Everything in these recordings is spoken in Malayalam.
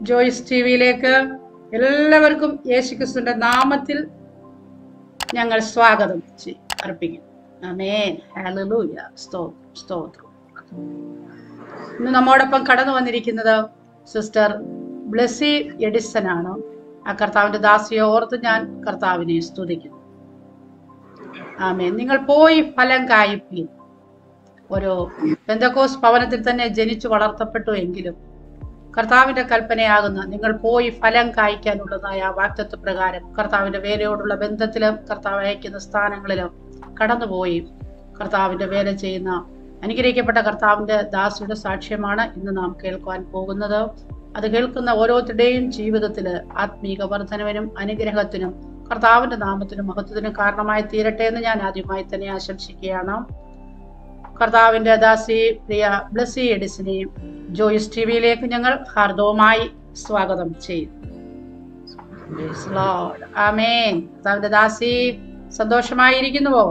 ജോയിസ് ടി വിയിലേക്ക് എല്ലാവർക്കും യേശുക്രിസ്തുവിന്റെ നാമത്തിൽ ഞങ്ങൾ സ്വാഗതം ചെയ്- അർപ്പിക്കുന്നു ആമേൻ ഹല്ലേലൂയ സ്തോത്രം സ്തോത്രം ഇന്ന് നമ്മോടൊപ്പം കടന്നു വന്നിരിക്കുന്നത് സിസ്റ്റർ ബ്ലെസി എഡിസൺ ആണ് ആ കർത്താവിന്റെ ദാസിയെ ഓർത്ത് ഞാൻ കർത്താവിനെ സ്തുതിക്കുന്നു ആമേൻ നിങ്ങൾ പോയി ഫലം കായ്പീൻ ഒരു പെന്തക്കോസ് ഭവനത്തിൽ തന്നെ ജനിച്ചു വളർത്തപ്പെട്ടു എങ്കിലും കർത്താവിന്റെ കൽപ്പനയാകുന്ന നിങ്ങൾ പോയി ഫലം കായ്ക്കാനുള്ളതായ ആ വാക്തത്വ പ്രകാരം കർത്താവിന്റെ വേലയോടുള്ള ബന്ധത്തിലും കർത്താവ് അയക്കുന്ന സ്ഥാനങ്ങളിലും കടന്നുപോയി കർത്താവിന്റെ വേല ചെയ്യുന്ന അനുഗ്രഹിക്കപ്പെട്ട കർത്താവിന്റെ ദാസിയുടെ സാക്ഷ്യമാണ് ഇന്ന് നാം കേൾക്കുവാൻ പോകുന്നത് അത് കേൾക്കുന്ന ഓരോരുത്തരുടെയും ജീവിതത്തിൽ ആത്മീക വർധനവിനും അനുഗ്രഹത്തിനും കർത്താവിന്റെ നാമത്തിനും മഹത്വത്തിനും കാരണമായി തീരട്ടെ എന്ന് ഞാൻ ആദ്യമായി തന്നെ ആശംസിക്കുകയാണ് കർത്താവിന്റെ ദാസി പ്രിയ ബ്ലസി എഡിസിനെയും ജോയിസ് ടി വിയിലേക്ക് ഞങ്ങൾ ഹാർദവുമായി സ്വാഗതം ചെയ്യുന്നു Praise Lord. ആമേൻ കർത്താവിന്റെ ദാസി സന്തോഷമായിരിക്കുന്നുവോ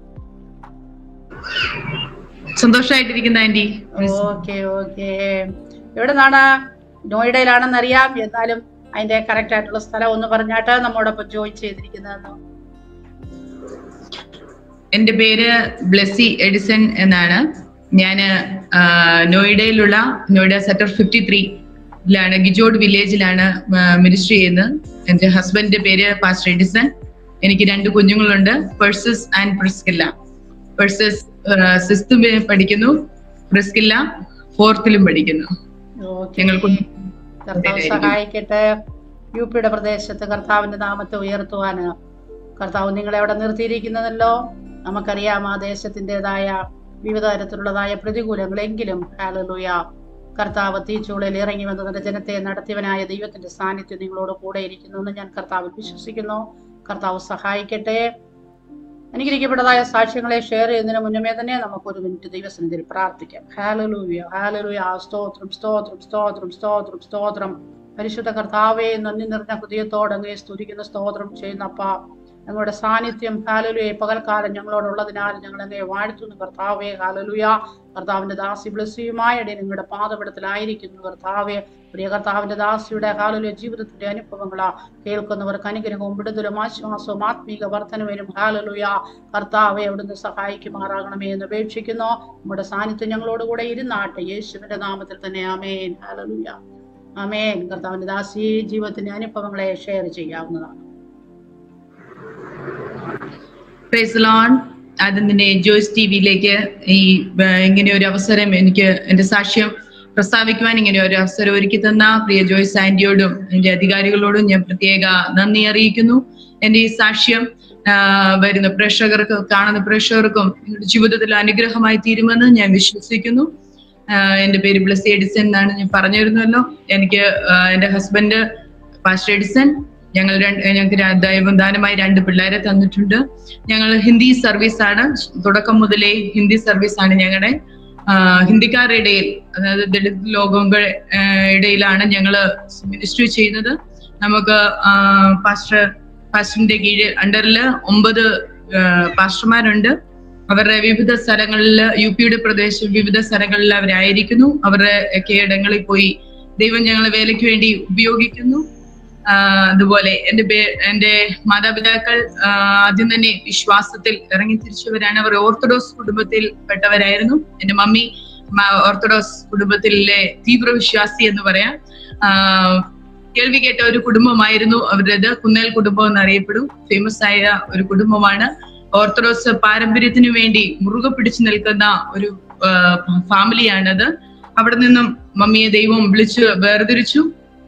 സന്തോഷമായിട്ടിരിക്കുന്ന ആന്റി ഓക്കെ ഓക്കെ എവിടെ നിന്നാണ് നോയിഡയിലാണെന്ന് അറിയാം എന്നാലും അതിന്റെ കറക്റ്റ് ആയിട്ടുള്ള സ്ഥലം ഒന്ന് പറഞ്ഞാട്ട് നമ്മോടൊപ്പം ജോയിൻ ചെയ്തിരിക്കുന്നതെന്ന് എന്റെ പേര് ബ്ലെസി എഡിസൺ എന്നാണ് ഞാൻ നോയിഡയിലുള്ള നോയിഡ സെക്ടർ ഫിഫ്റ്റി ത്രീയിലാണ് ഗിജോഡ് വില്ലേജിലാണ് മിനിസ്ട്രി ചെയ്യുന്നത് എന്റെ ഹസ്ബൻഡിന്റെ പേര് പാസ്റ്റർ എഡിസൺ എനിക്ക് രണ്ട് കുഞ്ഞുങ്ങളുണ്ട് പെർസസ് ആൻഡ് പ്രിസ്കില്ല പെർസസ് സിക്സ്തും പഠിക്കുന്നു പ്രിസ്കില്ല ഫോർത്തിലും പഠിക്കുന്നു ഓക്കെ ഞങ്ങൾ കുഞ്ഞു- കർത്താവ് സഹായിക്കട്ടെ യു പിയുടെ പ്രദേശത്ത് കർത്താവിന്റെ നാമത്തെ ഉയർത്തുവാന് കർത്താവ് നിങ്ങളെ അവിടെ നിർത്തിയിരിക്കുന്നതല്ലോ നമുക്കറിയാം ആ ദേശത്തിൻ്റെതായ വിവിധ തരത്തിലുള്ളതായ പ്രതികൂലങ്ങളെങ്കിലും ഹാലലുയ കർത്താവ് തീച്ചൂളയിൽ ഇറങ്ങി വന്ന് തന്റെ ജനത്തെ നടത്തിയവനായ ദൈവത്തിന്റെ സാന്നിധ്യം നിങ്ങളോട് കൂടെ ഇരിക്കുന്നു എന്ന് ഞാൻ കർത്താവിൽ വിശ്വസിക്കുന്നു കർത്താവ് സഹായിക്കട്ടെ അനുഗ്രഹിക്കപ്പെട്ടതായ സാക്ഷ്യങ്ങളെ ഷെയർ ചെയ്യുന്നതിന് മുന്നമേ തന്നെ നമുക്ക് ഒരു മിനിറ്റ് ദൈവസന്നിധിയിൽ പ്രാർത്ഥിക്കാം ഹാലലൂയ ഹാലലൂയ സ്തോത്രം സ്തോത്രം സ്തോത്രം സ്തോത്രം സ്തോത്രം പരിശുദ്ധ കർത്താവെ നന്ദി നിറഞ്ഞ ഹൃദയത്തോടെ അങ്ങേ സ്തുതിക്കുന്ന സ്തോത്രം ചെയ്യുന്നപ്പ ഞങ്ങളുടെ സാന്നിധ്യം ഹാലലുയെ പകൽക്കാലം ഞങ്ങളോടുള്ളതിനാൽ ഞങ്ങൾ അങ്ങേ വാഴ്ത്തുന്നു കർത്താവെ ഹാലലുയ കർത്താവിന്റെ ദാസി ബ്ലസ്സിയുമായിടെ നിങ്ങളുടെ പാതപടത്തിലായിരിക്കുന്നു കർത്താവെ പ്രിയ കർത്താവിന്റെ ദാസിയുടെ ഹാലലുയ ജീവിതത്തിന്റെ അനുഭവങ്ങളാ കേൾക്കുന്നവർക്ക് അനുഗ്രഹവും വിടുതലും ആശ്വാസവും ആത്മീക വർധനവിനും ഹാലലുയ കർത്താവെ അവിടുന്ന് സഹായിക്കുമാറാകണമേ എന്ന് അപേക്ഷിക്കുന്നു നമ്മുടെ സാന്നിധ്യം ഞങ്ങളോടുകൂടെ ഇരുന്നാട്ടെ യേശുവിന്റെ നാമത്തിൽ തന്നെ ആമേൻ ഹാലലുയ ആമേൻ കർത്താവിന്റെ ദാസി ജീവിതത്തിന്റെ അനുഭവങ്ങളെ ഷെയർ ചെയ്യാവുന്നതാണ് പ്രൈസ് ലോൺ ആദ്യം തന്നെ ജോയ്സ് ടി വിയിലേക്ക് ഈ ഏർ, ഇങ്ങനെ ഒരു അവസരം എനിക്ക് എന്റെ സാക്ഷ്യം പ്രസ്താവിക്കുവാൻ ഇങ്ങനെ ഒരു അവസരം ഒരുക്കി തന്ന പ്രിയ ജോയ്സ് ആന്റിയോടും എന്റെ അധികാരികളോടും ഞാൻ പ്രത്യേക നന്ദി അറിയിക്കുന്നു എന്റെ ഈ സാക്ഷ്യം ആ, വരുന്ന പ്രേക്ഷകർക്ക് കാണുന്ന പ്രേക്ഷകർക്കും നിങ്ങളുടെ ജീവിതത്തിൽ അനുഗ്രഹമായി തീരുമെന്ന് ഞാൻ വിശ്വസിക്കുന്നു ആ, എന്റെ പേര് ബ്ലസി എഡിസൺ എന്നാണ് ഞാൻ പറഞ്ഞിരുന്നല്ലോ എനിക്ക് ആ, എന്റെ ഹസ്ബൻഡ് പാസ്റ്റർ എഡിസൺ ഞങ്ങൾ രണ്ട് ഞങ്ങൾക്ക് ര- ദൈവം ദാനമായി രണ്ട് പിള്ളേരെ തന്നിട്ടുണ്ട് ഞങ്ങൾ ഹിന്ദി സർവീസ് ആണ് തുടക്കം മുതലേ ഹിന്ദി സർവീസ് ആണ് ഞങ്ങളുടെ ഹിന്ദിക്കാരുടെ ഇടയിൽ അതായത് ദളിത് ലോകങ്ങൾ ആ, ഇടയിലാണ് ഞങ്ങൾ മിനിസ്ട്രി ചെയ്യുന്നത് നമുക്ക് ആ, പാസ്റ്റർ പാസ്റ്ററിന്റെ കീഴിൽ അണ്ടറിൽ ഒമ്പത് ആ, പാസ്റ്റർമാരുണ്ട് അവരുടെ വിവിധ സ്ഥലങ്ങളിൽ യു പിയുടെ പ്രദേശം വിവിധ സ്ഥലങ്ങളിൽ അവരായിരിക്കുന്നു അവരുടെ ഒക്കെ ഇടങ്ങളിൽ പോയി ദൈവം ഞങ്ങളെ വേലയ്ക്ക് വേണ്ടി ഉപയോഗിക്കുന്നു ആ, അതുപോലെ എന്റെ പേ എന്റെ മാതാപിതാക്കൾ ആ, ആദ്യം തന്നെ വിശ്വാസത്തിൽ ഇറങ്ങി തിരിച്ചവരാണ് അവർ ഓർത്തഡോക്സ് കുടുംബത്തിൽ പെട്ടവരായിരുന്നു എന്റെ മമ്മി മ- ഓർത്തഡോക്സ് കുടുംബത്തിലെ തീവ്ര വിശ്വാസി എന്ന് പറയാം ആ, കേൾവി കേട്ട ഒരു കുടുംബമായിരുന്നു അവരുടേത് കുന്നേൽ കുടുംബം എന്നറിയപ്പെടും ഫേമസ് ആയ ഒരു കുടുംബമാണ് ഓർത്തഡോക്സ് പാരമ്പര്യത്തിന് വേണ്ടി മുറുകെ പിടിച്ചു നിൽക്കുന്ന ഒരു ആ, ഫാമിലിയാണത് അവിടെ നിന്നും മമ്മിയെ ദൈവം വിളിച്ച് വേർതിരിച്ചു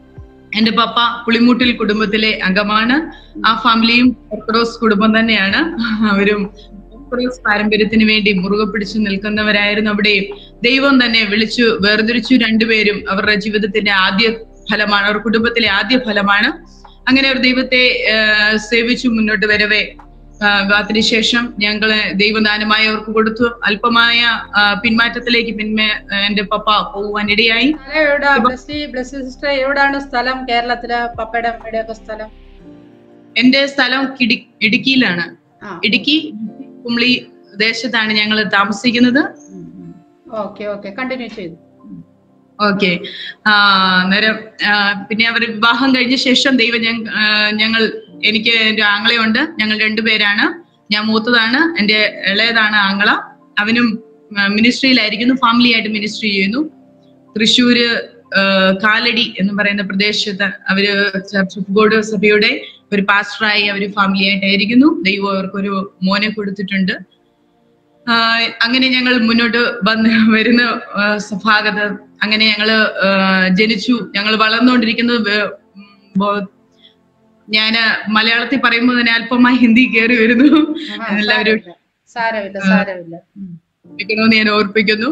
എന്റെ പപ്പ പുളിമൂട്ടിൽ കുടുംബത്തിലെ അംഗമാണ് ആ ഫാമിലിയും ഓർത്തഡോക്സ് കുടുംബം തന്നെയാണ് അവരും ഓർത്തഡോക്സ് പാരമ്പര്യത്തിന് വേണ്ടി മുറുകെ പിടിച്ചു നിൽക്കുന്നവരായിരുന്നു അവിടെ ദൈവം തന്നെ വിളിച്ചു വേർതിരിച്ചു രണ്ടുപേരും അവരുടെ ജീവിതത്തിന്റെ ആദ്യ ഫലമാണ് അവർ കുടുംബത്തിലെ ആദ്യ ഫലമാണ് അങ്ങനെ ഒരു ദൈവത്തെ ആ, സേവിച്ചു മുന്നോട്ട് വരവേ വിവാഹത്തിന് ശേഷം ഞങ്ങള് ദൈവദാനമായി അവർക്ക് കൊടുത്തു അല്പമായ ആ, പിന്മാറ്റത്തിലേക്ക് പിന്മേ എന്റെ പപ്പ പോകുവാനിടയായി സ്ഥലം എവിടാ ബ്ലസ്സി ബ്ലസ്സി സിസ്റ്റർ എവിടാണ് സ്ഥലം കേരളത്തിലെ പപ്പയുടെ അമ്മയുടെ ഒക്കെ സ്ഥലം എന്റെ സ്ഥലം കിടി ഇടുക്കിയിലാണ് ആ ഇടുക്കി കുമളി ദേശത്താണ് ഞങ്ങൾ താമസിക്കുന്നത് ഓക്കെ ഓക്കെ കണ്ടിന്യൂ ചെയ്തു ഓക്കെ അന്നേരം ആ, പിന്നെ അവർ വിവാഹം കഴിഞ്ഞ ശേഷം ദൈവം ഞങ്ങ ആ, ഞങ്ങൾ എനിക്ക് എന്റെ ആങ്ങളയുണ്ട് ഞങ്ങൾ രണ്ടുപേരാണ് ഞാൻ മൂത്തതാണ് എന്റെ ഇളയതാണ് ആങ്ങള അവനും മിനിസ്ട്രിയിലായിരിക്കുന്നു ഫാമിലി ആയിട്ട് മിനിസ്ട്രി ചെയ്യുന്നു തൃശ്ശൂര് ആ, കാലടി എന്ന് പറയുന്ന പ്രദേശത്ത് അവര് ചർച്ച് ഓഫ് ഗോഡ് സഭയുടെ ഒരു പാസ്റ്ററായി അവര് ഫാമിലി ആയിട്ടായിരിക്കുന്നു ദൈവം അവർക്കൊരു മോനെ കൊടുത്തിട്ടുണ്ട് ആ, അങ്ങനെ ഞങ്ങൾ മുന്നോട്ട് വന്ന് വരുന്ന ആ, ഭാഗത്ത് അങ്ങനെ ഞങ്ങള് ആ, ജനിച്ചു ഞങ്ങൾ വളർന്നുകൊണ്ടിരിക്കുന്നത് വേ- ഉം, ബോ- ഞാന് മലയാളത്തിൽ പറയുമ്പോൾ തന്നെ അല്പമായി ഹിന്ദി കയറി വരുന്നു ആ, എല്ലാവരും സാരമില്ല സാരമില്ല സാരമില്ല ഉം. ക്ഷമിക്കണമെന്ന് ഞാൻ ഓർപ്പിക്കുന്നു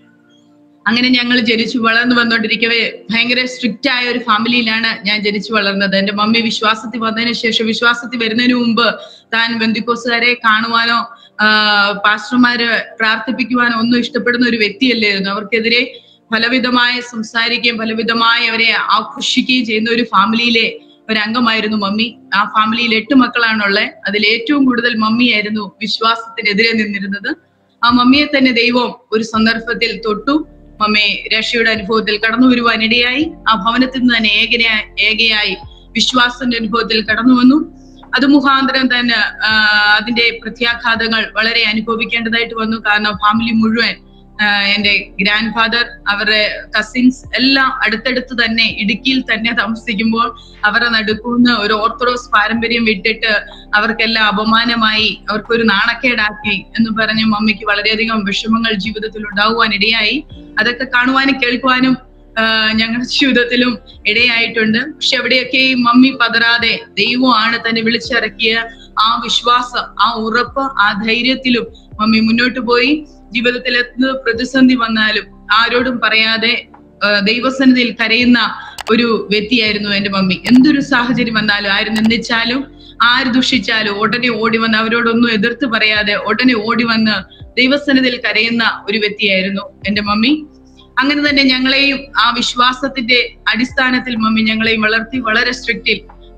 അങ്ങനെ ഞങ്ങൾ ജനിച്ചു വളർന്നു വന്നുകൊണ്ടിരിക്കവേ ഭയങ്കര സ്ട്രിക്റ്റ് ആയ ഒരു ഫാമിലിയിലാണ് ഞാൻ ജനിച്ചു വളർന്നത് എന്റെ മമ്മി വിശ്വാസത്തിൽ വന്നതിന് ശേഷം വിശ്വാസത്തിൽ വരുന്നതിന് മുമ്പ് താൻ ബന്ധുക്കോസുകാരെ കാണുവാനോ ആ, പാസ്റ്റർമാര് പ്രാർത്ഥിപ്പിക്കുവാനോ ഒന്നും ഇഷ്ടപ്പെടുന്ന ഒരു വ്യക്തിയല്ലായിരുന്നു അവർക്കെതിരെ ഫലവിധമായി സംസാരിക്കുകയും ഫലവിധമായി അവരെ ആഘോഷിക്കുകയും ചെയ്യുന്ന ഒരു ഫാമിലിയിലെ ഒരു അംഗമായിരുന്നു മമ്മി ആ ഫാമിലിയിൽ എട്ട് മക്കളാണുള്ളത് അതിൽ ഏറ്റവും കൂടുതൽ മമ്മിയായിരുന്നു വിശ്വാസത്തിനെതിരെ നിന്നിരുന്നത് ആ മമ്മിയെ തന്നെ ദൈവം ഒരു സന്ദർഭത്തിൽ തൊട്ടു മമ്മി രക്ഷയുടെ അനുഭവത്തിൽ കടന്നു വരുവാനിടയായി ആ ഭവനത്തിൽ നിന്ന് തന്നെ ഏകനായി ഏകയായി വിശ്വാസത്തിന്റെ അനുഭവത്തിൽ കടന്നു വന്നു അത് മുഖാന്തരം തന്നെ ആ, അതിന്റെ പ്രത്യാഘാതങ്ങൾ വളരെ അനുഭവിക്കേണ്ടതായിട്ട് വന്നു കാരണം ഫാമിലി മുഴുവൻ ആ, എന്റെ ഗ്രാൻഡ് ഫാദർ അവരുടെ കസിൻസ് എല്ലാം അടുത്തടുത്ത് തന്നെ ഇടുക്കിയിൽ തന്നെ താമസിക്കുമ്പോൾ അവരുടെ നടുക്കുന്ന ഒരു ഓർത്തഡോക്സ് പാരമ്പര്യം വിട്ടിട്ട് അവർക്കെല്ലാം അപമാനമായി അവർക്കൊരു നാണക്കേടാക്കി എന്ന് പറഞ്ഞ് മമ്മിക്ക് വളരെയധികം വിഷമങ്ങൾ ജീവിതത്തിൽ ഉണ്ടാകുവാൻ ഇടയായി അതൊക്കെ കാണുവാനും കേൾക്കുവാനും ആ, ഞങ്ങളുടെ ജീവിതത്തിലും ഇടയായിട്ടുണ്ട് പക്ഷെ എവിടെയൊക്കെ ഈ മമ്മി പതറാതെ ദൈവമാണ് തന്നെ വിളിച്ചിറക്കിയ ആ വിശ്വാസം ആ ഉറപ്പ് ആ ധൈര്യത്തിലും മമ്മി മുന്നോട്ട് പോയി ജീവിതത്തിൽ എന്ത് പ്രതിസന്ധി വന്നാലും ആരോടും പറയാതെ ആ, ദൈവസന്നിധിയിൽ കരയുന്ന ഒരു വ്യക്തിയായിരുന്നു എന്റെ മമ്മി എന്തൊരു സാഹചര്യം വന്നാലും ആര് നിന്ദിച്ചാലും ആര് ദുഷിച്ചാലും ഉടനെ ഓടി വന്ന് അവരോടൊന്നും എതിർത്ത് പറയാതെ ഉടനെ ഓടി വന്ന് ദൈവസന്നിധിയിൽ കരയുന്ന ഒരു വ്യക്തിയായിരുന്നു എന്റെ മമ്മി അങ്ങനെ തന്നെ ഞങ്ങളെയും ആ വിശ്വാസത്തിന്റെ അടിസ്ഥാനത്തിൽ മമ്മി ഞങ്ങളെയും വളർത്തി വളരെ സ്ട്രിക്റ്റിൽ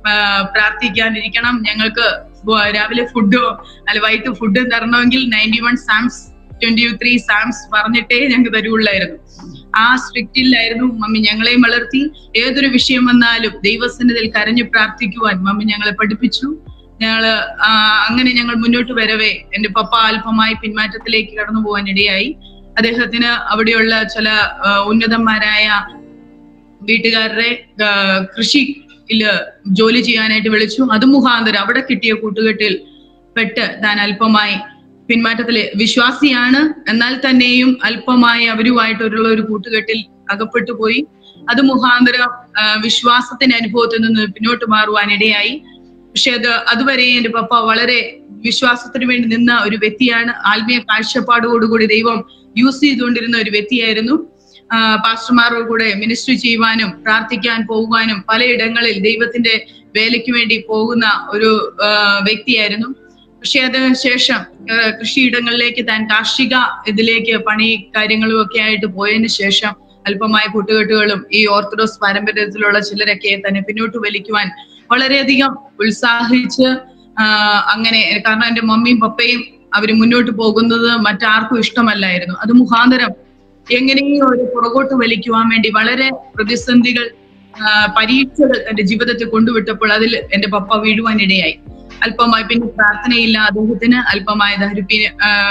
പ്രാർത്ഥിക്കാനിരിക്കണം ഞങ്ങൾക്ക് ബോ- രാവിലെ ഫുഡോ അല്ല വൈകിട്ട് ഫുഡ് തരണമെങ്കിൽ ninety one psalms twenty three psalms പറഞ്ഞിട്ടേ ഞങ്ങൾക്ക് തരുള്ളായിരുന്നു ആ സ്ട്രിക്റ്റിലായിരുന്നു മമ്മി ഞങ്ങളെയും വളർത്തി ഏതൊരു വിഷയം വന്നാലും ദൈവസന്നിധിയിൽ കരഞ്ഞു പ്രാർത്ഥിക്കുവാൻ മമ്മി ഞങ്ങളെ പഠിപ്പിച്ചു ഞങ്ങള് ആ, അങ്ങനെ ഞങ്ങൾ മുന്നോട്ട് വരവേ എന്റെ പപ്പ അല്പമായി പിന്മാറ്റത്തിലേക്ക് കടന്നു പോകാൻ ഇടയായി അദ്ദേഹത്തിന് അവിടെയുള്ള ചില ആ, ഉന്നതന്മാരായ വീട്ടുകാരുടെ ആ, കൃഷിയില് ജോലി ചെയ്യാനായിട്ട് വിളിച്ചു അത് മുഖാന്തരം അവിടെ കിട്ടിയ കൂട്ടുകെട്ടിൽ പെട്ട് താൻ അല്പമായി പിന്മാറ്റത്തില് വിശ്വാസിയാണ് എന്നാൽ തന്നെയും അല്പമായി അവരുമായിട്ടുള്ള ഒരു കൂട്ടുകെട്ടിൽ അകപ്പെട്ടു പോയി അത് മുഖാന്തരം ആ, വിശ്വാസത്തിന്റെ അനുഭവത്തിൽ നിന്ന് പിന്നോട്ട് മാറുവാൻ ഇടയായി പക്ഷെ അത് അതുവരെ എന്റെ പപ്പ വളരെ വിശ്വാസത്തിന് വേണ്ടി നിന്ന ഒരു വ്യക്തിയാണ് ആത്മീയ കാഴ്ചപ്പാടോടുകൂടി ദൈവം യൂസ് ചെയ്തുകൊണ്ടിരുന്ന ഒരു വ്യക്തിയായിരുന്നു ആ, പാസ്റ്റർമാരോട് കൂടെ മിനിസ്ട്രി ചെയ്യുവാനും പ്രാർത്ഥിക്കാൻ പോകുവാനും പലയിടങ്ങളിൽ ദൈവത്തിന്റെ വേലയ്ക്ക് വേണ്ടി പോകുന്ന ഒരു ആ, വ്യക്തിയായിരുന്നു പക്ഷെ അതിന് ശേഷം ആ, കൃഷിയിടങ്ങളിലേക്ക് താൻ കാർഷിക ഇതിലേക്ക് പണി കാര്യങ്ങളും ഒക്കെ ആയിട്ട് പോയതിനു ശേഷം അല്പമായ കൂട്ടുകെട്ടുകളും ഈ ഓർത്തഡോക്സ് പാരമ്പര്യത്തിലുള്ള ചിലരൊക്കെ തന്നെ പിന്നോട്ട് വലിക്കുവാൻ വളരെയധികം ഉത്സാഹിച്ച് ആ, അങ്ങനെ കാരണം എന്റെ മമ്മിയും പപ്പയും അവര് മുന്നോട്ട് പോകുന്നത് മറ്റാർക്കും ഇഷ്ടമല്ലായിരുന്നു അത് മുഖാന്തരം എങ്ങനെയും ഒരു പുറകോട്ട് വലിക്കുവാൻ വേണ്ടി വളരെ പ്രതിസന്ധികൾ ആ, പരീക്ഷകൾ എന്റെ ജീവിതത്തിൽ കൊണ്ടുവിട്ടപ്പോൾ അതിൽ എന്റെ പപ്പ വീഴുവാൻ ഇടയായി അല്പമായി പിന്നെ പ്രാർത്ഥനയില്ല അദ്ദേഹത്തിന് അല്പമായ ദാരിദ്ര്യ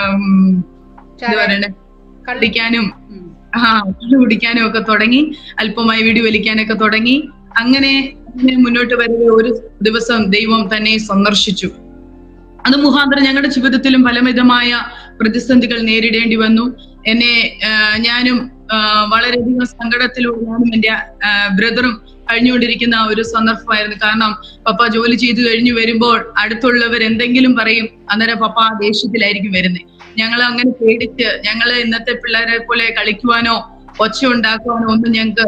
എന്താ പറയണേ കള്ളിക്കാനും ഉം. ആ കള്ളു കുടിക്കാനും ഒക്കെ തുടങ്ങി അല്പമായി വീടി വലിക്കാനൊക്കെ തുടങ്ങി അങ്ങനെ അങ്ങനെ മുന്നോട്ട് വരവെ ഒരു ദിവസം ദൈവം തന്നെ സന്ദർശിച്ചു അത് മുഖാന്തരം ഞങ്ങളുടെ ജീവിതത്തിലും പലവിധമായ പ്രതിസന്ധികൾ നേരിടേണ്ടി വന്നു എന്നെ ആ, ഞാനും ആ, വളരെയധികം സങ്കടത്തിലൂടെ ഞാനും എന്റെ ബ്രദറും കഴിഞ്ഞുകൊണ്ടിരിക്കുന്ന ഒരു സന്ദർഭമായിരുന്നു കാരണം പപ്പ ജോലി ചെയ്തു കഴിഞ്ഞു വരുമ്പോൾ അടുത്തുള്ളവർ എന്തെങ്കിലും പറയും അന്നേരം പപ്പ ആ ദേഷ്യത്തിലായിരിക്കും വരുന്നത് ഞങ്ങൾ അങ്ങനെ പേടിച്ച് ഞങ്ങൾ ഇന്നത്തെ പിള്ളേരെ പോലെ കളിക്കുവാനോ ഒച്ച ഉണ്ടാക്കുവാനോ ഒന്നും ഞങ്ങൾക്ക്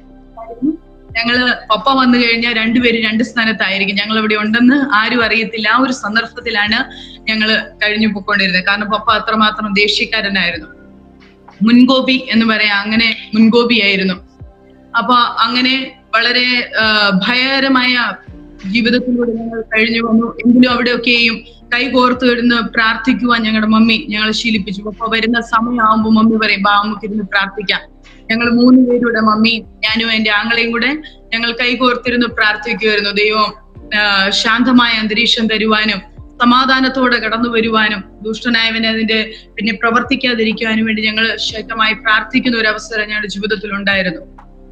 ഞങ്ങള് പപ്പ വന്നു കഴിഞ്ഞാൽ രണ്ടുപേരും രണ്ട് സ്ഥാനത്തായിരിക്കും ഞങ്ങൾ ഇവിടെ ഉണ്ടെന്ന് ആരും അറിയത്തില്ല ആ ഒരു സന്ദർഭത്തിലാണ് ഞങ്ങൾ കഴിഞ്ഞു പോയിക്കൊണ്ടിരുന്നത് കാരണം പപ്പ അത്രമാത്രം ദേഷ്യക്കാരനായിരുന്നു മുൻകോപി എന്ന് പറയാം അങ്ങനെ മുൻകോപിയായിരുന്നു അപ്പൊ അങ്ങനെ വളരെ ആ, ഭയകരമായ ജീവിതത്തിലൂടെ ഞങ്ങൾ കഴിഞ്ഞു വന്നു എങ്കിലും അവിടെയൊക്കെയും കൈ കോർത്ത് ഇരുന്ന് പ്രാർത്ഥിക്കുവാൻ ഞങ്ങളുടെ മമ്മി ഞങ്ങളെ ശീലിപ്പിച്ചു അപ്പൊ വരുന്ന സമയമാകുമ്പോൾ മമ്മി പറയും ബാ നമുക്ക് ഇരുന്ന് പ്രാർത്ഥിക്കാം ഞങ്ങൾ മൂന്ന് പേരുടെ മമ്മി ഞാനും എന്റെ ആങ്ങളെയും കൂടെ ഞങ്ങൾ കൈ കോർത്തിരുന്ന് പ്രാർത്ഥിക്കുമായിരുന്നു ദൈവം ആ, ശാന്തമായ അന്തരീക്ഷം തരുവാനും സമാധാനത്തോടെ കടന്നു വരുവാനും ദുഷ്ടനായവനെ അതിന്റെ പിന്നെ പ്രവർത്തിക്കാതിരിക്കുവാനും വേണ്ടി ഞങ്ങൾ ശക്തമായി പ്രാർത്ഥിക്കുന്ന ഒരു അവസരം ഞങ്ങളുടെ ജീവിതത്തിൽ ഉണ്ടായിരുന്നു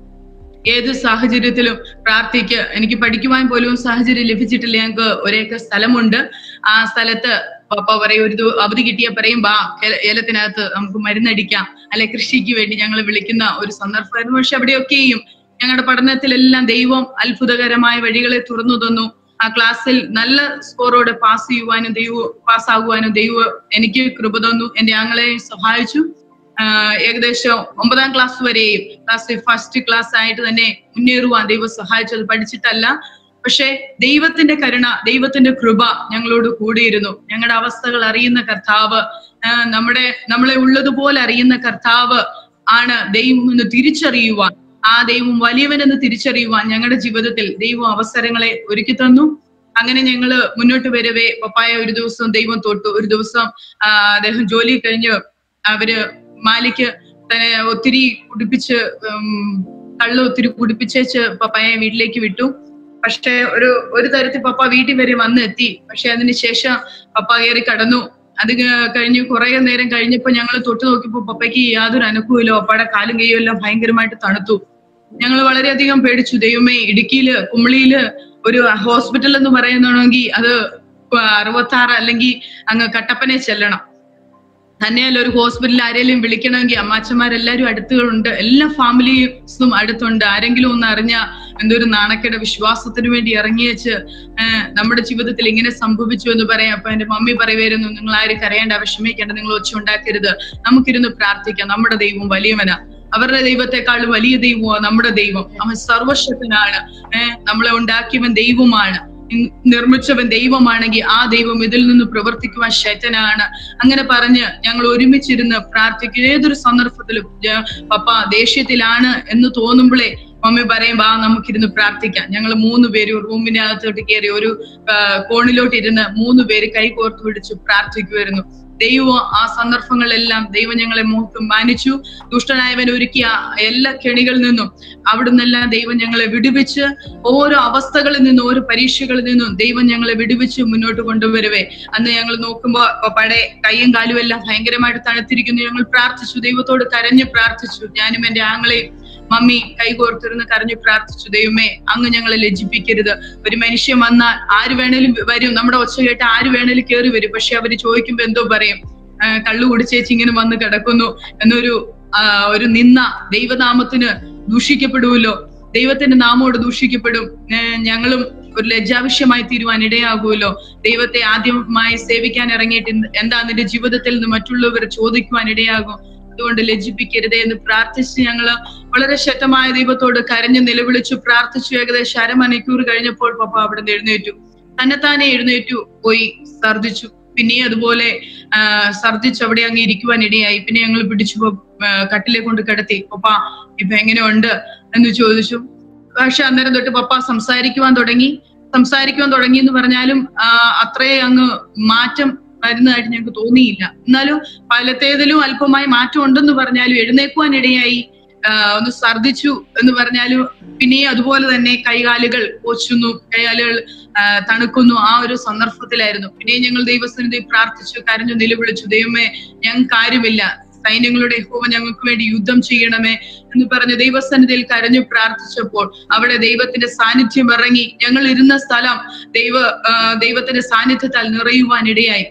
ഏത് സാഹചര്യത്തിലും പ്രാർത്ഥിക്ക് എനിക്ക് പഠിക്കുവാൻ പോലും സാഹചര്യം ലഭിച്ചിട്ടില്ല ഞങ്ങൾക്ക് ഒരേക്കർ സ്ഥലമുണ്ട് ആ സ്ഥലത്ത് പപ്പ പറയും ഒരു ദിവ- അവധി കിട്ടിയ പറയും ബാ ഏല- ഏലത്തിനകത്ത് നമുക്ക് മരുന്നടിക്കാം അല്ലെ കൃഷിക്ക് വേണ്ടി ഞങ്ങൾ വിളിക്കുന്ന ഒരു സന്ദർഭമായിരുന്നു പക്ഷെ അവിടെയൊക്കെയും ഞങ്ങളുടെ പഠനത്തിലെല്ലാം ദൈവം അത്ഭുതകരമായ വഴികളെ തുറന്നു തന്നു ആ ക്ലാസ്സിൽ നല്ല സ്കോറോടെ പാസ് ചെയ്യുവാനും ദൈവം പാസ്സാകുവാനും ദൈവം എനിക്ക് കൃപ തന്നു എന്റെ ആങ്ങളെ സഹായിച്ചു ആഹ് ഏകദേശം ഒമ്പതാം ക്ലാസ് വരെയും ക്ലാസ് ഫസ്റ്റ് ക്ലാസ് ആയിട്ട് തന്നെ മുന്നേറുവാൻ ദൈവം സഹായിച്ചത് പഠിച്ചിട്ടല്ല പക്ഷെ ദൈവത്തിന്റെ കരുണ ദൈവത്തിന്റെ കൃപ ഞങ്ങളോട് കൂടിയിരുന്നു ഞങ്ങളുടെ അവസ്ഥകൾ അറിയുന്ന കർത്താവ് ആഹ് നമ്മുടെ നമ്മളെ ഉള്ളതുപോലെ അറിയുന്ന കർത്താവ് ആണ് ദൈവം എന്ന് തിരിച്ചറിയുവാൻ ആ ദൈവം വലിയവനെന്ന് തിരിച്ചറിയുവാൻ ഞങ്ങളുടെ ജീവിതത്തിൽ ദൈവം അവസരങ്ങളെ ഒരുക്കി തന്നു അങ്ങനെ ഞങ്ങള് മുന്നോട്ട് വരവേ പപ്പായ ഒരു ദിവസം ദൈവം തൊട്ടു ഒരു ദിവസം ആ, അദ്ദേഹം ജോലി കഴിഞ്ഞ് അവര് മാലിക്ക് തന്നെ ഒത്തിരി കുടിപ്പിച്ച് ഉം, കള്ള് ഒത്തിരി കുടിപ്പിച്ചേച്ച് പപ്പായെ വീട്ടിലേക്ക് വിട്ടു പക്ഷെ ഒരു ഒരു തരത്തിൽ പപ്പ വീട്ടിൽ വരെ വന്ന് എത്തി പക്ഷെ അതിന് ശേഷം പപ്പ കയറി കടന്നു അത് ക- കഴിഞ്ഞ് കുറെ നേരം കഴിഞ്ഞപ്പോ ഞങ്ങൾ തൊട്ട് നോക്കിയപ്പോ പപ്പയ്ക്ക് യാതൊരു അനുഭവമില്ല പപ്പയുടെ കാലും കൈയും എല്ലാം ഭയങ്കരമായിട്ട് തണുത്തു ഞങ്ങൾ വളരെയധികം പേടിച്ചു ദൈവമേ ഇടുക്കിയില് കുമളിയില് ഒരു ഹോസ്പിറ്റൽ എന്ന് പറയുന്നതാണെങ്കിൽ അത് അറുപത്തി ആറ് അല്ലെങ്കിൽ അങ്ങ് കട്ടപ്പനെ ചെല്ലണം തന്നെയല്ല ഒരു ഹോസ്പിറ്റലിൽ ആരെങ്കിലും വിളിക്കണമെങ്കിൽ അമ്മാച്ചന്മാരെല്ലാരും അടുത്തുകളുണ്ട് എല്ലാ ഫാമിലീസും അടുത്തുണ്ട് ആരെങ്കിലും ഒന്ന് അറിഞ്ഞ എന്തൊരു നാണക്കേട് വിശ്വാസത്തിന് വേണ്ടി ഇറങ്ങിയേച്ച് ഏഹ് നമ്മുടെ ജീവിതത്തിൽ ഇങ്ങനെ സംഭവിച്ചു എന്ന് പറയാം അപ്പൊ എന്റെ മമ്മി പറയുമായിരുന്നു നിങ്ങൾ ആരും കരയേണ്ട വിഷമിക്കേണ്ട നിങ്ങൾ ഒച്ച ഉണ്ടാക്കരുത് നമുക്കിരുന്ന് പ്രാർത്ഥിക്കാം നമ്മുടെ ദൈവം വലിയവനാ അവരുടെ ദൈവത്തെക്കാളും വലിയ ദൈവമാണ് നമ്മുടെ ദൈവം അവൻ സർവശക്തനാണ് ഏഹ് നമ്മളെ ഉണ്ടാക്കിയവൻ ദൈവമാണ് ഇൻ- നിർമ്മിച്ചവൻ ദൈവമാണെങ്കിൽ ആ ദൈവം ഇതിൽ നിന്ന് പ്രവർത്തിക്കുവാൻ ശക്തനാണ് അങ്ങനെ പറഞ്ഞ് ഞങ്ങൾ ഒരുമിച്ചിരുന്ന് പ്രാർത്ഥിക്കും ഏതൊരു സന്ദർഭത്തിലും ജ- പപ്പ ദേഷ്യത്തിലാണ് എന്ന് തോന്നുമ്പോഴേ മമ്മി പറയും വാ നമുക്കിരുന്ന് പ്രാർത്ഥിക്കാം ഞങ്ങൾ മൂന്ന് പേര് റൂമിനകത്തോട്ട് കയറി ഒരു ആ, കോണിലോട്ട് ഇരുന്ന് മൂന്ന് പേര് കൈ കോർത്ത് പിടിച്ച് പ്രാർത്ഥിക്കുമായിരുന്നു ദൈവം ആ സന്ദർഭങ്ങളിലെല്ലാം ദൈവം ഞങ്ങളെ മോഹം മാനിച്ചു ദുഷ്ടനായവൻ ഒരുക്കിയ എല്ലാ കെണികളിൽ നിന്നും അവിടുന്നെല്ലാം ദൈവം ഞങ്ങളെ വിടുവിച്ച് ഓരോ അവസ്ഥകളിൽ നിന്നും ഓരോ പരീക്ഷകളിൽ നിന്നും ദൈവം ഞങ്ങളെ വിടുവിച്ച് മുന്നോട്ട് കൊണ്ടുവരവേ അന്ന് ഞങ്ങൾ നോക്കുമ്പോ പപ്പയുടെ കൈയും കാലും എല്ലാം ഭയങ്കരമായിട്ട് തണുത്തിരിക്കുന്നു ഞങ്ങൾ പ്രാർത്ഥിച്ചു ദൈവത്തോട് കരഞ്ഞു പ്രാർത്ഥിച്ചു ഞാനും എന്റെ ആങ്ങളെയും മമ്മി കൈകോർത്തിരുന്ന് കരഞ്ഞു പ്രാർത്ഥിച്ചു ദൈവമേ അങ്ങ് ഞങ്ങളെ ലജ്ജിപ്പിക്കരുത് ഒരു മനുഷ്യൻ വന്നാൽ ആര് വേണേലും വരും നമ്മുടെ ഒച്ച കേട്ട് ആര് വേണേലും കയറി വരും പക്ഷെ അവര് ചോദിക്കുമ്പോ എന്തോ പറയും ആ, കള്ളു കുടിച്ചേച്ച് ഇങ്ങനെ വന്ന് കിടക്കുന്നു എന്നൊരു ആ, ഒരു നിന്ന ദൈവനാമത്തിന് ദൂഷിക്കപ്പെടുമല്ലോ ദൈവത്തിന്റെ നാമോട് ദൂഷിക്കപ്പെടും ഏ, ഞങ്ങളും ഒരു ലജ്ജാവിഷ്യമായി തീരുവാൻ ഇടയാകുമല്ലോ ദൈവത്തെ ആദ്യമായി സേവിക്കാൻ ഇറങ്ങിയിട്ട് എന്ത്- എന്താ നിന്റെ ജീവിതത്തിൽ നിന്ന് മറ്റുള്ളവർ ചോദിക്കുവാൻ ഇടയാകും അതുകൊണ്ട് ലജ്ജിപ്പിക്കരുതേ എന്ന് പ്രാർത്ഥിച്ച് ഞങ്ങള് വളരെ ശക്തമായ ദൈവത്തോട് കരഞ്ഞു നിലവിളിച്ചു പ്രാർത്ഥിച്ചു ഏകദേശം അരമണിക്കൂർ കഴിഞ്ഞപ്പോൾ പപ്പ അവിടെ നിന്ന് എഴുന്നേറ്റു തന്നെത്താനെ എഴുന്നേറ്റു പോയി ഛർദിച്ചു പിന്നെ അതുപോലെ ആ, ഛർദിച്ച് അവിടെ അങ്ങ് ഇരിക്കുവാൻ ഇടയായി പിന്നെ ഞങ്ങൾ പിടിച്ചു പോ- ആ, കട്ടിലെ കൊണ്ട് കിടത്തി പപ്പ ഇപ്പൊ എങ്ങനെയുണ്ട് എന്ന് ചോദിച്ചു പക്ഷെ അന്നേരം തൊട്ട് പപ്പ സംസാരിക്കുവാൻ തുടങ്ങി സംസാരിക്കുവാൻ തുടങ്ങി എന്ന് പറഞ്ഞാലും ആ, അത്രേ അങ്ങ് മാറ്റം വരുന്നതായിട്ട് ഞങ്ങൾക്ക് തോന്നിയില്ല എന്നാലും പലത്തേതിലും അല്പമായി മാറ്റം ഉണ്ടെന്ന് പറഞ്ഞാലും എഴുന്നേക്കുവാൻ ഇടയായി ആ, ഒന്ന് ഛർദിച്ചു എന്ന് പറഞ്ഞാലും പിന്നെയും അതുപോലെ തന്നെ കൈകാലുകൾ കൊച്ചുന്നു കൈകാലുകൾ ആ, തണുക്കുന്നു ആ ഒരു സന്ദർഭത്തിലായിരുന്നു പിന്നെയും ഞങ്ങൾ ദൈവസന്നിധി പ്രാർത്ഥിച്ചു കരഞ്ഞു നിലവിളിച്ചു ദൈവമേ ഞങ്ങൾക്ക് ആരുമില്ല സൈന്യങ്ങളുടെ യഹോവ ഞങ്ങൾക്ക് വേണ്ടി യുദ്ധം ചെയ്യണമേ എന്ന് പറഞ്ഞ് ദൈവസന്നിധിയിൽ കരഞ്ഞു പ്രാർത്ഥിച്ചപ്പോൾ അവിടെ ദൈവത്തിന്റെ സാന്നിധ്യം ഇറങ്ങി ഞങ്ങൾ ഇരുന്ന സ്ഥലം ദൈവ ആ, ദൈവത്തിന്റെ സാന്നിധ്യത്താൽ നിറയുവാൻ ഇടയായി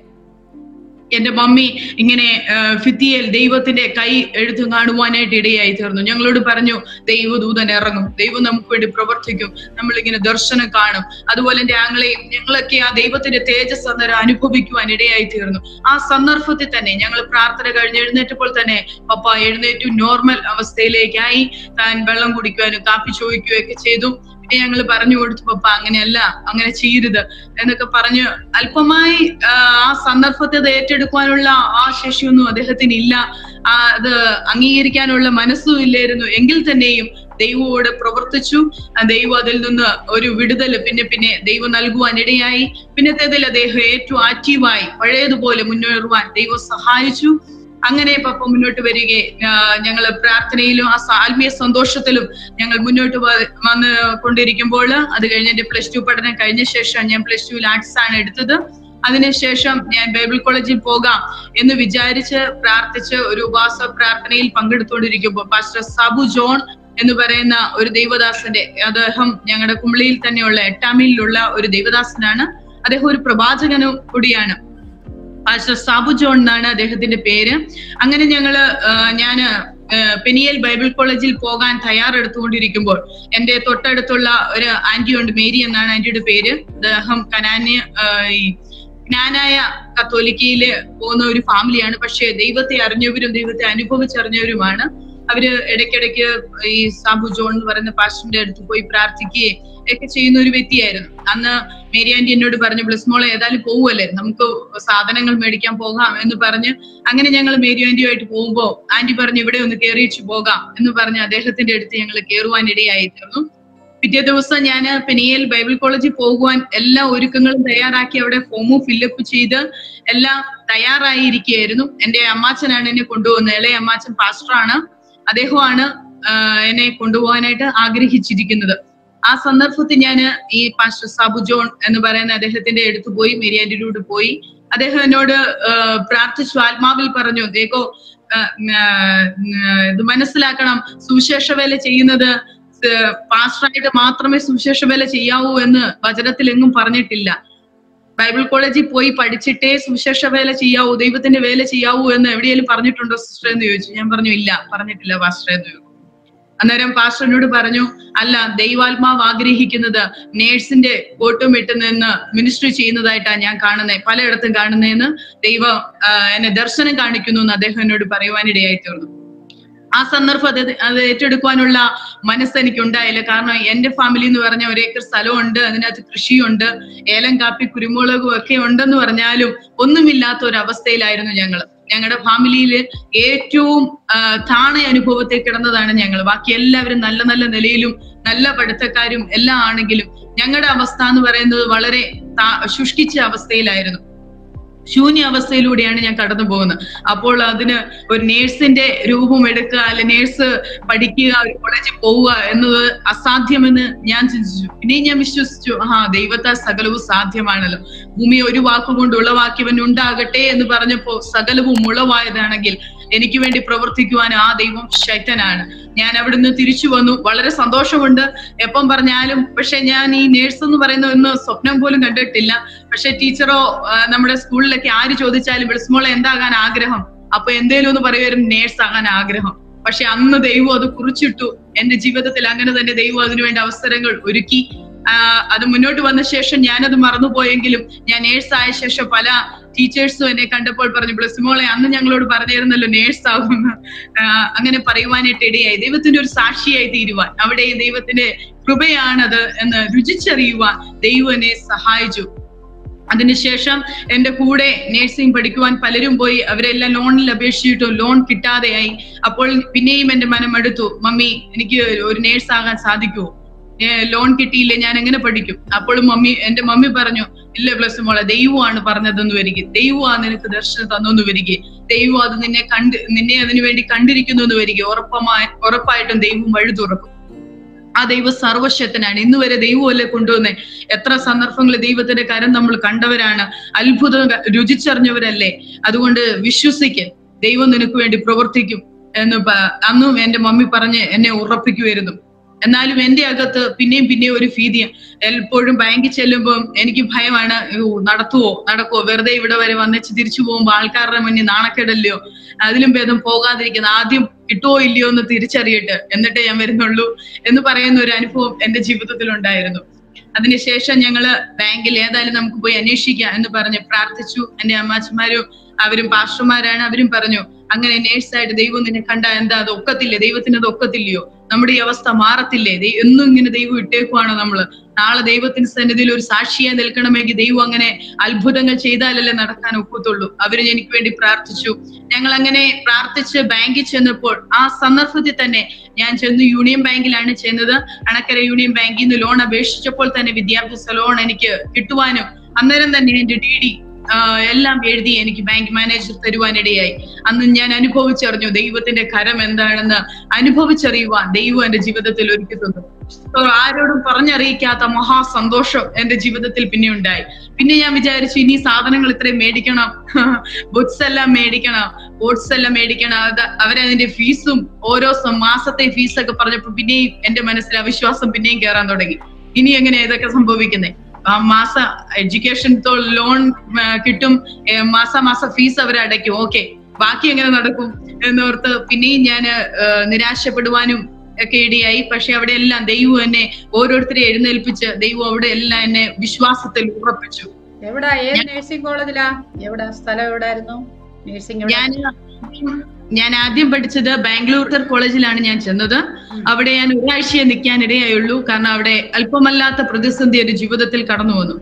എന്റെ മമ്മി ഇങ്ങനെ ആ, ഭിത്തിയിൽ ദൈവത്തിന്റെ കൈ എഴുത്ത് കാണുവാനായിട്ട് ഇടയായി തീർന്നു ഞങ്ങളോട് പറഞ്ഞു ദൈവദൂതൻ ഇറങ്ങും ദൈവം നമുക്ക് വേണ്ടി പ്രവർത്തിക്കും നമ്മൾ ഇങ്ങനെ ദർശനം കാണും അതുപോലെ എന്റെ ആങ്ങളെയും ഞങ്ങളൊക്കെ ആ ദൈവത്തിന്റെ തേജസ് അന്നേരം അനുഭവിക്കുവാൻ ഇടയായി തീർന്നു ആ സന്ദർഭത്തിൽ തന്നെ ഞങ്ങൾ പ്രാർത്ഥന കഴിഞ്ഞ് എഴുന്നേറ്റപ്പോൾ തന്നെ പപ്പ എഴുന്നേറ്റു നോർമൽ അവസ്ഥയിലേക്കായി താൻ വെള്ളം കുടിക്കുവാനും കാപ്പി ചോദിക്കുകയും ഒക്കെ ചെയ്തു പിന്നെ ഞങ്ങൾ പറഞ്ഞു കൊടുത്തു പപ്പ അങ്ങനെയല്ല അങ്ങനെ ചെയ്യരുത് എന്നൊക്കെ പറഞ്ഞ് അല്പമായി ആ, ആ സന്ദർഭത്തെ അത് ഏറ്റെടുക്കാനുള്ള ആ ശേഷിയൊന്നും അദ്ദേഹത്തിന് ഇല്ല ആ, അത് അംഗീകരിക്കാനുള്ള മനസ്സും ഇല്ലായിരുന്നു എങ്കിൽ തന്നെയും ദൈവത്തോട് പ്രവർത്തിച്ചു ആ ദൈവം അതിൽ നിന്ന് ഒരു വിടുതൽ പിന്നെ പിന്നെ ദൈവം നൽകുവാൻ ഇടയായി പിന്നത്തേതിൽ അദ്ദേഹം ഏറ്റവും ആക്റ്റീവായി പഴയതുപോലെ മുന്നേറുവാൻ ദൈവം സഹായിച്ചു അങ്ങനെ പപ്പ മുന്നോട്ട് വരികയെ ഞങ്ങൾ പ്രാർത്ഥനയിലും ആ സ- ആത്മീയ സന്തോഷത്തിലും ഞങ്ങൾ മുന്നോട്ട് വ- വന്ന് കൊണ്ടിരിക്കുമ്പോൾ അത് കഴിഞ്ഞ് എന്റെ പ്ലസ് ടു പഠനം കഴിഞ്ഞ ശേഷം ഞാൻ പ്ലസ് ടുവിൽ ആർട്സ് ആണ് എടുത്തത് അതിനുശേഷം ഞാൻ ബൈബിൾ കോളേജിൽ പോകാം എന്ന് വിചാരിച്ച് പ്രാർത്ഥിച്ച് ഒരു ഉപവാസ പ്രാർത്ഥനയിൽ പങ്കെടുത്തുകൊണ്ടിരിക്കുമ്പോൾ പാസ്റ്റർ സാബു ജോൺ എന്ന് പറയുന്ന ഒരു ദൈവദാസന്റെ അദ്ദേഹം ഞങ്ങളുടെ കുമളിയിൽ തന്നെയുള്ള എട്ടാമിലുള്ള ഒരു ദൈവദാസനാണ് അദ്ദേഹം ഒരു പ്രവാചകനും കൂടിയാണ് പാസ്റ്റർ സാബു ജോൺ എന്നാണ് അദ്ദേഹത്തിന്റെ പേര് അങ്ങനെ ഞങ്ങള് ഞാൻ പെനിയൽ ബൈബിൾ കോളേജിൽ പോകാൻ തയ്യാറെടുത്തുകൊണ്ടിരിക്കുമ്പോൾ എന്റെ തൊട്ടടുത്തുള്ള ഒരു ആന്റി ഉണ്ട് മേരി എന്നാണ് ആന്റിയുടെ പേര് അദ്ദേഹം കനാന്യ ആ, ഈ ജ്ഞാനായ കത്തോലിക്കയില് പോകുന്ന ഒരു ഫാമിലിയാണ് പക്ഷേ ദൈവത്തെ അറിഞ്ഞവരും ദൈവത്തെ അനുഭവിച്ചറിഞ്ഞവരുമാണ് അവര് ഇടയ്ക്കിടയ്ക്ക് ഈ സാബു ജോൺ എന്ന് പറയുന്ന പാസ്റ്ററിന്റെ അടുത്ത് പോയി പ്രാർത്ഥിക്കുകയും ഒക്കെ ചെയ്യുന്ന ഒരു വ്യക്തിയായിരുന്നു അന്ന് മേരി ആന്റി എന്നോട് പറഞ്ഞു ബ്ലിസ്മോളെ ഏതായാലും പോവുമല്ലേ നമുക്ക് സാധനങ്ങൾ മേടിക്കാൻ പോകാം എന്ന് പറഞ്ഞ് അങ്ങനെ ഞങ്ങൾ മേരി ആന്റിയുമായിട്ട് പോകുമ്പോ ആന്റി പറഞ്ഞു ഇവിടെ ഒന്ന് കയറിയിച്ചു പോകാം എന്ന് പറഞ്ഞ് അദ്ദേഹത്തിന്റെ അടുത്ത് ഞങ്ങൾ കയറുവാൻ ഇടയായിരുന്നു പിറ്റേ ദിവസം ഞാൻ പെനിയൽ ബൈബിൾ കോളേജിൽ പോകുവാൻ എല്ലാ ഒരുക്കങ്ങളും തയ്യാറാക്കി അവിടെ ഫോമും ഫില്ലപ്പ് ചെയ്ത് എല്ലാം തയ്യാറായിരിക്കുകയായിരുന്നു എന്റെ അമ്മാച്ചനാണ് എന്നെ കൊണ്ടുപോകുന്നത് ഇളയ അമ്മാച്ചൻ പാസ്റ്ററാണ് അദ്ദേഹമാണ് ആഹ് എന്നെ കൊണ്ടുപോകാനായിട്ട് ആഗ്രഹിച്ചിരിക്കുന്നത് ആ സന്ദർഭത്തിൽ ഞാൻ ഈ പാസ്റ്റർ സാബു ജോൺ എന്ന് പറയുന്ന അദ്ദേഹത്തിന്റെ അടുത്ത് പോയി മേരിയാന്റിലൂടെ പോയി അദ്ദേഹം എന്നോട് ആഹ് പ്രാർത്ഥിച്ചു ആത്മാവിൽ പറഞ്ഞു ദേക്കോ ആഹ് ആഹ് ഇത് മനസ്സിലാക്കണം സുവിശേഷ വേല ചെയ്യുന്നത് സ് പാസ്റ്ററായിട്ട് മാത്രമേ സുവിശേഷ വേല ചെയ്യാവൂ എന്ന് വചനത്തിൽ എങ്ങും പറഞ്ഞിട്ടില്ല ബൈബിൾ കോളേജിൽ പോയി പഠിച്ചിട്ടേ സുവിശേഷ വേല ചെയ്യാവൂ ദൈവത്തിന്റെ വേല ചെയ്യാവൂ എന്ന് എവിടെയെങ്കിലും പറഞ്ഞിട്ടുണ്ടോ സിസ്റ്റർ എന്ന് ചോദിച്ചു ഞാൻ പറഞ്ഞു ഇല്ല പറഞ്ഞിട്ടില്ല പാസ്റ്റർ എന്ന് ചോദിച്ചു അന്നേരം പാസ്റ്റർ എന്നോട് പറഞ്ഞു അല്ല ദൈവാത്മാവ് ആഗ്രഹിക്കുന്നത് നേഴ്സിന്റെ കോട്ടും ഇട്ട് നിന്ന് മിനിസ്ട്രി ചെയ്യുന്നതായിട്ടാണ് ഞാൻ കാണുന്നത് പലയിടത്തും കാണുന്നതെന്ന് ദൈവം ആ, എന്നെ ദർശനം കാണിക്കുന്നു എന്ന് അദ്ദേഹം എന്നോട് പറയുവാനിടയായി തീർന്നു ആ സന്ദർഭം അത് അത് ഏറ്റെടുക്കുവാനുള്ള മനസ്സ് എനിക്ക് ഉണ്ടായില്ല കാരണം എന്റെ ഫാമിലി എന്ന് പറഞ്ഞ ഒരേക്കർ സ്ഥലമുണ്ട് അതിനകത്ത് കൃഷിയുണ്ട് ഏലം കാപ്പി കുരുമുളകും ഒക്കെ ഉണ്ടെന്ന് പറഞ്ഞാലും ഒന്നുമില്ലാത്ത ഒരു അവസ്ഥയിലായിരുന്നു ഞങ്ങൾ ഞങ്ങളുടെ ഫാമിലിയിൽ ഏറ്റവും ആ, താണ അനുഭവത്തിൽ കിടന്നതാണ് ഞങ്ങൾ ബാക്കി എല്ലാവരും നല്ല നല്ല നിലയിലും നല്ല പഠിത്തക്കാരും എല്ലാം ആണെങ്കിലും ഞങ്ങളുടെ അവസ്ഥ എന്ന് പറയുന്നത് വളരെ താ- ശുഷ്കിച്ച അവസ്ഥയിലായിരുന്നു ശൂന്യ അവസ്ഥയിലൂടെയാണ് ഞാൻ കടന്നു പോകുന്നത് അപ്പോൾ അതിന് ഒരു നേഴ്സിന്റെ രൂപം എടുക്കുക അല്ലെ നേഴ്സ് പഠിക്കുക ഒരു കോളേജിൽ പോവുക എന്നത് അസാധ്യമെന്ന് ഞാൻ ചിന്തിച്ചു പിന്നെ ഞാൻ വിശ്വസിച്ചു ആ ദൈവത്താൽ സകലവും സാധ്യമാണല്ലോ ഭൂമി ഒരു വാക്കുകൊണ്ട് ഉളവാക്കിയവൻ ഉണ്ടാകട്ടെ എന്ന് പറഞ്ഞപ്പോ സകലവും ഉളവായതാണെങ്കിൽ എനിക്ക് വേണ്ടി പ്രവർത്തിക്കുവാൻ ആ ദൈവം ശക്തനാണ് ഞാൻ അവിടുന്ന് തിരിച്ചു വന്നു വളരെ സന്തോഷമുണ്ട് എപ്പം പറഞ്ഞാലും പക്ഷെ ഞാൻ ഈ നേഴ്സ് എന്ന് പറയുന്ന ഒന്ന് സ്വപ്നം പോലും കണ്ടിട്ടില്ല പക്ഷെ ടീച്ചറോ ആ, നമ്മുടെ സ്കൂളിലൊക്കെ ആര് ചോദിച്ചാലും വിളിസ്മോളെ എന്താകാൻ ആഗ്രഹം അപ്പൊ എന്തേലും ഒന്ന് പറയുമായിരുന്നു നേഴ്സ് ആകാൻ ആഗ്രഹം പക്ഷെ അന്ന് ദൈവം അത് കുറിച്ചിട്ടു എന്റെ ജീവിതത്തിൽ അങ്ങനെ തന്നെ ദൈവം അതിനുവേണ്ട അവസരങ്ങൾ ഒരുക്കി ആ, അത് മുന്നോട്ട് വന്ന ശേഷം ഞാനത് മറന്നുപോയെങ്കിലും ഞാൻ നേഴ്സ് ആയ ശേഷം പല ടീച്ചേഴ്സും എന്നെ കണ്ടപ്പോൾ പറഞ്ഞു ബ്ലസ്മോളെ അന്ന് ഞങ്ങളോട് പറഞ്ഞിരുന്നല്ലോ നേഴ്സ് ആകുമെന്ന് ആ, അങ്ങനെ പറയുവാനായിട്ട് ഇടയായി ദൈവത്തിന്റെ ഒരു സാക്ഷിയായി തീരുവാൻ അവിടെ ദൈവത്തിന്റെ കൃപയാണത് എന്ന് രുചിച്ചറിയുവാൻ ദൈവം എന്നെ സഹായിച്ചു അതിനുശേഷം എന്റെ കൂടെ നേഴ്സിംഗ് പഠിക്കുവാൻ പലരും പോയി അവരെല്ലാം ലോണിൽ അപേക്ഷിച്ചിട്ടും ലോൺ കിട്ടാതെയായി അപ്പോൾ പിന്നെയും എന്റെ മനം എടുത്തു മമ്മി എനിക്ക് ഒരു നേഴ്സ് ആകാൻ സാധിക്കുമോ ലോൺ കിട്ടിയില്ലേ ഞാൻ എങ്ങനെ പഠിക്കും അപ്പോഴും മമ്മി എന്റെ മമ്മി പറഞ്ഞു ഇല്ല പ്ലസ് മോളെ ദൈവമാണ് പറഞ്ഞതെന്ന് വരിക ദൈവമാണ് നിനക്ക് ദർശനം തന്നെന്ന് വരിക ദൈവം അത് നിന്നെ കണ്ട് നിന്നെ അതിനു വേണ്ടി കണ്ടിരിക്കുന്നു എന്ന് വരിക ഉറപ്പമായി ഉറപ്പായിട്ടും ദൈവം വഴി തുറക്കും ആ ദൈവം സർവശക്തനാണ് ഇന്ന് വരെ ദൈവമല്ലേ കൊണ്ടുവന്നേ എത്ര സന്ദർഭങ്ങളിൽ ദൈവത്തിന്റെ കരം നമ്മൾ കണ്ടവരാണ് അത്ഭുതം ക- രുചിച്ചറിഞ്ഞവരല്ലേ അതുകൊണ്ട് വിശ്വസിക്ക് ദൈവം നിനക്ക് വേണ്ടി പ്രവർത്തിക്കും എന്ന് പ- അന്നും എന്റെ മമ്മി പറഞ്ഞ് എന്നെ ഉറപ്പിക്കുമായിരുന്നു എന്നാലും എന്റെ അകത്ത് പിന്നെയും പിന്നെയും ഒരു ഭീതി എപ്പോഴും ബാങ്കിൽ ചെല്ലുമ്പോൾ എനിക്ക് ഭയമാണ് "അയ്യോ, നടത്തുവോ നടക്കുവോ വെറുതെ ഇവിടെ വരെ വന്നിച്ച് തിരിച്ചു പോകുമ്പോ ആൾക്കാരുടെ മുന്നിൽ നാണക്കേടല്ലയോ അതിലും ഭേദം പോകാതിരിക്കുന്ന ആദ്യം കിട്ടുവോ ഇല്ലയോ എന്ന് തിരിച്ചറിയട്ടെ എന്നിട്ടേ ഞാൻ വരുന്നുള്ളൂ എന്ന് പറയുന്ന ഒരു അനുഭവം എന്റെ ജീവിതത്തിൽ ഉണ്ടായിരുന്നു അതിനുശേഷം ഞങ്ങള് ബാങ്കിൽ ഏതായാലും നമുക്ക് പോയി അന്വേഷിക്കാം എന്ന് പറഞ്ഞ് പ്രാർത്ഥിച്ചു എന്റെ അമ്മാച്ചന്മാരും അവരും പാസ്റ്റർമാരാണ് അവരും പറഞ്ഞു അങ്ങനെ നേഴ്സായിട്ട് ദൈവം നിന്നെ കണ്ട എന്താ അത് ഒക്കത്തില്ലേ ദൈവത്തിന് അത് ഒക്കത്തില്ലയോ നമ്മുടെ ഈ അവസ്ഥ മാറത്തില്ലേ ദൈ- എന്നും ഇങ്ങനെ ദൈവം ഇട്ടേക്കുവാണോ നമ്മള് നാളെ ദൈവത്തിന്റെ സന്നിധിയിൽ ഒരു സാക്ഷിയായി നിൽക്കണമെങ്കിൽ ദൈവം അങ്ങനെ അത്ഭുതങ്ങൾ ചെയ്താലല്ലേ നടക്കാൻ ഒക്കത്തുള്ളൂ അവര് എനിക്ക് വേണ്ടി പ്രാർത്ഥിച്ചു ഞങ്ങൾ അങ്ങനെ പ്രാർത്ഥിച്ച് ബാങ്കിൽ ചെന്നപ്പോൾ ആ സന്ദർഭത്തിൽ തന്നെ ഞാൻ ചെന്ന് യൂണിയൻ ബാങ്കിലാണ് ചെന്നത് അണക്കര യൂണിയൻ ബാങ്കിൽ നിന്ന് ലോൺ അപേക്ഷിച്ചപ്പോൾ തന്നെ വിദ്യാഭ്യാസ ലോൺ എനിക്ക് കിട്ടുവാനും അന്നേരം തന്നെ എന്റെ ഡി ഡി എല്ലാം എഴുതി എനിക്ക് ബാങ്ക് മാനേജർ തരുവാനിടയായി അന്ന് ഞാൻ അനുഭവിച്ചറിഞ്ഞു ദൈവത്തിന്റെ കരം എന്താണെന്ന് അനുഭവിച്ചറിയുവാൻ ദൈവം എന്റെ ജീവിതത്തിൽ ഒരുക്കി തന്നു So, ആരോടും പറഞ്ഞറിയിക്കാത്ത മഹാസന്തോഷം എന്റെ ജീവിതത്തിൽ പിന്നെ ഉണ്ടായി പിന്നെ ഞാൻ വിചാരിച്ചു ഇനി സാധനങ്ങൾ ഇത്രയും മേടിക്കണം ബുക്സ് എല്ലാം മേടിക്കണം ബോട്ട്സ് എല്ലാം മേടിക്കണം അത് അവരതിന്റെ ഫീസും ഓരോ സം- മാസത്തെ ഫീസൊക്കെ പറഞ്ഞപ്പോ പിന്നെയും എന്റെ മനസ്സിൽ അവിശ്വാസം പിന്നെയും കയറാൻ തുടങ്ങി ഇനി എങ്ങനെ ഇതൊക്കെ സംഭവിക്കുന്നത് ആ മാസ എഡ്യൂക്കേഷൻ ലോൺ കിട്ടും ഏ, മാസ മാസ ഫീസ് അവർ അടയ്ക്കും ഓക്കെ ബാക്കി എങ്ങനെ നടക്കും എന്നോർത്ത് പിന്നെയും ഞാൻ നിരാശപ്പെടുവാനും ഒക്കെ ഇടയായി പക്ഷെ അവിടെ എല്ലാം ദൈവം എന്നെ ഓരോരുത്തരെ എഴുന്നേൽപ്പിച്ച് ദൈവം അവിടെ എല്ലാം എന്നെ വിശ്വാസത്തിൽ ഉറപ്പിച്ചു എവിടാ ഏത് നഴ്സിംഗ് കോളേജിലാ എവിടെ സ്ഥലം എവിടായിരുന്നു നഴ്സിംഗ് ഞാൻ ഞാൻ ആദ്യം പഠിച്ചത് ബാംഗ്ലൂർ കോളേജിലാണ് ഞാൻ ചെന്നത് അവിടെ ഞാൻ ഒരാഴ്ചയെ നിൽക്കാൻ ഇടയായുള്ളൂ കാരണം അവിടെ അല്പമല്ലാത്ത പ്രതിസന്ധി എന്റെ ജീവിതത്തിൽ കടന്നു വന്നു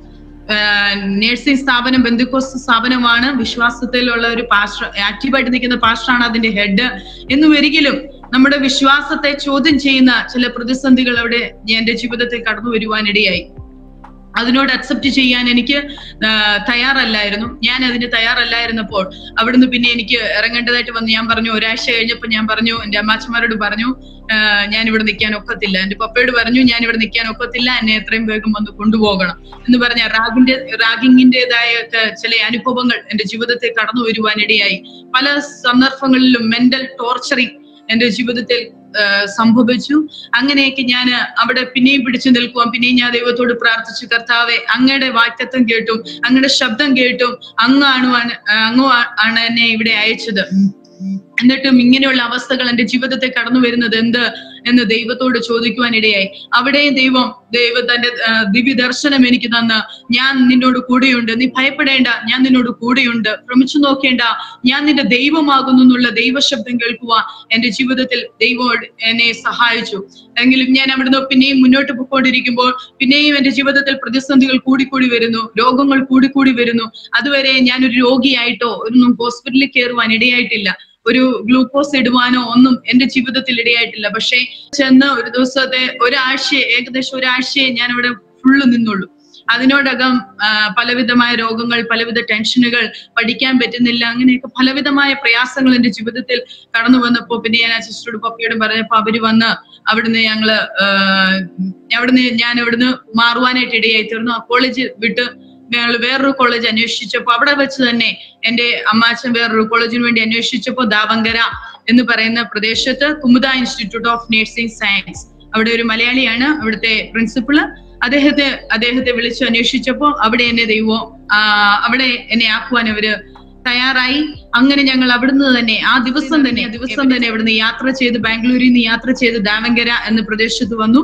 നഴ്സിംഗ് സ്ഥാപനം ബന്ധുക്കോസ് സ്ഥാപനമാണ് വിശ്വാസത്തിലുള്ള ഒരു പാസ്റ്റർ ആക്റ്റീവായിട്ട് നിൽക്കുന്ന പാസ്റ്ററാണ് അതിന്റെ ഹെഡ് എന്നും ഒരിക്കലും നമ്മുടെ വിശ്വാസത്തെ ചോദ്യം ചെയ്യുന്ന ചില പ്രതിസന്ധികൾ അവിടെ എന്റെ ജീവിതത്തിൽ കടന്നു വരുവാനിടയായി അതിനോട് അക്സെപ്റ്റ് ചെയ്യാൻ എനിക്ക് ആ, തയ്യാറല്ലായിരുന്നു ഞാൻ അതിന് തയ്യാറല്ലായിരുന്നപ്പോൾ അവിടുന്ന് പിന്നെ എനിക്ക് ഇറങ്ങേണ്ടതായിട്ട് വന്നു ഞാൻ പറഞ്ഞു ഒരാഴ്ച കഴിഞ്ഞപ്പോൾ ഞാൻ പറഞ്ഞു എന്റെ അമ്മാച്ചമാരോട് പറഞ്ഞു ആ, ഞാൻ ഇവിടെ നിൽക്കാൻ ഒക്കത്തില്ല എന്റെ പപ്പയോട് പറഞ്ഞു ഞാൻ ഇവിടെ നിൽക്കാൻ ഒക്കത്തില്ല എന്നെ എത്രയും വേഗം വന്ന് കൊണ്ടുപോകണം എന്ന് പറഞ്ഞ റാഗിന്റെ റാഗിങ്ങിന്റേതായ ഒക്കെ ചില അനുഭവങ്ങൾ എന്റെ ജീവിതത്തിൽ കടന്നു വരുവാനിടയായി പല സന്ദർഭങ്ങളിലും മെന്റൽ ടോർച്ചറിങ് എന്റെ ജീവിതത്തിൽ ആ, സംഭവിച്ചു അങ്ങനെയൊക്കെ ഞാൻ അവിടെ പിന്നെയും പിടിച്ചു നിൽക്കുവാൻ പിന്നെയും ഞാൻ ദൈവത്തോട് പ്രാർത്ഥിച്ചു കർത്താവെ അങ്ങയുടെ വാക്യത്വം കേട്ടും അങ്ങയുടെ ശബ്ദം കേട്ടും അങ്ങാണ് അങ്ങ് ആണ് എന്നെ ഇവിടെ അയച്ചത് എന്നിട്ടും ഇങ്ങനെയുള്ള അവസ്ഥകൾ എന്റെ ജീവിതത്തിൽ കടന്നു വരുന്നത് എന്ത് എന്ന് ദൈവത്തോട് ചോദിക്കുവാനിടയായി അവിടെയും ദൈവം ദൈവ തന്റെ ആ, ദിവ്യ ദർശനം എനിക്ക് തന്ന് ഞാൻ നിന്നോട് കൂടെയുണ്ട് നീ ഭയപ്പെടേണ്ട ഞാൻ നിന്നോട് കൂടെയുണ്ട് ഭ്രമിച്ചു നോക്കേണ്ട ഞാൻ നിന്റെ ദൈവമാകുന്നു എന്നുള്ള ദൈവശബ്ദം കേൾക്കുവാൻ എന്റെ ജീവിതത്തിൽ ദൈവം എന്നെ സഹായിച്ചു എങ്കിലും ഞാൻ അവിടുന്ന് പിന്നെയും മുന്നോട്ട് പോയിക്കൊണ്ടിരിക്കുമ്പോൾ പിന്നെയും എന്റെ ജീവിതത്തിൽ പ്രതിസന്ധികൾ കൂടിക്കൂടി വരുന്നു രോഗങ്ങൾ കൂടിക്കൂടി വരുന്നു അതുവരെ ഞാൻ ഒരു രോഗിയായിട്ടോ ഒന്നും ഹോസ്പിറ്റലിൽ കയറുവാൻ ഇടയായിട്ടില്ല ഒരു ഗ്ലൂക്കോസ് ഇടുവാനോ ഒന്നും എന്റെ ജീവിതത്തിൽ ഇടയായിട്ടില്ല പക്ഷേ ചെന്ന് ഒരു ദിവസത്തെ ഒരാഴ്ചയെ ഏകദേശം ഒരാഴ്ചയെ ഞാൻ ഇവിടെ ഫുള്ള് നിന്നുള്ളൂ അതിനോടകം ആ, പലവിധമായ രോഗങ്ങൾ പലവിധ ടെൻഷനുകൾ പഠിക്കാൻ പറ്റുന്നില്ല അങ്ങനെയൊക്കെ പലവിധമായ പ്രയാസങ്ങൾ എന്റെ ജീവിതത്തിൽ കടന്നു വന്നപ്പോ പിന്നെ ഞാൻ ആ സിസ്റ്ററോട് പപ്പയോടും പറഞ്ഞപ്പോ അവര് വന്ന് അവിടുന്ന് ഞങ്ങള് ആ, അവിടുന്ന് ഞാൻ അവിടുന്ന് മാറുവാനായിട്ട് ഇടയായി തീർന്നു ആ കോളേജ് വിട്ട് ഞങ്ങൾ വേറൊരു കോളേജ് അന്വേഷിച്ചപ്പോ അവിടെ വെച്ച് തന്നെ എന്റെ അമ്മാച്ചൻ വേറൊരു കോളേജിന് വേണ്ടി അന്വേഷിച്ചപ്പോ ദാവങ്കര എന്ന് പറയുന്ന പ്രദേശത്ത് Kumuda institute of nursing science അവിടെ ഒരു മലയാളിയാണ് അവിടുത്തെ പ്രിൻസിപ്പള് അദ്ദേഹത്തെ അദ്ദേഹത്തെ വിളിച്ചു അന്വേഷിച്ചപ്പോ അവിടെ എന്നെ ദൈവം ആ, അവിടെ എന്നെ ആക്കുവാൻ അവര് തയ്യാറായി അങ്ങനെ ഞങ്ങൾ അവിടുന്ന് തന്നെ ആ ദിവസം തന്നെ ആ ദിവസം തന്നെ അവിടുന്ന് യാത്ര ചെയ്ത് ബാംഗ്ലൂരിൽ നിന്ന് യാത്ര ചെയ്ത് ദാവങ്കര എന്ന പ്രദേശത്ത് വന്നു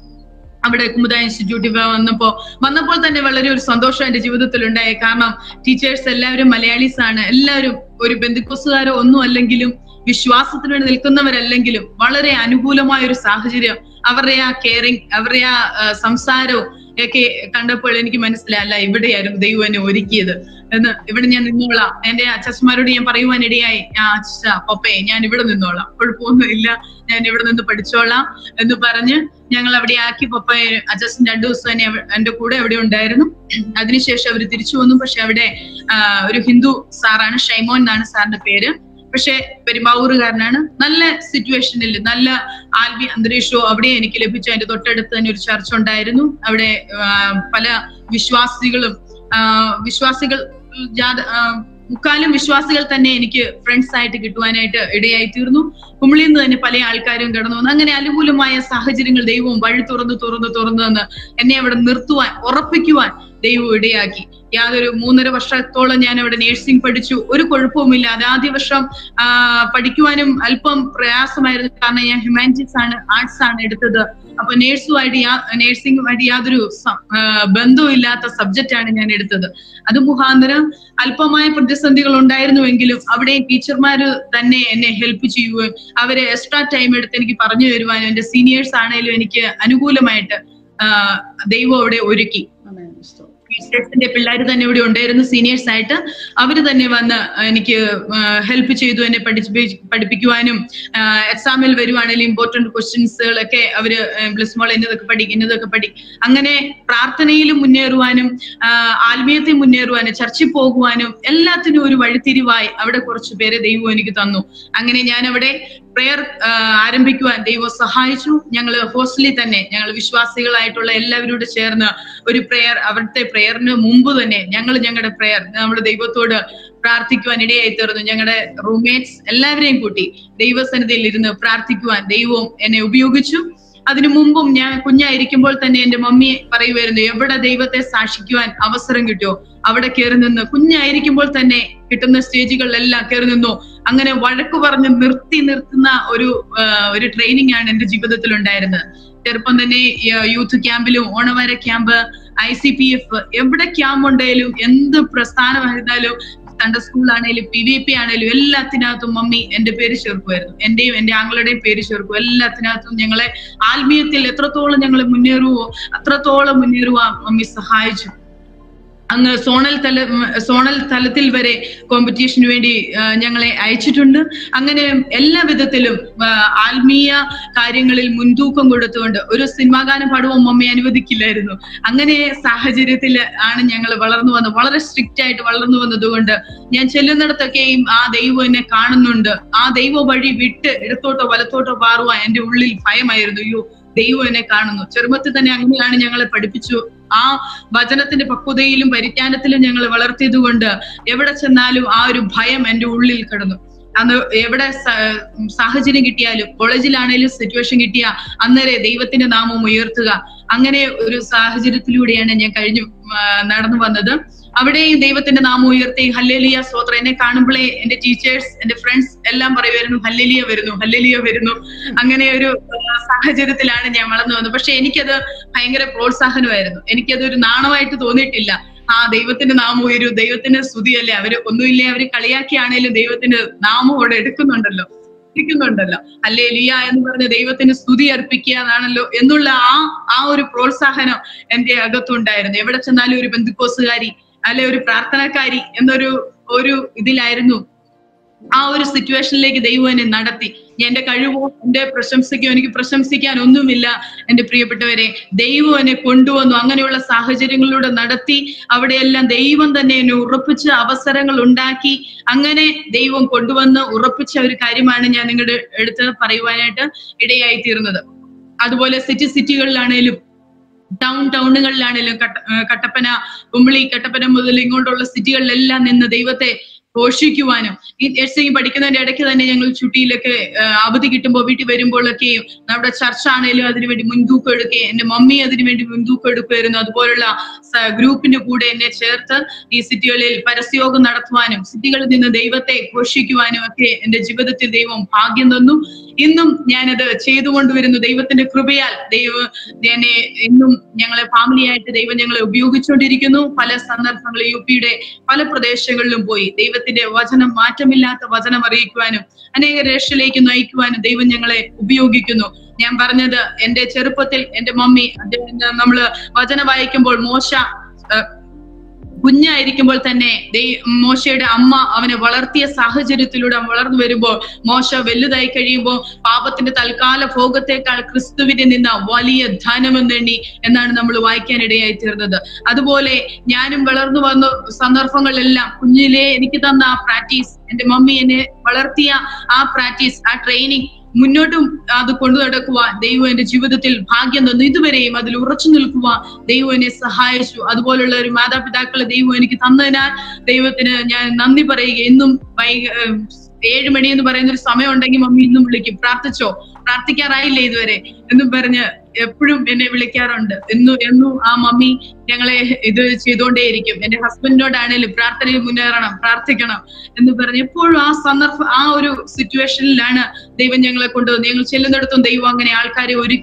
അവിടെ കുമുദ ഇൻസ്റ്റിറ്റ്യൂട്ടിൽ വന്നപ്പോ വന്നപ്പോൾ തന്നെ വളരെ ഒരു സന്തോഷം എന്റെ ജീവിതത്തിൽ ഉണ്ടായി കാരണം ടീച്ചേഴ്സ് എല്ലാവരും മലയാളീസ് ആണ് എല്ലാവരും ഒരു ബന്ധുക്കോസുകാരോ ഒന്നും അല്ലെങ്കിലും വിശ്വാസത്തിന് വേണ്ടി നിൽക്കുന്നവരല്ലെങ്കിലും വളരെ അനുകൂലമായ ഒരു സാഹചര്യം അവരുടെ ആ കെയറിങ് അവരുടെ ആ ആ, സംസാരവും ഒക്കെ കണ്ടപ്പോൾ എനിക്ക് മനസ്സിലായല്ല ഇവിടെയായിരുന്നു ദൈവം എന്നെ ഒരുക്കിയത് എന്ന് ഇവിടെ ഞാൻ നിന്നോളാം എന്റെ അച്ഛന്മാരോട് ഞാൻ പറയുവാനിടയായി ആ അച്ഛ പപ്പേ ഞാൻ ഇവിടെ നിന്നോളാം കുഴപ്പമൊന്നുമില്ല ഞാൻ ഇവിടെ നിന്ന് പഠിച്ചോളാം എന്ന് പറഞ്ഞ് ഞങ്ങൾ അവിടെ ആക്കി പപ്പ അച്ഛൻ രണ്ടു ദിവസം തന്നെ അവ- എന്റെ കൂടെ അവിടെ ഉണ്ടായിരുന്നു അതിനുശേഷം അവർ തിരിച്ചു വന്നു പക്ഷെ അവിടെ ആ, ഒരു ഹിന്ദു സാറാണ് ഷൈമോൻ എന്നാണ് സാറിന്റെ പേര് പക്ഷെ പെരുമ്പാവൂറുകാരനാണ് നല്ല സിറ്റുവേഷനിൽ നല്ല ആത്മീയ അന്തരീക്ഷവും അവിടെ എനിക്ക് ലഭിച്ചു അതിന്റെ തൊട്ടടുത്ത് തന്നെ ഒരു ചർച്ച ഉണ്ടായിരുന്നു അവിടെ ആ, പല വിശ്വാസികളും ആ, വിശ്വാസികൾ ജാത- ആ, മുക്കാലും വിശ്വാസികൾ തന്നെ എനിക്ക് ഫ്രണ്ട്സ് ആയിട്ട് കിട്ടുവാനായിട്ട് ഇടയായി തീർന്നു കുമിളിൽ നിന്ന് തന്നെ പല ആൾക്കാരും കടന്നു വന്നു അങ്ങനെ അനുകൂലമായ സാഹചര്യങ്ങൾ ദൈവവും വഴി തുറന്ന് തുറന്ന് തുറന്നു തന്ന് എന്നെ അവിടെ നിർത്തുവാൻ ഉറപ്പിക്കുവാൻ ദൈവം ഇടയാക്കി യാതൊരു മൂന്നര വർഷത്തോളം ഞാൻ അവിടെ നേഴ്സിംഗ് പഠിച്ചു ഒരു കുഴപ്പവുമില്ലാതെ ആദ്യ വർഷം ആ, പഠിക്കുവാനും അല്പം പ്രയാസമായിരുന്നു കാരണം ഞാൻ ഹ്യൂമാനിറ്റീസ് ആണ് ആർട്സ് ആണ് എടുത്തത് അപ്പൊ നേഴ്സുമായിട്ട് യാ നേഴ്സിംഗുമായിട്ട് യാതൊരു സ- ആ, ബന്ധവും ഇല്ലാത്ത സബ്ജക്റ്റ് ആണ് ഞാൻ എടുത്തത് അത് മുഖാന്തരം അല്പമായ പ്രതിസന്ധികൾ ഉണ്ടായിരുന്നുവെങ്കിലും അവിടെ ടീച്ചർമാര് തന്നെ എന്നെ ഹെൽപ്പ് ചെയ്യുകയും അവര് എക്സ്ട്രാ ടൈം എടുത്ത് എനിക്ക് പറഞ്ഞു തരുവാനും എന്റെ സീനിയേഴ്സ് ആണെങ്കിലും എനിക്ക് അനുകൂലമായിട്ട് ആ, ദൈവം അവിടെ ഒരുക്കി ആമേൻ സ്തോത്രം ടീച്ചേഴ്സിന്റെ പിള്ളേർ തന്നെ ഇവിടെ ഉണ്ടായിരുന്നു സീനിയേഴ്സ് ആയിട്ട് അവര് തന്നെ വന്ന് എനിക്ക് ഹെൽപ്പ് ചെയ്തു എന്നെ പഠിപ്പി- പഠിപ്പിക്കുവാനും എക്സാമിൽ വരുവാണെങ്കിൽ ഇമ്പോർട്ടന്റ് ക്വസ്റ്റ്യൻസുകളൊക്കെ അവര് പ്ലസ് മോൾ എന്നതൊക്കെ പഠി എന്നതൊക്കെ പഠി അങ്ങനെ പ്രാർത്ഥനയിൽ മുന്നേറുവാനും ആ, ആത്മീയത്തിൽ മുന്നേറുവാനും ചർച്ചിൽ പോകുവാനും എല്ലാത്തിനും ഒരു വഴിത്തിരിവായി അവിടെ കുറച്ച് പേരെ ദൈവം എനിക്ക് തന്നു അങ്ങനെ ഞാൻ അവിടെ പ്രെയർ ആരംഭിക്കുവാൻ ദൈവം സഹായിച്ചു ഞങ്ങൾ ഹോസ്റ്റലിൽ തന്നെ ഞങ്ങൾ വിശ്വാസികളായിട്ടുള്ള എല്ലാവരോട് ചേർന്ന് ഒരു പ്രെയർ അവിടുത്തെ പ്രെയറിന് മുമ്പ് തന്നെ ഞങ്ങൾ ഞങ്ങളുടെ പ്രെയർ നമ്മൾ ദൈവത്തോട് പ്രാർത്ഥിക്കുവാൻ ഇടയായി തീർന്നു ഞങ്ങളുടെ റൂംമേറ്റ്സ് എല്ലാവരെയും കൂട്ടി ദൈവസന്നിധിയിൽ ഇരുന്ന് പ്രാർത്ഥിക്കുവാൻ ദൈവവും എന്നെ ഉപയോഗിച്ചു അതിനു മുമ്പും ഞാൻ കുഞ്ഞായിരിക്കുമ്പോൾ തന്നെ എന്റെ മമ്മി പറയുമായിരുന്നു എവിടെ ദൈവത്തെ സാക്ഷിക്കുവാൻ അവസരം കിട്ടുമോ അവിടെ കയറി നിന്ന് കുഞ്ഞായിരിക്കുമ്പോൾ തന്നെ കിട്ടുന്ന സ്റ്റേജുകളിലെല്ലാം കയറി നിന്നു അങ്ങനെ വഴക്ക് പറഞ്ഞ് നിർത്തി നിർത്തുന്ന ഒരു ആ, ഒരു ട്രെയിനിങ് ആണ് എന്റെ ജീവിതത്തിൽ ഉണ്ടായിരുന്നത് ചെറുപ്പം തന്നെ യൂത്ത് ക്യാമ്പിലും ഓണവാര camp I C P F എവിടെ ക്യാമ്പ് ഉണ്ടെങ്കിലും എന്ത് പ്രസ്ഥാനമായിരുന്നാലും സൺഡേ സ്കൂളാണേലും പി വി പി ആണേലും എല്ലാത്തിനകത്തും മമ്മി എന്റെ പേര് ചേർക്കുമായിരുന്നു എന്റെയും എന്റെ ആങ്ങളുടെയും പേര് ചേർക്കും എല്ലാത്തിനകത്തും ഞങ്ങളെ ആത്മീയത്തിൽ എത്രത്തോളം ഞങ്ങൾ മുന്നേറുവോ അത്രത്തോളം മുന്നേറുവാൻ മമ്മി സഹായിച്ചു അങ്ങ് സോണൽ തല സോണൽ തലത്തിൽ വരെ കോമ്പറ്റീഷന് വേണ്ടി ആ, ഞങ്ങളെ അയച്ചിട്ടുണ്ട് അങ്ങനെ എല്ലാ വിധത്തിലും ആ, ആത്മീയ കാര്യങ്ങളിൽ മുൻതൂക്കം കൊടുത്തുകൊണ്ട് ഒരു സിനിമാ ഗാനം പാടുവാൻ മമ്മി അനുവദിക്കില്ലായിരുന്നു അങ്ങനെ സാഹചര്യത്തിൽ ആണ് ഞങ്ങൾ വളർന്നു വന്നത് വളരെ സ്ട്രിക്റ്റ് ആയിട്ട് വളർന്നു വന്നതുകൊണ്ട് ഞാൻ ചെല്ലുന്നിടത്തൊക്കെയും ആ ദൈവം എന്നെ കാണുന്നുണ്ട് ആ ദൈവ വഴി വിട്ട് ഇടത്തോട്ടോ വലത്തോട്ടോ മാറുവാൻ എന്റെ ഉള്ളിൽ ഭയമായിരുന്നു അയ്യോ ദൈവം എന്നെ കാണുന്നു ചെറുപ്പത്തിൽ തന്നെ അങ്ങനെയാണ് ഞങ്ങളെ പഠിപ്പിച്ചു ആ വചനത്തിന്റെ പക്വതയിലും പരിജ്ഞാനത്തിലും ഞങ്ങൾ വളർത്തിയത് കൊണ്ട് എവിടെ ചെന്നാലും ആ ഒരു ഭയം എന്റെ ഉള്ളിൽ കിടന്നു അന്ന് എവിടെ സ- സാഹചര്യം കിട്ടിയാലും കോളേജിലാണേലും സിറ്റുവേഷൻ കിട്ടിയ അന്നേരെ ദൈവത്തിന്റെ നാമം ഉയർത്തുക അങ്ങനെ ഒരു സാഹചര്യത്തിലൂടെയാണ് ഞാൻ കഴിഞ്ഞു ആ, നടന്നു വന്നത് അവിടെയും ദൈവത്തിന്റെ നാമം ഉയർത്തി ഹല്ലേലിയ സ്തോത്രം എന്നെ കാണുമ്പോഴേ എന്റെ ടീച്ചേഴ്സ് എന്റെ ഫ്രണ്ട്സ് എല്ലാം പറയുമായിരുന്നു ഹല്ലേലിയ വരുന്നു ഹല്ലേലിയ വരുന്നു അങ്ങനെ ഒരു ആ, സാഹചര്യത്തിലാണ് ഞാൻ വളർന്നു വന്നത് പക്ഷെ എനിക്കത് ഭയങ്കര പ്രോത്സാഹനമായിരുന്നു എനിക്കത് ഒരു നാണമായിട്ട് തോന്നിയിട്ടില്ല ആ ദൈവത്തിന്റെ നാമം ഉയരൂ ദൈവത്തിന്റെ സ്തുതിയല്ലേ അവര് ഒന്നുമില്ലേ അവര് കളിയാക്കിയാണേലും ദൈവത്തിന്റെ നാമം അവിടെ എടുക്കുന്നുണ്ടല്ലോ ഇരിക്കുന്നുണ്ടല്ലോ അല്ലേ ലിയ എന്ന് പറഞ്ഞ ദൈവത്തിന് സ്തുതി അർപ്പിക്കുക എന്നാണല്ലോ എന്നുള്ള ആ ആ ഒരു പ്രോത്സാഹനം എന്റെ അകത്തുണ്ടായിരുന്നു എവിടെ ചെന്നാലും ഒരു ബന്ധുക്കോസുകാരി അല്ലെ ഒരു പ്രാർത്ഥനക്കാരി എന്നൊരു ഒരു ഇതിലായിരുന്നു ആ ഒരു സിറ്റുവേഷനിലേക്ക് ദൈവം എന്നെ നടത്തി ഞാൻ എന്റെ കഴിവോ എന്റെ പ്രശംസയ്ക്കോ എനിക്ക് പ്രശംസിക്കാൻ ഒന്നുമില്ല എന്റെ പ്രിയപ്പെട്ടവരെ ദൈവം എന്നെ കൊണ്ടുവന്നു അങ്ങനെയുള്ള സാഹചര്യങ്ങളിലൂടെ നടത്തി അവിടെയെല്ലാം ദൈവം തന്നെ എന്നെ ഉറപ്പിച്ച് അവസരങ്ങൾ ഉണ്ടാക്കി അങ്ങനെ ദൈവം കൊണ്ടുവന്ന് ഉറപ്പിച്ച ഒരു കാര്യമാണ് ഞാൻ നിങ്ങളുടെ അടുത്ത് പറയുവാനായിട്ട് ഇടയായി തീർന്നത് അതുപോലെ സിറ്റി സിറ്റികളിലാണേലും ടൗൺ ടൗണുകളിലാണേലും കട്ട ഏർ കട്ടപ്പന കുമ്പളി കട്ടപ്പന മുതൽ ഇങ്ങോട്ടുള്ള സിറ്റികളിലെല്ലാം നിന്ന് ദൈവത്തെ ഘോഷിക്കുവാനും ഈ നഴ്സിംഗ് പഠിക്കുന്നതിന്റെ ഇടയ്ക്ക് തന്നെ ഞങ്ങൾ ചുട്ടിയിലൊക്കെ ആ, അവധി കിട്ടുമ്പോൾ വീട്ടിൽ വരുമ്പോഴൊക്കെയും നമ്മുടെ ചർച്ച ആണെങ്കിലും അതിനുവേണ്ടി മുൻതൂക്കം എടുക്കുകയും എന്റെ മമ്മി അതിനുവേണ്ടി മുൻതൂക്കം എടുക്കുമായിരുന്നു അതുപോലുള്ള സ- ഗ്രൂപ്പിന്റെ കൂടെ എന്നെ ചേർത്ത് ഈ സിറ്റികളിൽ പരസ്യയോഗം നടത്തുവാനും സിറ്റികളിൽ നിന്ന് ദൈവത്തെ ഘോഷിക്കുവാനും ഒക്കെ എന്റെ ജീവിതത്തിൽ ദൈവം ഭാഗ്യം തന്നു ഇന്നും ഞാനത് ചെയ്തുകൊണ്ടുവരുന്നു ദൈവത്തിന്റെ കൃപയാൽ ദൈവം എന്നെ ഇന്നും ഞങ്ങളെ ഫാമിലിയായിട്ട് ദൈവം ഞങ്ങളെ ഉപയോഗിച്ചുകൊണ്ടിരിക്കുന്നു പല സന്ദർഭങ്ങളിൽ യു പിയുടെ പല പ്രദേശങ്ങളിലും പോയി ദൈവത്തിന്റെ വചനം മാറ്റമില്ലാത്ത വചനം അറിയിക്കുവാനും അനേക രക്ഷയിലേക്ക് നയിക്കുവാനും ദൈവം ഞങ്ങളെ ഉപയോഗിക്കുന്നു ഞാൻ പറഞ്ഞത് എന്റെ ചെറുപ്പത്തിൽ എന്റെ മമ്മി അദ്ദേഹം നമ്മള് വചനം വായിക്കുമ്പോൾ മോശ ഏഹ്, കുഞ്ഞായിരിക്കുമ്പോൾ തന്നെ ദൈ- മോശയുടെ അമ്മ അവനെ വളർത്തിയ സാഹചര്യത്തിലൂടെ അവൻ വളർന്നു വരുമ്പോൾ മോശ വലുതായി കഴിയുമ്പോൾ പാപത്തിന്റെ തൽക്കാല ഭോഗത്തെക്കാൾ ക്രിസ്തുവിന്റെ നിന്ന വലിയ ധനമെന്നെണ്ണി എന്നാണ് നമ്മൾ വായിക്കാനിടയായി തീർന്നത് അതുപോലെ ഞാനും വളർന്നു വന്ന സന്ദർഭങ്ങളിലെല്ലാം കുഞ്ഞിലെ എനിക്ക് തന്ന ആ പ്രാക്ടീസ് എന്റെ മമ്മി എന്നെ വളർത്തിയ ആ പ്രാക്ടീസ് ആ ട്രെയിനിങ് മുന്നോട്ടും അത് കൊണ്ടു നടക്കുവാൻ ദൈവം എന്റെ ജീവിതത്തിൽ ഭാഗ്യം തന്നു ഇതുവരെയും അതിൽ ഉറച്ചു നിൽക്കുവാൻ ദൈവം എന്നെ സഹായിച്ചു അതുപോലുള്ള ഒരു മാതാപിതാക്കളെ ദൈവം എനിക്ക് തന്നതിനാൽ ദൈവത്തിന് ഞാൻ നന്ദി പറയുക ഇന്നും വൈക ഏഹ് ഏഴ് മണി എന്ന് പറയുന്ന ഒരു സമയം ഉണ്ടെങ്കിൽ മമ്മി ഇന്നും വിളിക്കും പ്രാർത്ഥിച്ചോ പ്രാർത്ഥിക്കാറായില്ലേ ഇതുവരെ എന്നും പറഞ്ഞ് എപ്പോഴും എന്നെ വിളിക്കാറുണ്ട് എന്നും എന്നും ആ മമ്മി ഞങ്ങളെ ഇത് ചെയ്തുകൊണ്ടേയിരിക്കും എന്റെ ഹസ്ബൻഡിനോടാണേലും പ്രാർത്ഥനയിൽ മുന്നേറണം പ്രാർത്ഥിക്കണം എന്ന് പറഞ്ഞ് എപ്പോഴും ആ സന്ദർഭം ആ ഒരു സിറ്റുവേഷനിലാണ് ദൈവം ഞങ്ങളെ കൊണ്ടുവന്നത് ഞങ്ങൾ ചെല്ലുന്നിടത്തും ദൈവം അങ്ങനെ ആൾക്കാരെ ഒരുക്കി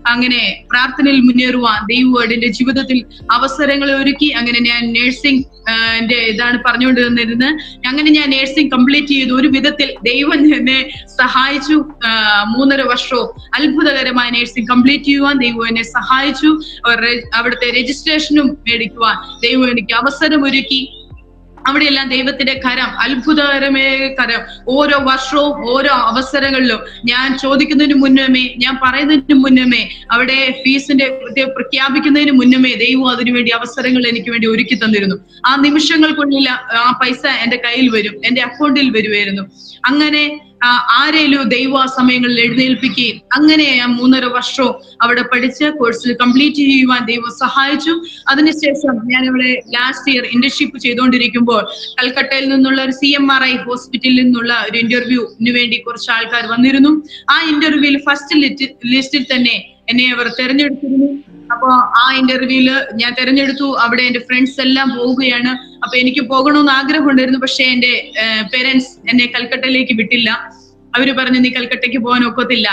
അങ്ങനെ പ്രാർത്ഥനയിൽ മുന്നേറുവാൻ ദൈവം എന്റെ ജീവിതത്തിൽ അവസരങ്ങൾ ഒരുക്കി അങ്ങനെ ഞാൻ നേഴ്സിംഗ് എന്റെ ഇതാണ് പറഞ്ഞുകൊണ്ടിരുന്നിരുന്നത് അങ്ങനെ ഞാൻ നേഴ്സിംഗ് കംപ്ലീറ്റ് ചെയ്തു ഒരു വിധത്തിൽ ദൈവം എന്നെ സഹായിച്ചു ആ, മൂന്നര വർഷവും അത്ഭുതകരമായ നേഴ്സിംഗ് കംപ്ലീറ്റ് ചെയ്യുവാൻ ദൈവം എന്നെ സഹായിച്ചു അവർ- അവിടുത്തെ രജിസ്ട്രേഷനും മേടിക്കുവാൻ ദൈവം എനിക്ക് അവസരം ഒരുക്കി അവിടെയെല്ലാം ദൈവത്തിന്റെ കരം അത്ഭുതകരമേ കരം ഓരോ വർഷവും ഓരോ അവസരങ്ങളിലും ഞാൻ ചോദിക്കുന്നതിന് മുന്നമേ ഞാൻ പറയുന്നതിന് മുന്നമേ അവിടെ ഫീസിന്റെ ഇത് പ്രഖ്യാപിക്കുന്നതിന് മുന്നമേ ദൈവം അതിനുവേണ്ടി അവസരങ്ങൾ എനിക്ക് വേണ്ടി ഒരുക്കി തന്നിരുന്നു ആ നിമിഷങ്ങൾക്കുള്ളിൽ ആ- ആ പൈസ എന്റെ കയ്യിൽ വരും എന്റെ അക്കൗണ്ടിൽ വരുമായിരുന്നു അങ്ങനെ ആ, ആരേലും ദൈവ ആ സമയങ്ങളിൽ എഴുന്നേൽപ്പിക്കുകയും അങ്ങനെ ഞാൻ മൂന്നര വർഷവും അവിടെ പഠിച്ച് കോഴ്സിൽ കംപ്ലീറ്റ് ചെയ്യുവാൻ ദൈവം സഹായിച്ചു അതിനുശേഷം ഞാൻ ഇവിടെ ലാസ്റ്റ് ഇയർ ഇന്റേൺഷിപ്പ് ചെയ്തുകൊണ്ടിരിക്കുമ്പോൾ കൽക്കട്ടയിൽ നിന്നുള്ള ഒരു സി എം ആർ ഐ ഹോസ്പിറ്റലിൽ നിന്നുള്ള ഒരു ഇന്റർവ്യൂവിന് വേണ്ടി കുറച്ച് ആൾക്കാർ വന്നിരുന്നു ആ ഇന്റർവ്യൂവിൽ ഫസ്റ്റ് ലിസ്റ്റിൽ തന്നെ എന്നെ അവർ തെരഞ്ഞെടുത്തിരുന്നു അപ്പൊ ആ ഇന്റർവ്യൂല് ഞാൻ തെരഞ്ഞെടുത്തു അവിടെ എന്റെ ഫ്രണ്ട്സ് എല്ലാം പോവുകയാണ് അപ്പൊ എനിക്ക് പോകണമെന്ന് ആഗ്രഹമുണ്ടായിരുന്നു പക്ഷെ എന്റെ പേരൻസ് എന്നെ കൽക്കട്ടയിലേക്ക് വിട്ടില്ല അവര് പറഞ്ഞു നീ കൽക്കട്ടയ്ക്ക് പോകാൻ ഒക്കത്തില്ല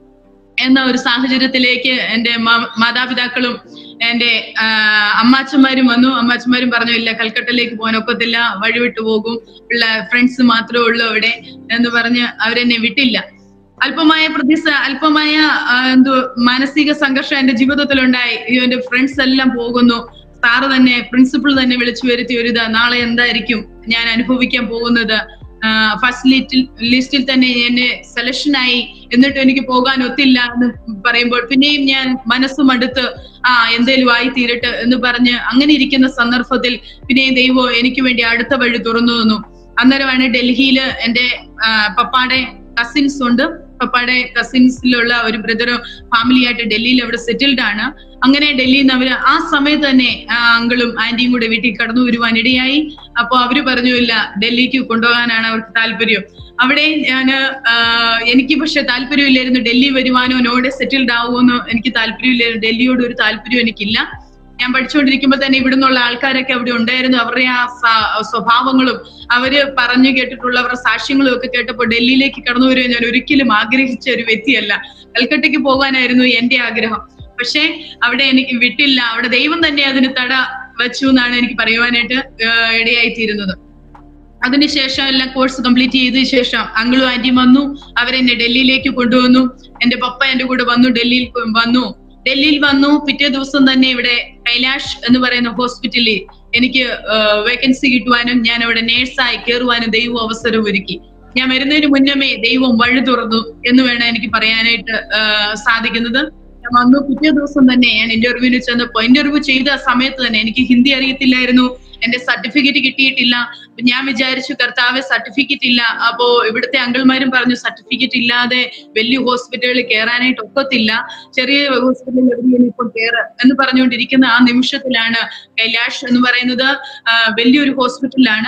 എന്ന ഒരു സാഹചര്യത്തിലേക്ക് എന്റെ മാ- മാതാപിതാക്കളും എന്റെ ആ, അമ്മാച്ചന്മാരും വന്നു അമ്മാച്ചന്മാരും പറഞ്ഞു ഇല്ല കൽക്കട്ടയിലേക്ക് പോകാൻ ഒക്കത്തില്ല വഴിവിട്ടു പോകും ഉള്ള ഫ്രണ്ട്സ് മാത്രമേ ഉള്ളൂ അവിടെ എന്ന് പറഞ്ഞ് അവരെന്നെ വിട്ടില്ല അല്പമായ പ്രതിസ അല്പമായ ആ, എന്തോ മാനസിക സംഘർഷം എന്റെ ജീവിതത്തിലുണ്ടായി അയ്യോ എന്റെ ഫ്രണ്ട്സ് എല്ലാം പോകുന്നു സാറ് തന്നെ പ്രിൻസിപ്പൾ തന്നെ വിളിച്ചു വരുത്തി ഒരു ഇതാ നാളെ എന്തായിരിക്കും ഞാൻ അനുഭവിക്കാൻ പോകുന്നത് ഫസ്റ്റ് ലിസ്റ്റിൽ ലിസ്റ്റിൽ തന്നെ എന്നെ സെലക്ഷൻ ആയി എന്നിട്ട് എനിക്ക് പോകാൻ ഒത്തില്ല എന്ന് പറയുമ്പോൾ പിന്നെയും ഞാൻ മനസ്സും അടുത്ത് ആ എന്തേലും ആയി തീരട്ടെ എന്ന് പറഞ്ഞ് അങ്ങനെ ഇരിക്കുന്ന സന്ദർഭത്തിൽ പിന്നെയും ദൈവം എനിക്ക് വേണ്ടി അടുത്ത വഴി തുറന്നു തന്നു അന്നേരമാണ് ഡൽഹിയില് എന്റെ ആ, പപ്പാടെ കസിൻസ് ഉണ്ട് പപ്പാടെ കസിൻസിലുള്ള ഒരു ബ്രദറും ഫാമിലി ആയിട്ട് ഡൽഹിയിൽ അവിടെ സെറ്റിൽഡ് ആണ് അങ്ങനെ ഡൽഹിയിൽ നിന്ന് അവര് ആ സമയത്ത് തന്നെ ആ അങ്കിളും ആന്റിയും കൂടെ വീട്ടിൽ കടന്നു വരുവാൻ ഇടയായി അപ്പൊ അവര് പറഞ്ഞു ഇല്ല ഡൽഹിക്ക് കൊണ്ടുപോകാനാണ് അവർക്ക് താല്പര്യം അവിടെ ഞാന് ആഹ് എനിക്ക് പക്ഷെ താല്പര്യമില്ലായിരുന്നു ഡൽഹി വരുവാനോ നോടെ സെറ്റിൽഡ് ആവുമെന്നോ എനിക്ക് താല്പര്യമില്ലായിരുന്നു ഡൽഹിയോട് ഒരു താല്പര്യം എനിക്കില്ല ഞാൻ പഠിച്ചുകൊണ്ടിരിക്കുമ്പോൾ തന്നെ ഇവിടുന്നുള്ള ആൾക്കാരൊക്കെ അവിടെ ഉണ്ടായിരുന്നു അവരുടെ ആ സ- സ്വഭാവങ്ങളും അവര് പറഞ്ഞു കേട്ടിട്ടുള്ള അവരുടെ സാക്ഷ്യങ്ങളും ഒക്കെ കേട്ടപ്പോൾ ഡൽഹിയിലേക്ക് കടന്നു വരുവാൻ ഞാൻ ഒരിക്കലും ആഗ്രഹിച്ച ഒരു വ്യക്തിയല്ല കൽക്കട്ടയ്ക്ക് പോകാനായിരുന്നു എന്റെ ആഗ്രഹം പക്ഷെ അവിടെ എനിക്ക് വിട്ടില്ല അവിടെ ദൈവം തന്നെ അതിന് തട വെച്ചു എന്നാണ് എനിക്ക് പറയുവാനായിട്ട് ഏഹ് ഇടയായിത്തീരുന്നത് അതിനുശേഷം എല്ലാം കോഴ്സ് കംപ്ലീറ്റ് ചെയ്തതിനു ശേഷം അങ്കിളും ആന്റിയും വന്നു അവരെന്നെ ഡൽഹിയിലേക്ക് കൊണ്ടുവന്നു എന്റെ പപ്പ എന്റെ കൂടെ വന്നു ഡൽഹിയിൽ കൊ- വന്നു ഡൽഹിയിൽ വന്നു പിറ്റേ ദിവസം തന്നെ ഇവിടെ കൈലാഷ് എന്ന് പറയുന്ന ഹോസ്പിറ്റലിൽ എനിക്ക് വേക്കൻസി കിട്ടുവാനും ഞാൻ അവിടെ നേഴ്സായി കയറുവാനും ദൈവം അവസരം ഒരുക്കി ഞാൻ വരുന്നതിന് മുന്നമേ ദൈവം വഴി തുറന്നു എന്ന് വേണം എനിക്ക് പറയാനായിട്ട് ആ, സാധിക്കുന്നത് ഞാൻ വന്നു പിറ്റേ ദിവസം തന്നെ ഞാൻ ഇന്റർവ്യൂവിന് ചെന്നപ്പോ ഇന്റർവ്യൂ ചെയ്ത സമയത്ത് തന്നെ എനിക്ക് ഹിന്ദി അറിയത്തില്ലായിരുന്നു എന്റെ സർട്ടിഫിക്കറ്റ് കിട്ടിയിട്ടില്ല അപ്പൊ ഞാൻ വിചാരിച്ചു കർത്താവ് സർട്ടിഫിക്കറ്റ് ഇല്ല അപ്പോ ഇവിടുത്തെ അങ്കിൾമാരും പറഞ്ഞു സർട്ടിഫിക്കറ്റ് ഇല്ലാതെ വലിയ ഹോസ്പിറ്റലുകളിൽ കയറാനായിട്ട് ഒക്കത്തില്ല ചെറിയ ഹോസ്പിറ്റലിൽ എവിടെയും ഇപ്പോൾ കയറ എന്ന് പറഞ്ഞുകൊണ്ടിരിക്കുന്ന ആ നിമിഷത്തിലാണ് കൈലാഷ് എന്ന് പറയുന്നത് ആ, വലിയൊരു ഹോസ്പിറ്റലാണ്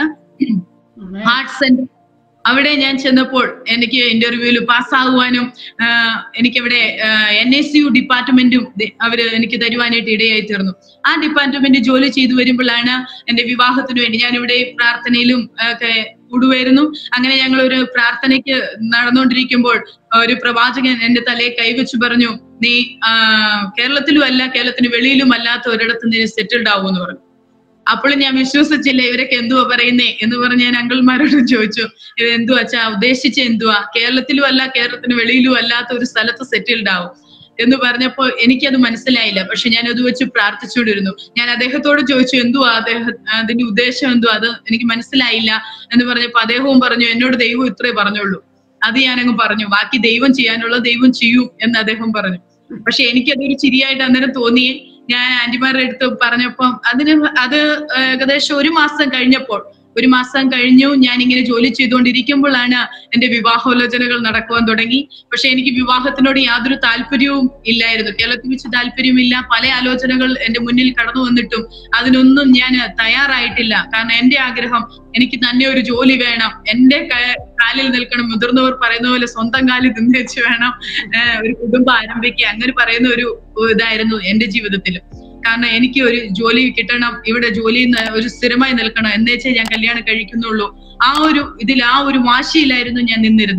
ഹാർട്ട് സെന്റർ അവിടെ ഞാൻ ചെന്നപ്പോൾ എനിക്ക് ഇന്റർവ്യൂവിൽ പാസ്സാകുവാനും എനിക്കവിടെ എൻ എസ് യു ഡിപ്പാർട്ട്മെന്റും ദ- അവര് എനിക്ക് തരുവാനായിട്ട് ഇടയായി തീർന്നു ആ ഡിപ്പാർട്ട്മെന്റ് ജോലി ചെയ്തു വരുമ്പോഴാണ് എന്റെ വിവാഹത്തിന് വേണ്ടി ഞാൻ ഇവിടെ പ്രാർത്ഥനയിലും ഒക്കെ കൂടുമായിരുന്നു അങ്ങനെ ഞങ്ങൾ ഒരു പ്രാർത്ഥനയ്ക്ക് നടന്നുകൊണ്ടിരിക്കുമ്പോൾ ഒരു പ്രവാചകൻ എന്റെ തലയെ കൈവച്ച് പറഞ്ഞു നീ ആ, കേരളത്തിലും അല്ല കേരളത്തിന് വെളിയിലും അല്ലാത്ത ഒരിടത്ത് നീ സെറ്റിൽഡ് ആവും എന്ന് പറഞ്ഞു അപ്പോഴും ഞാൻ വിശ്വസിച്ചില്ല ഇവരൊക്കെ എന്തുവാ പറയുന്നേ എന്ന് പറഞ്ഞ് ഞാൻ അങ്കിൾമാരോട് ചോദിച്ചു ഇത് എന്തുവാ അച്ഛാ ഉദ്ദേശിച്ച എന്തുവാ കേരളത്തിലും അല്ല കേരളത്തിന് വെളിയിലും അല്ലാത്ത ഒരു സ്ഥലത്ത് സെറ്റിൽഡ് ആവും എന്ന് പറഞ്ഞപ്പോ എനിക്കത് മനസ്സിലായില്ല പക്ഷെ ഞാൻ അത് വെച്ച് പ്രാർത്ഥിച്ചുകൊണ്ടിരുന്നു ഞാൻ അദ്ദേഹത്തോട് ചോദിച്ചു എന്തുവാ അദ്ദേഹം അതിന്റെ ഉദ്ദേശം എന്തുവാ അത് എനിക്ക് മനസ്സിലായില്ല എന്ന് പറഞ്ഞപ്പോ അദ്ദേഹവും പറഞ്ഞു എന്നോട് ദൈവം ഇത്രേ പറഞ്ഞുള്ളൂ അത് ഞാനങ്ങ് പറഞ്ഞു ബാക്കി ദൈവം ചെയ്യാനുള്ള ദൈവം ചെയ്യും എന്ന് അദ്ദേഹം പറഞ്ഞു പക്ഷെ എനിക്കതൊരു ചിരിയായിട്ട് അന്നേരം തോന്നി ഞാൻ ആന്റിമാരുടെ അടുത്ത് പറഞ്ഞപ്പം അതിന് അത് ഏകദേശം ഒരു മാസം കഴിഞ്ഞപ്പോൾ ഒരു മാസം കഴിഞ്ഞു ഞാൻ ഇങ്ങനെ ജോലി ചെയ്തുകൊണ്ടിരിക്കുമ്പോഴാണ് എന്റെ വിവാഹാലോചനകൾ നടക്കുവാൻ തുടങ്ങി പക്ഷെ എനിക്ക് വിവാഹത്തിനോട് യാതൊരു താല്പര്യവും ഇല്ലായിരുന്നു കേരളത്തിൽ വെച്ച് താല്പര്യമില്ല പല ആലോചനകൾ എന്റെ മുന്നിൽ കടന്നു വന്നിട്ടും അതിനൊന്നും ഞാൻ തയ്യാറായിട്ടില്ല കാരണം എന്റെ ആഗ്രഹം എനിക്ക് തന്നെ ഒരു ജോലി വേണം എന്റെ ക- കാലിൽ നിൽക്കണം മുതിർന്നവർ പറയുന്ന പോലെ സ്വന്തം കാലിൽ നിന്ന് വെച്ച് വേണം ഏഹ് ഒരു കുടുംബം ആരംഭിക്കുക അങ്ങനെ പറയുന്ന ഒരു ഇതായിരുന്നു എന്റെ ജീവിതത്തിൽ കാരണം എനിക്ക് ഒരു ജോലി കിട്ടണം ഇവിടെ ജോലി ന- ഒരു സ്ഥിരമായി നിൽക്കണം എന്നേച്ചേ ഞാൻ കല്യാണം കഴിക്കുന്നുള്ളൂ ആ ഒരു ഇതിൽ ആ ഒരു വാശിയിലായിരുന്നു ഞാൻ നിന്നിരുന്നത്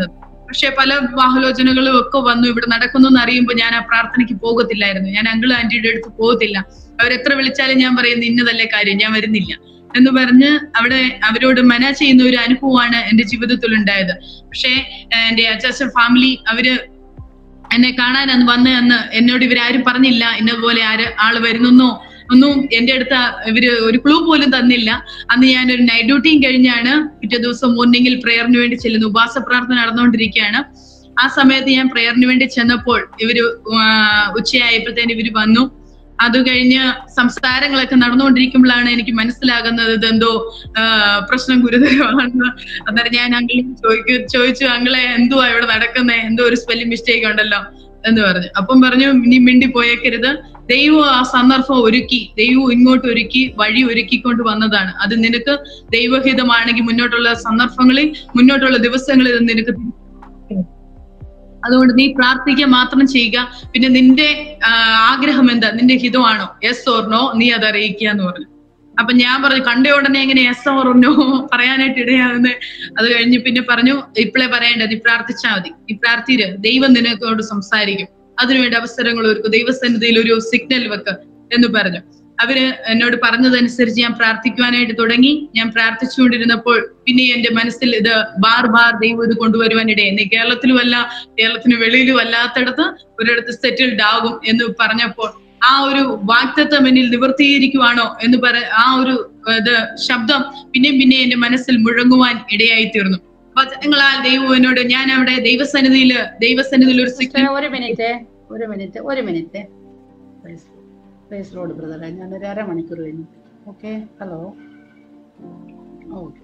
പക്ഷെ പല വിവാഹലോചനകളും ഒക്കെ വന്നു ഇവിടെ നടക്കുന്നു എന്ന് അറിയുമ്പോൾ ഞാൻ ആ പ്രാർത്ഥനയ്ക്ക് പോകത്തില്ലായിരുന്നു ഞാൻ അങ്കിൾ ആന്റിയുടെ അടുത്ത് പോകത്തില്ല അവരെത്ര വിളിച്ചാലും ഞാൻ പറയുന്നത് ഇന്നതല്ലേ കാര്യം ഞാൻ വരുന്നില്ല എന്ന് പറഞ്ഞ് അവിടെ അവരോട് മന ചെയ്യുന്ന ഒരു അനുഭവമാണ് എന്റെ ജീവിതത്തിൽ ഉണ്ടായത് പക്ഷേ ഏഹ് എന്റെ അച്ചാച്ചൻ ഫാമിലി അവര് എന്നെ കാണാൻ അന്ന് വന്ന അന്ന് എന്നോട് ഇവരാരും പറഞ്ഞില്ല ഇന്നതുപോലെ ആര് ആള് വരുന്നെന്നോ ഒന്നും എന്റെ അടുത്ത് ഇവര് ഒരു ക്ലൂ പോലും തന്നില്ല അന്ന് ഞാൻ ഒരു നൈറ്റ് ഡ്യൂട്ടിയും കഴിഞ്ഞാണ് പിറ്റേ ദിവസം മോർണിംഗിൽ പ്രേയറിന് വേണ്ടി ചെല്ലുന്നു ഉപവാസ പ്രാർത്ഥന നടന്നുകൊണ്ടിരിക്കുകയാണ് ആ സമയത്ത് ഞാൻ പ്രേയറിന് വേണ്ടി ചെന്നപ്പോൾ ഇവര് ആ, ഉച്ചയായപ്പോഴത്തേന് ഇവര് വന്നു അത് കഴിഞ്ഞ് സംസാരങ്ങളൊക്കെ നടന്നുകൊണ്ടിരിക്കുമ്പോഴാണ് എനിക്ക് മനസ്സിലാകുന്നത് ഇതെന്തോ ആ, പ്രശ്നം ഗുരുതരമാണെന്ന് അന്നേരം ഞാൻ അങ്കിളിൽ ചോദിക്കു ചോദിച്ചു അങ്കിളെ എന്തുവാ ഇവിടെ നടക്കുന്നത് എന്തോ ഒരു സ്പെല്ലിംഗ് മിസ്റ്റേക്ക് ഉണ്ടല്ലോ എന്ന് പറഞ്ഞു അപ്പം പറഞ്ഞു നീ മിണ്ടി പോയേക്കരുത് ദൈവം ആ സന്ദർഭം ഒരുക്കി ദൈവം ഇങ്ങോട്ട് ഒരുക്കി വഴി ഒരുക്കിക്കൊണ്ട് വന്നതാണ് അത് നിനക്ക് ദൈവഹിതമാണെങ്കിൽ മുന്നോട്ടുള്ള സന്ദർഭങ്ങളിൽ മുന്നോട്ടുള്ള ദിവസങ്ങളിൽ ഇത് നിനക്ക് അതുകൊണ്ട് നീ പ്രാർത്ഥിക്കുക മാത്രം ചെയ്യുക പിന്നെ നിന്റെ ആ, ആഗ്രഹം എന്താ നിന്റെ ഹിതമാണോ യെസ് ഓർ നോ നീ അത് അറിയിക്കുക എന്ന് പറഞ്ഞു അപ്പൊ ഞാൻ പറഞ്ഞു കണ്ട ഉടനെ എങ്ങനെ യെസ് ഓർ നോ പറയാനായിട്ട് ഇടയാകുന്നത് അത് കഴിഞ്ഞ് പിന്നെ പറഞ്ഞു ഇപ്പോഴേ പറയേണ്ട നീ പ്രാർത്ഥിച്ചാൽ മതി നീ പ്രാർത്ഥിര് ദൈവം നിനക്കോട് സംസാരിക്കും അതിനുവേണ്ടി അവസരങ്ങൾ ഒരുക്കും ദൈവസന്നിധിയിൽ ഒരു സിഗ്നൽ വെക്ക് എന്ന് പറഞ്ഞു അവര് എന്നോട് പറഞ്ഞതനുസരിച്ച് ഞാൻ പ്രാർത്ഥിക്കുവാനായിട്ട് തുടങ്ങി ഞാൻ പ്രാർത്ഥിച്ചുകൊണ്ടിരുന്നപ്പോൾ പിന്നെ എന്റെ മനസ്സിൽ ഇത് ബാർ ബാർ ദൈവം ഇത് കൊണ്ടുവരുവാൻ ഇടയെ കേരളത്തിലും അല്ല കേരളത്തിന് വെളിയിലും അല്ലാത്തടത്ത് ഒരിടത്ത് സെറ്റിൽഡ് ആകും എന്ന് പറഞ്ഞപ്പോൾ ആ ഒരു വാക്തത്വം എന്നിൽ നിവർത്തീകരിക്കുവാണോ എന്ന് പറ ആ ഒരു ഇത് ശബ്ദം പിന്നെയും പിന്നെ എന്റെ മനസ്സിൽ മുഴങ്ങുവാൻ ഇടയായി തീർന്നു വചനങ്ങളാൽ ദൈവം എന്നോട് ഞാൻ അവിടെ ദൈവസന്നിധിയില് ദൈവസന്നിധിയിൽ ഒരു സിഗ്നൽ സിസ്റ്ററെ ഒരു മിനിറ്റ് ഒരു മിനിറ്റ് ഒരു മിനിറ്റ് പ്രൈസ് റോഡ് ബ്രദറെ ഞാൻ ഒരു അരമണിക്കൂർ കഴിഞ്ഞു ഓക്കെ ഹലോ ഓക്കെ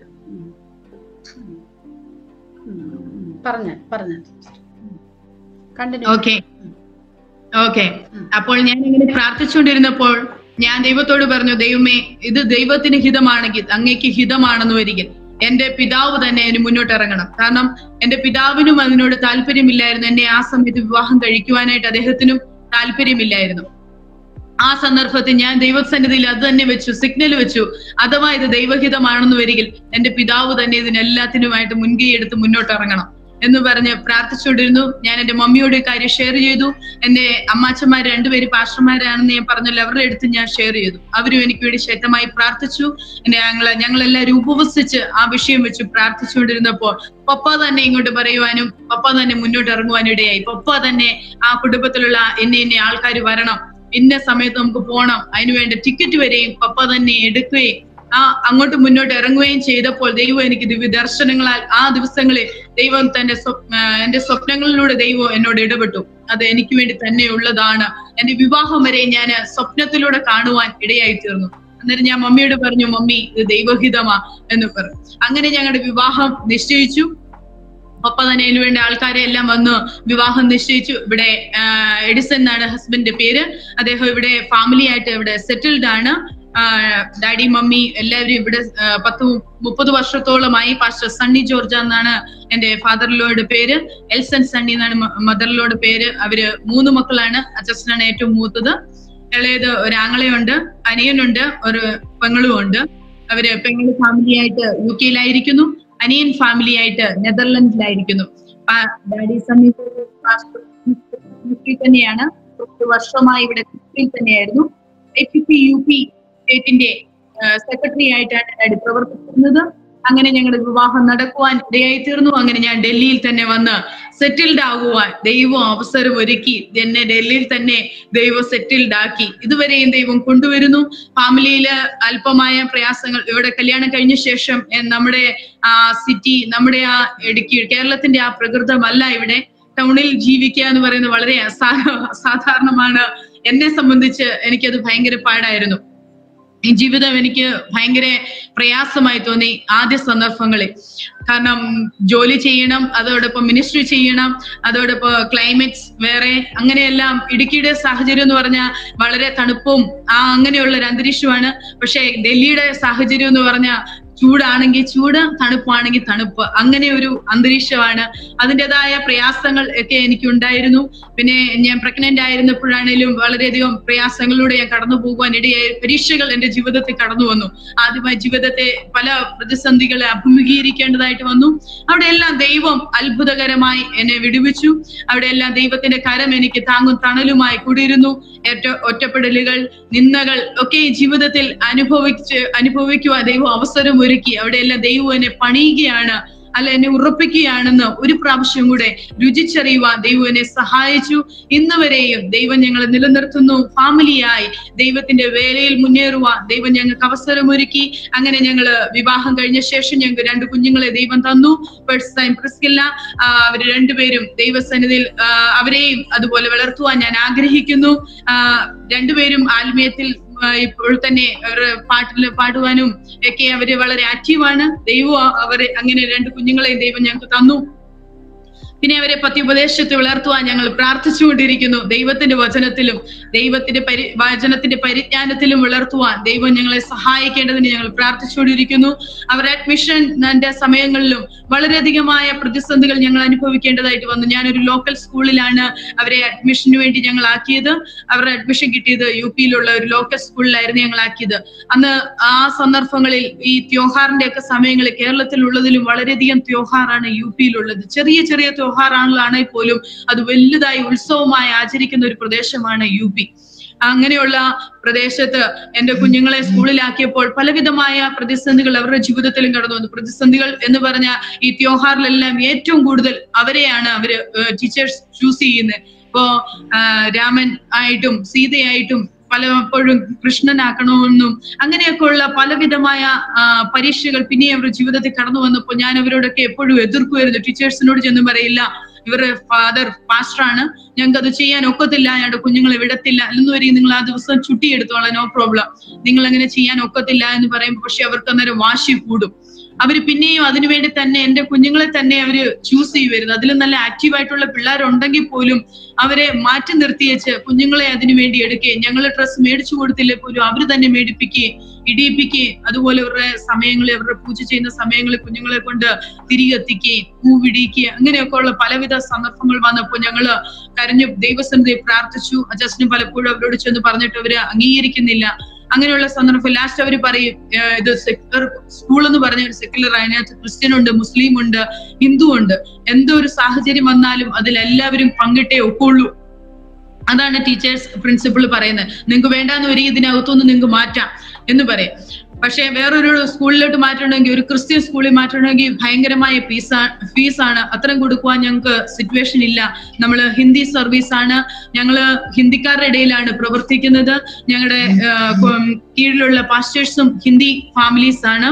പറഞ്ഞ പറഞ്ഞ കണ്ടിന്യൂ ഓക്കെ ഓക്കെ അപ്പോൾ ഞാൻ ഇങ്ങനെ പ്രാർത്ഥിച്ചുകൊണ്ടിരുന്നപ്പോൾ ഞാൻ ദൈവത്തോട് പറഞ്ഞു ദൈവമേ ഇത് ദൈവത്തിന് ഹിതമാണെങ്കിൽ അങ്ങേക്ക് ഹിതമാണെന്ന് വരികിൽ എന്റെ പിതാവ് തന്നെ അതിന് മുന്നോട്ട് ഇറങ്ങണം കാരണം എന്റെ പിതാവിനും അതിനോട് താല്പര്യമില്ലായിരുന്നു എന്നെ ആ സമയത്ത് വിവാഹം കഴിക്കുവാനായിട്ട് അദ്ദേഹത്തിനും താല്പര്യമില്ലായിരുന്നു ആ സന്ദർഭത്തിൽ ഞാൻ ദൈവസന്നിധിയിൽ അത് തന്നെ വെച്ചു സിഗ്നൽ വെച്ചു അഥവാ ഇത് ദൈവഹിതമാണെന്ന് വരികിൽ എന്റെ പിതാവ് തന്നെ ഇതിനെല്ലാത്തിനുമായിട്ട് മുൻകൈ എടുത്ത് മുന്നോട്ട് ഇറങ്ങണം എന്ന് പറഞ്ഞ് പ്രാർത്ഥിച്ചുകൊണ്ടിരുന്നു ഞാൻ എന്റെ മമ്മിയോട് ഈ കാര്യം ഷെയർ ചെയ്തു എന്റെ അമ്മാച്ചന്മാർ രണ്ടുപേര് പാസ്റ്റർമാരാണെന്ന് ഞാൻ പറഞ്ഞല്ലോ അവരുടെ അടുത്ത് ഞാൻ ഷെയർ ചെയ്തു അവരും എനിക്ക് വേണ്ടി ശക്തമായി പ്രാർത്ഥിച്ചു എന്നെ ഞങ്ങള് ഞങ്ങളെല്ലാവരും ഉപവസിച്ച് ആ വിഷയം വെച്ച് പ്രാർത്ഥിച്ചുകൊണ്ടിരുന്നപ്പോൾ പപ്പ തന്നെ ഇങ്ങോട്ട് പറയുവാനും പപ്പ തന്നെ മുന്നോട്ട് ഇറങ്ങുവാനും ഇടയായി പപ്പ തന്നെ ആ കുടുംബത്തിലുള്ള എന്നെ എന്നെ ആൾക്കാർ വരണം ഇന്ന സമയത്ത് നമുക്ക് പോകണം അതിനുവേണ്ട ടിക്കറ്റ് വരെയും പപ്പ തന്നെ എടുക്കുകയും ആ അങ്ങോട്ട് മുന്നോട്ട് ഇറങ്ങുകയും ചെയ്തപ്പോൾ ദൈവം എനിക്ക് ദിവ്യ ദർശനങ്ങളാൽ ആ ദിവസങ്ങളിൽ ദൈവം തന്റെ സ്വപ്ന എന്റെ സ്വപ്നങ്ങളിലൂടെ ദൈവം എന്നോട് ഇടപെട്ടു അത് എനിക്ക് വേണ്ടി തന്നെ ഉള്ളതാണ് എന്റെ വിവാഹം വരെ ഞാൻ സ്വപ്നത്തിലൂടെ കാണുവാൻ ഇടയായി തീർന്നു അന്നേരം ഞാൻ മമ്മിയോട് പറഞ്ഞു മമ്മി ഇത് ദൈവഹിതമാ എന്ന് പറഞ്ഞു അങ്ങനെ ഞങ്ങളുടെ വിവാഹം നിശ്ചയിച്ചു പപ്പ തന്നെ അതിനു വേണ്ടി ആൾക്കാരെ എല്ലാം വന്ന് വിവാഹം നിശ്ചയിച്ചു ഇവിടെ ആഹ്, എഡിസൺ എന്നാണ് ഹസ്ബൻഡിന്റെ പേര് അദ്ദേഹം ഇവിടെ ഫാമിലി ആയിട്ട് ഇവിടെ സെറ്റിൽഡ് ആണ് ആഹ്, ഡാഡി മമ്മി എല്ലാവരും ഇവിടെ ആഹ്, പത്ത് മു- മുപ്പത് വർഷത്തോളമായി പാസ്റ്റർ സണ്ണി ജോർജ എന്നാണ് എന്റെ ഫാദറിലോയുടെ പേര് എൽസൺ സണ്ണി എന്നാണ് മദറിലോയുടെ പേര് അവര് മൂന്ന് മക്കളാണ് അച്ഛനാണ് ഏറ്റവും മൂത്തത് ഇളയത് ഒരു ആങ്ങളയുണ്ട് അനിയനുണ്ട് ഒരു പെങ്ങളും ഉണ്ട് അവര് പെങ്ങള് ഫാമിലി ആയിട്ട് യു കെയിലായിരിക്കുന്നു അനിയൻ ഫാമിലി ആയിട്ട് നെതർലൻഡിലായിരിക്കുന്നു ആ- ഡാഡി സമീപ തന്നെയാണ് ഒരു വർഷമായി ഇവിടെ ക്രിസ്ത്യയിൽ തന്നെയായിരുന്നു എച്ച് പി യു പി സ്റ്റേറ്റിന്റെ സെക്രട്ടറി ആയിട്ടാണ് ഡാഡി പ്രവർത്തിക്കുന്നത് അങ്ങനെ ഞങ്ങളുടെ വിവാഹം നടക്കുവാൻ ഇടയായി തീർന്നു അങ്ങനെ ഞാൻ ഡൽഹിയിൽ തന്നെ വന്ന് സെറ്റിൽഡ് ആകുവാൻ ദൈവം അവസരം ഒരുക്കി എന്നെ ഡൽഹിയിൽ തന്നെ ദൈവം സെറ്റിൽഡ് ആക്കി ഇതുവരെയും ദൈവം കൊണ്ടുവരുന്നു ഫാമിലിയില് അല്പമായ പ്രയാസങ്ങൾ ഇവിടെ കല്യാണം കഴിഞ്ഞ ശേഷം എ- നമ്മുടെ ആ സിറ്റി നമ്മുടെ ആ ഇടുക്കി കേരളത്തിന്റെ ആ പ്രകൃതമല്ല ഇവിടെ ടൗണിൽ ജീവിക്കുക എന്ന് പറയുന്നത് വളരെ അസാ അസാധാരണമാണ് എന്നെ സംബന്ധിച്ച് എനിക്കത് ഭയങ്കര പാടായിരുന്നു ഈ ജീവിതം എനിക്ക് ഭയങ്കര പ്രയാസമായി തോന്നി ആദ്യ സന്ദർഭങ്ങളിൽ കാരണം ജോലി ചെയ്യണം അതോടൊപ്പം മിനിസ്ട്രി ചെയ്യണം അതോടൊപ്പം ക്ലൈമറ്റ്സ് വേറെ അങ്ങനെയെല്ലാം ഇടുക്കിയുടെ സാഹചര്യം എന്ന് പറഞ്ഞാൽ വളരെ തണുപ്പും ആ അങ്ങനെയുള്ള ഒരു അന്തരീക്ഷമാണ് പക്ഷെ ഡൽഹിയുടെ സാഹചര്യം എന്ന് പറഞ്ഞാൽ ചൂടാണെങ്കിൽ ചൂട് തണുപ്പാണെങ്കിൽ തണുപ്പ് അങ്ങനെ ഒരു അന്തരീക്ഷമാണ് അതിൻ്റെതായ പ്രയാസങ്ങൾ ഒക്കെ എനിക്ക് ഉണ്ടായിരുന്നു പിന്നെ ഞാൻ പ്രഗ്നന്റ് ആയിരുന്നപ്പോഴാണേലും വളരെയധികം പ്രയാസങ്ങളിലൂടെ ഞാൻ കടന്നു പോകുവാൻ ഇടയായി പരീക്ഷകൾ എന്റെ ജീവിതത്തിൽ കടന്നു വന്നു ആദ്യമായി ജീവിതത്തെ പല പ്രതിസന്ധികളെ അഭിമുഖീകരിക്കേണ്ടതായിട്ട് വന്നു അവിടെയെല്ലാം ദൈവം അത്ഭുതകരമായി എന്നെ വിടുവിച്ചു അവിടെയെല്ലാം ദൈവത്തിന്റെ കരം എനിക്ക് താങ്ങും തണലുമായി കൂടിയിരുന്നു ഏറ്റ ഒറ്റപ്പെടലുകൾ നിന്ദകൾ ഒക്കെ ഈ ജീവിതത്തിൽ അനുഭവിച്ച് അനുഭവിക്കുവാൻ ദൈവം അവസരം ഒരുക്കി അവിടെയെല്ലാം ദൈവം എന്നെ പണിയുകയാണ് അല്ല എന്നെ ഉറപ്പിക്കുകയാണെന്ന് ഒരു പ്രാവശ്യം കൂടെ രുചിച്ചറിയുവാൻ ദൈവം എന്നെ സഹായിച്ചു ഇന്ന് വരെയും ദൈവം ഞങ്ങളെ നിലനിർത്തുന്നു ഫാമിലിയായി ദൈവത്തിന്റെ വേലയിൽ മുന്നേറുവാൻ ദൈവം ഞങ്ങൾക്ക് അവസരമൊരുക്കി അങ്ങനെ ഞങ്ങള് വിവാഹം കഴിഞ്ഞ ശേഷം ഞങ്ങൾക്ക് രണ്ട് കുഞ്ഞുങ്ങളെ ദൈവം തന്നു ഫസ്റ്റ് ടൈം പ്രിസ്കില്ല ആ, അവര് രണ്ടുപേരും ദൈവസന്നിധിയിൽ ആ, അവരെയും അതുപോലെ വളർത്തുവാൻ ഞാൻ ആഗ്രഹിക്കുന്നു ആ, രണ്ടുപേരും ആത്മീയത്തിൽ ആ, ഇപ്പോൾ തന്നെ അവര് പാട്ടിൽ പാടുവാനും ഒക്കെ അവര് വളരെ ആക്റ്റീവാണ് ദൈവം അവരെ അങ്ങനെ രണ്ട് കുഞ്ഞുങ്ങളെയും ദൈവം ഞങ്ങൾക്ക് തന്നു പിന്നെ അവരെ പത്തി ഉപദേശത്തെ വളർത്തുവാൻ ഞങ്ങൾ പ്രാർത്ഥിച്ചുകൊണ്ടിരിക്കുന്നു ദൈവത്തിന്റെ വചനത്തിലും ദൈവത്തിന്റെ പരി വചനത്തിന്റെ പരിജ്ഞാനത്തിലും വളർത്തുവാൻ ദൈവം ഞങ്ങളെ സഹായിക്കേണ്ടതിന് ഞങ്ങൾ പ്രാർത്ഥിച്ചുകൊണ്ടിരിക്കുന്നു അവരുടെ അഡ്മിഷന്റെ സമയങ്ങളിലും വളരെയധികമായ പ്രതിസന്ധികൾ ഞങ്ങൾ അനുഭവിക്കേണ്ടതായിട്ട് വന്നു ഞാനൊരു ലോക്കൽ സ്കൂളിലാണ് അവരെ അഡ്മിഷന് വേണ്ടി ഞങ്ങൾ ആക്കിയത് അവരുടെ അഡ്മിഷൻ കിട്ടിയത് യു പിയിലുള്ള ഒരു ലോക്കൽ സ്കൂളിലായിരുന്നു ഞങ്ങൾ ആക്കിയത് അന്ന് ആ സന്ദർഭങ്ങളിൽ ഈ ത്യോഹാറിന്റെ ഒക്കെ സമയങ്ങളിൽ കേരളത്തിലുള്ളതിലും വളരെയധികം ത്യോഹാറാണ് യു പിയിലുള്ളത് ചെറിയ ചെറിയ ത്യോഹാറാണെങ്കിൽ പോലും അത് വലുതായി ഉത്സവമായി ആചരിക്കുന്ന ഒരു പ്രദേശമാണ് യു പി അങ്ങനെയുള്ള പ്രദേശത്ത് എന്റെ കുഞ്ഞുങ്ങളെ സ്കൂളിലാക്കിയപ്പോൾ പലവിധമായ പ്രതിസന്ധികൾ അവരുടെ ജീവിതത്തിലും കടന്നു വന്നു പ്രതിസന്ധികൾ എന്ന് പറഞ്ഞ ഈ ത്യോഹാറിലെല്ലാം ഏറ്റവും കൂടുതൽ അവരെയാണ് അവര് ടീച്ചേഴ്സ് ചൂസ് ചെയ്യുന്നത് ഇപ്പോ ആ, രാമൻ ആയിട്ടും സീതയായിട്ടും പലപ്പോഴും കൃഷ്ണനാക്കണമെന്നും അങ്ങനെയൊക്കെ ഉള്ള പലവിധമായ ആ, പരീക്ഷകൾ പിന്നെ അവരുടെ ജീവിതത്തിൽ കടന്നു വന്നപ്പോൾ ഞാൻ അവരോടൊക്കെ എപ്പോഴും എതിർക്കുമായിരുന്നു ടീച്ചേഴ്സിനോട് ചെന്ന് പറയില്ല ഇവരുടെ ഫാദർ പാസ്റ്ററാണ് ഞങ്ങൾക്ക് അത് ചെയ്യാൻ ഒക്കത്തില്ല ഞങ്ങളുടെ കുഞ്ഞുങ്ങളെ വിടത്തില്ല എന്ന് വരെ നിങ്ങൾ ആ ദിവസം ചുട്ടി എടുത്തോളാം നോ പ്രോബ്ലം നിങ്ങൾ അങ്ങനെ ചെയ്യാൻ ഒക്കത്തില്ല എന്ന് പറയുമ്പോൾ പക്ഷെ അവർക്ക് അന്നേരം വാശി കൂടും അവര് പിന്നെയും അതിനുവേണ്ടി തന്നെ എന്റെ കുഞ്ഞുങ്ങളെ തന്നെ അവര് ചൂസ് ചെയ്യുമായിരുന്നു അതിലും നല്ല ആക്റ്റീവ് ആയിട്ടുള്ള പിള്ളേരുണ്ടെങ്കിൽ പോലും അവരെ മാറ്റി നിർത്തിയേച്ച് കുഞ്ഞുങ്ങളെ അതിനു വേണ്ടി എടുക്കുകയും ഞങ്ങൾ ഡ്രസ്സ് മേടിച്ചു കൊടുത്തില്ലേ പോലും അവര് തന്നെ മേടിപ്പിക്കുകയും ഇടിയിപ്പിക്കുകയും അതുപോലെ അവരുടെ സമയങ്ങളിൽ അവരുടെ പൂജ ചെയ്യുന്ന സമയങ്ങളിൽ കുഞ്ഞുങ്ങളെ കൊണ്ട് തിരികെത്തിക്കുകയും പൂവിടിക്കുകയും അങ്ങനെയൊക്കെ ഉള്ള പലവിധ സന്ദർഭങ്ങൾ വന്നപ്പോൾ ഞങ്ങള് കരഞ്ഞു ദൈവസന്നിധി പ്രാർത്ഥിച്ചു അജസ്റ്റിന് പലപ്പോഴും അവരോട് ചെന്ന് പറഞ്ഞിട്ട് അവര് അംഗീകരിക്കുന്നില്ല അങ്ങനെയുള്ള സന്ദർഭം ലാസ്റ്റ് അവർ പറയും ഏഹ് ഇത് സെക്യുലർ സ്കൂൾ എന്ന് പറഞ്ഞ ഒരു സെക്യുലർ അതിനകത്ത് ക്രിസ്ത്യൻ ഉണ്ട് മുസ്ലിം ഉണ്ട് ഹിന്ദു ഉണ്ട് എന്തോ ഒരു സാഹചര്യം വന്നാലും അതിൽ എല്ലാവരും പങ്കിട്ടേ ഒക്കുള്ളൂ അതാണ് ടീച്ചേഴ്സ് പ്രിൻസിപ്പിൾ പറയുന്നത് നിങ്ങൾക്ക് വേണ്ടാന്ന് ഒരു ഇതിനകത്തുനിന്ന് നിങ്ങൾക്ക് മാറ്റാം എന്ന് പറയും പക്ഷെ വേറൊരു സ്കൂളിലോട്ട് മാറ്റണമെങ്കിൽ ഒരു ക്രിസ്ത്യൻ സ്കൂളിൽ മാറ്റണമെങ്കിൽ ഭയങ്കരമായ ഫീസാ ഫീസാണ് അത്രയും കൊടുക്കുവാൻ ഞങ്ങൾക്ക് സിറ്റുവേഷൻ ഇല്ല നമ്മൾ ഹിന്ദി സർവീസ് ആണ് ഞങ്ങള് ഹിന്ദിക്കാരുടെ ഇടയിലാണ് പ്രവർത്തിക്കുന്നത് ഞങ്ങളുടെ കീഴിലുള്ള പാസ്റ്റേഴ്സും ഹിന്ദി ഫാമിലീസ് ആണ്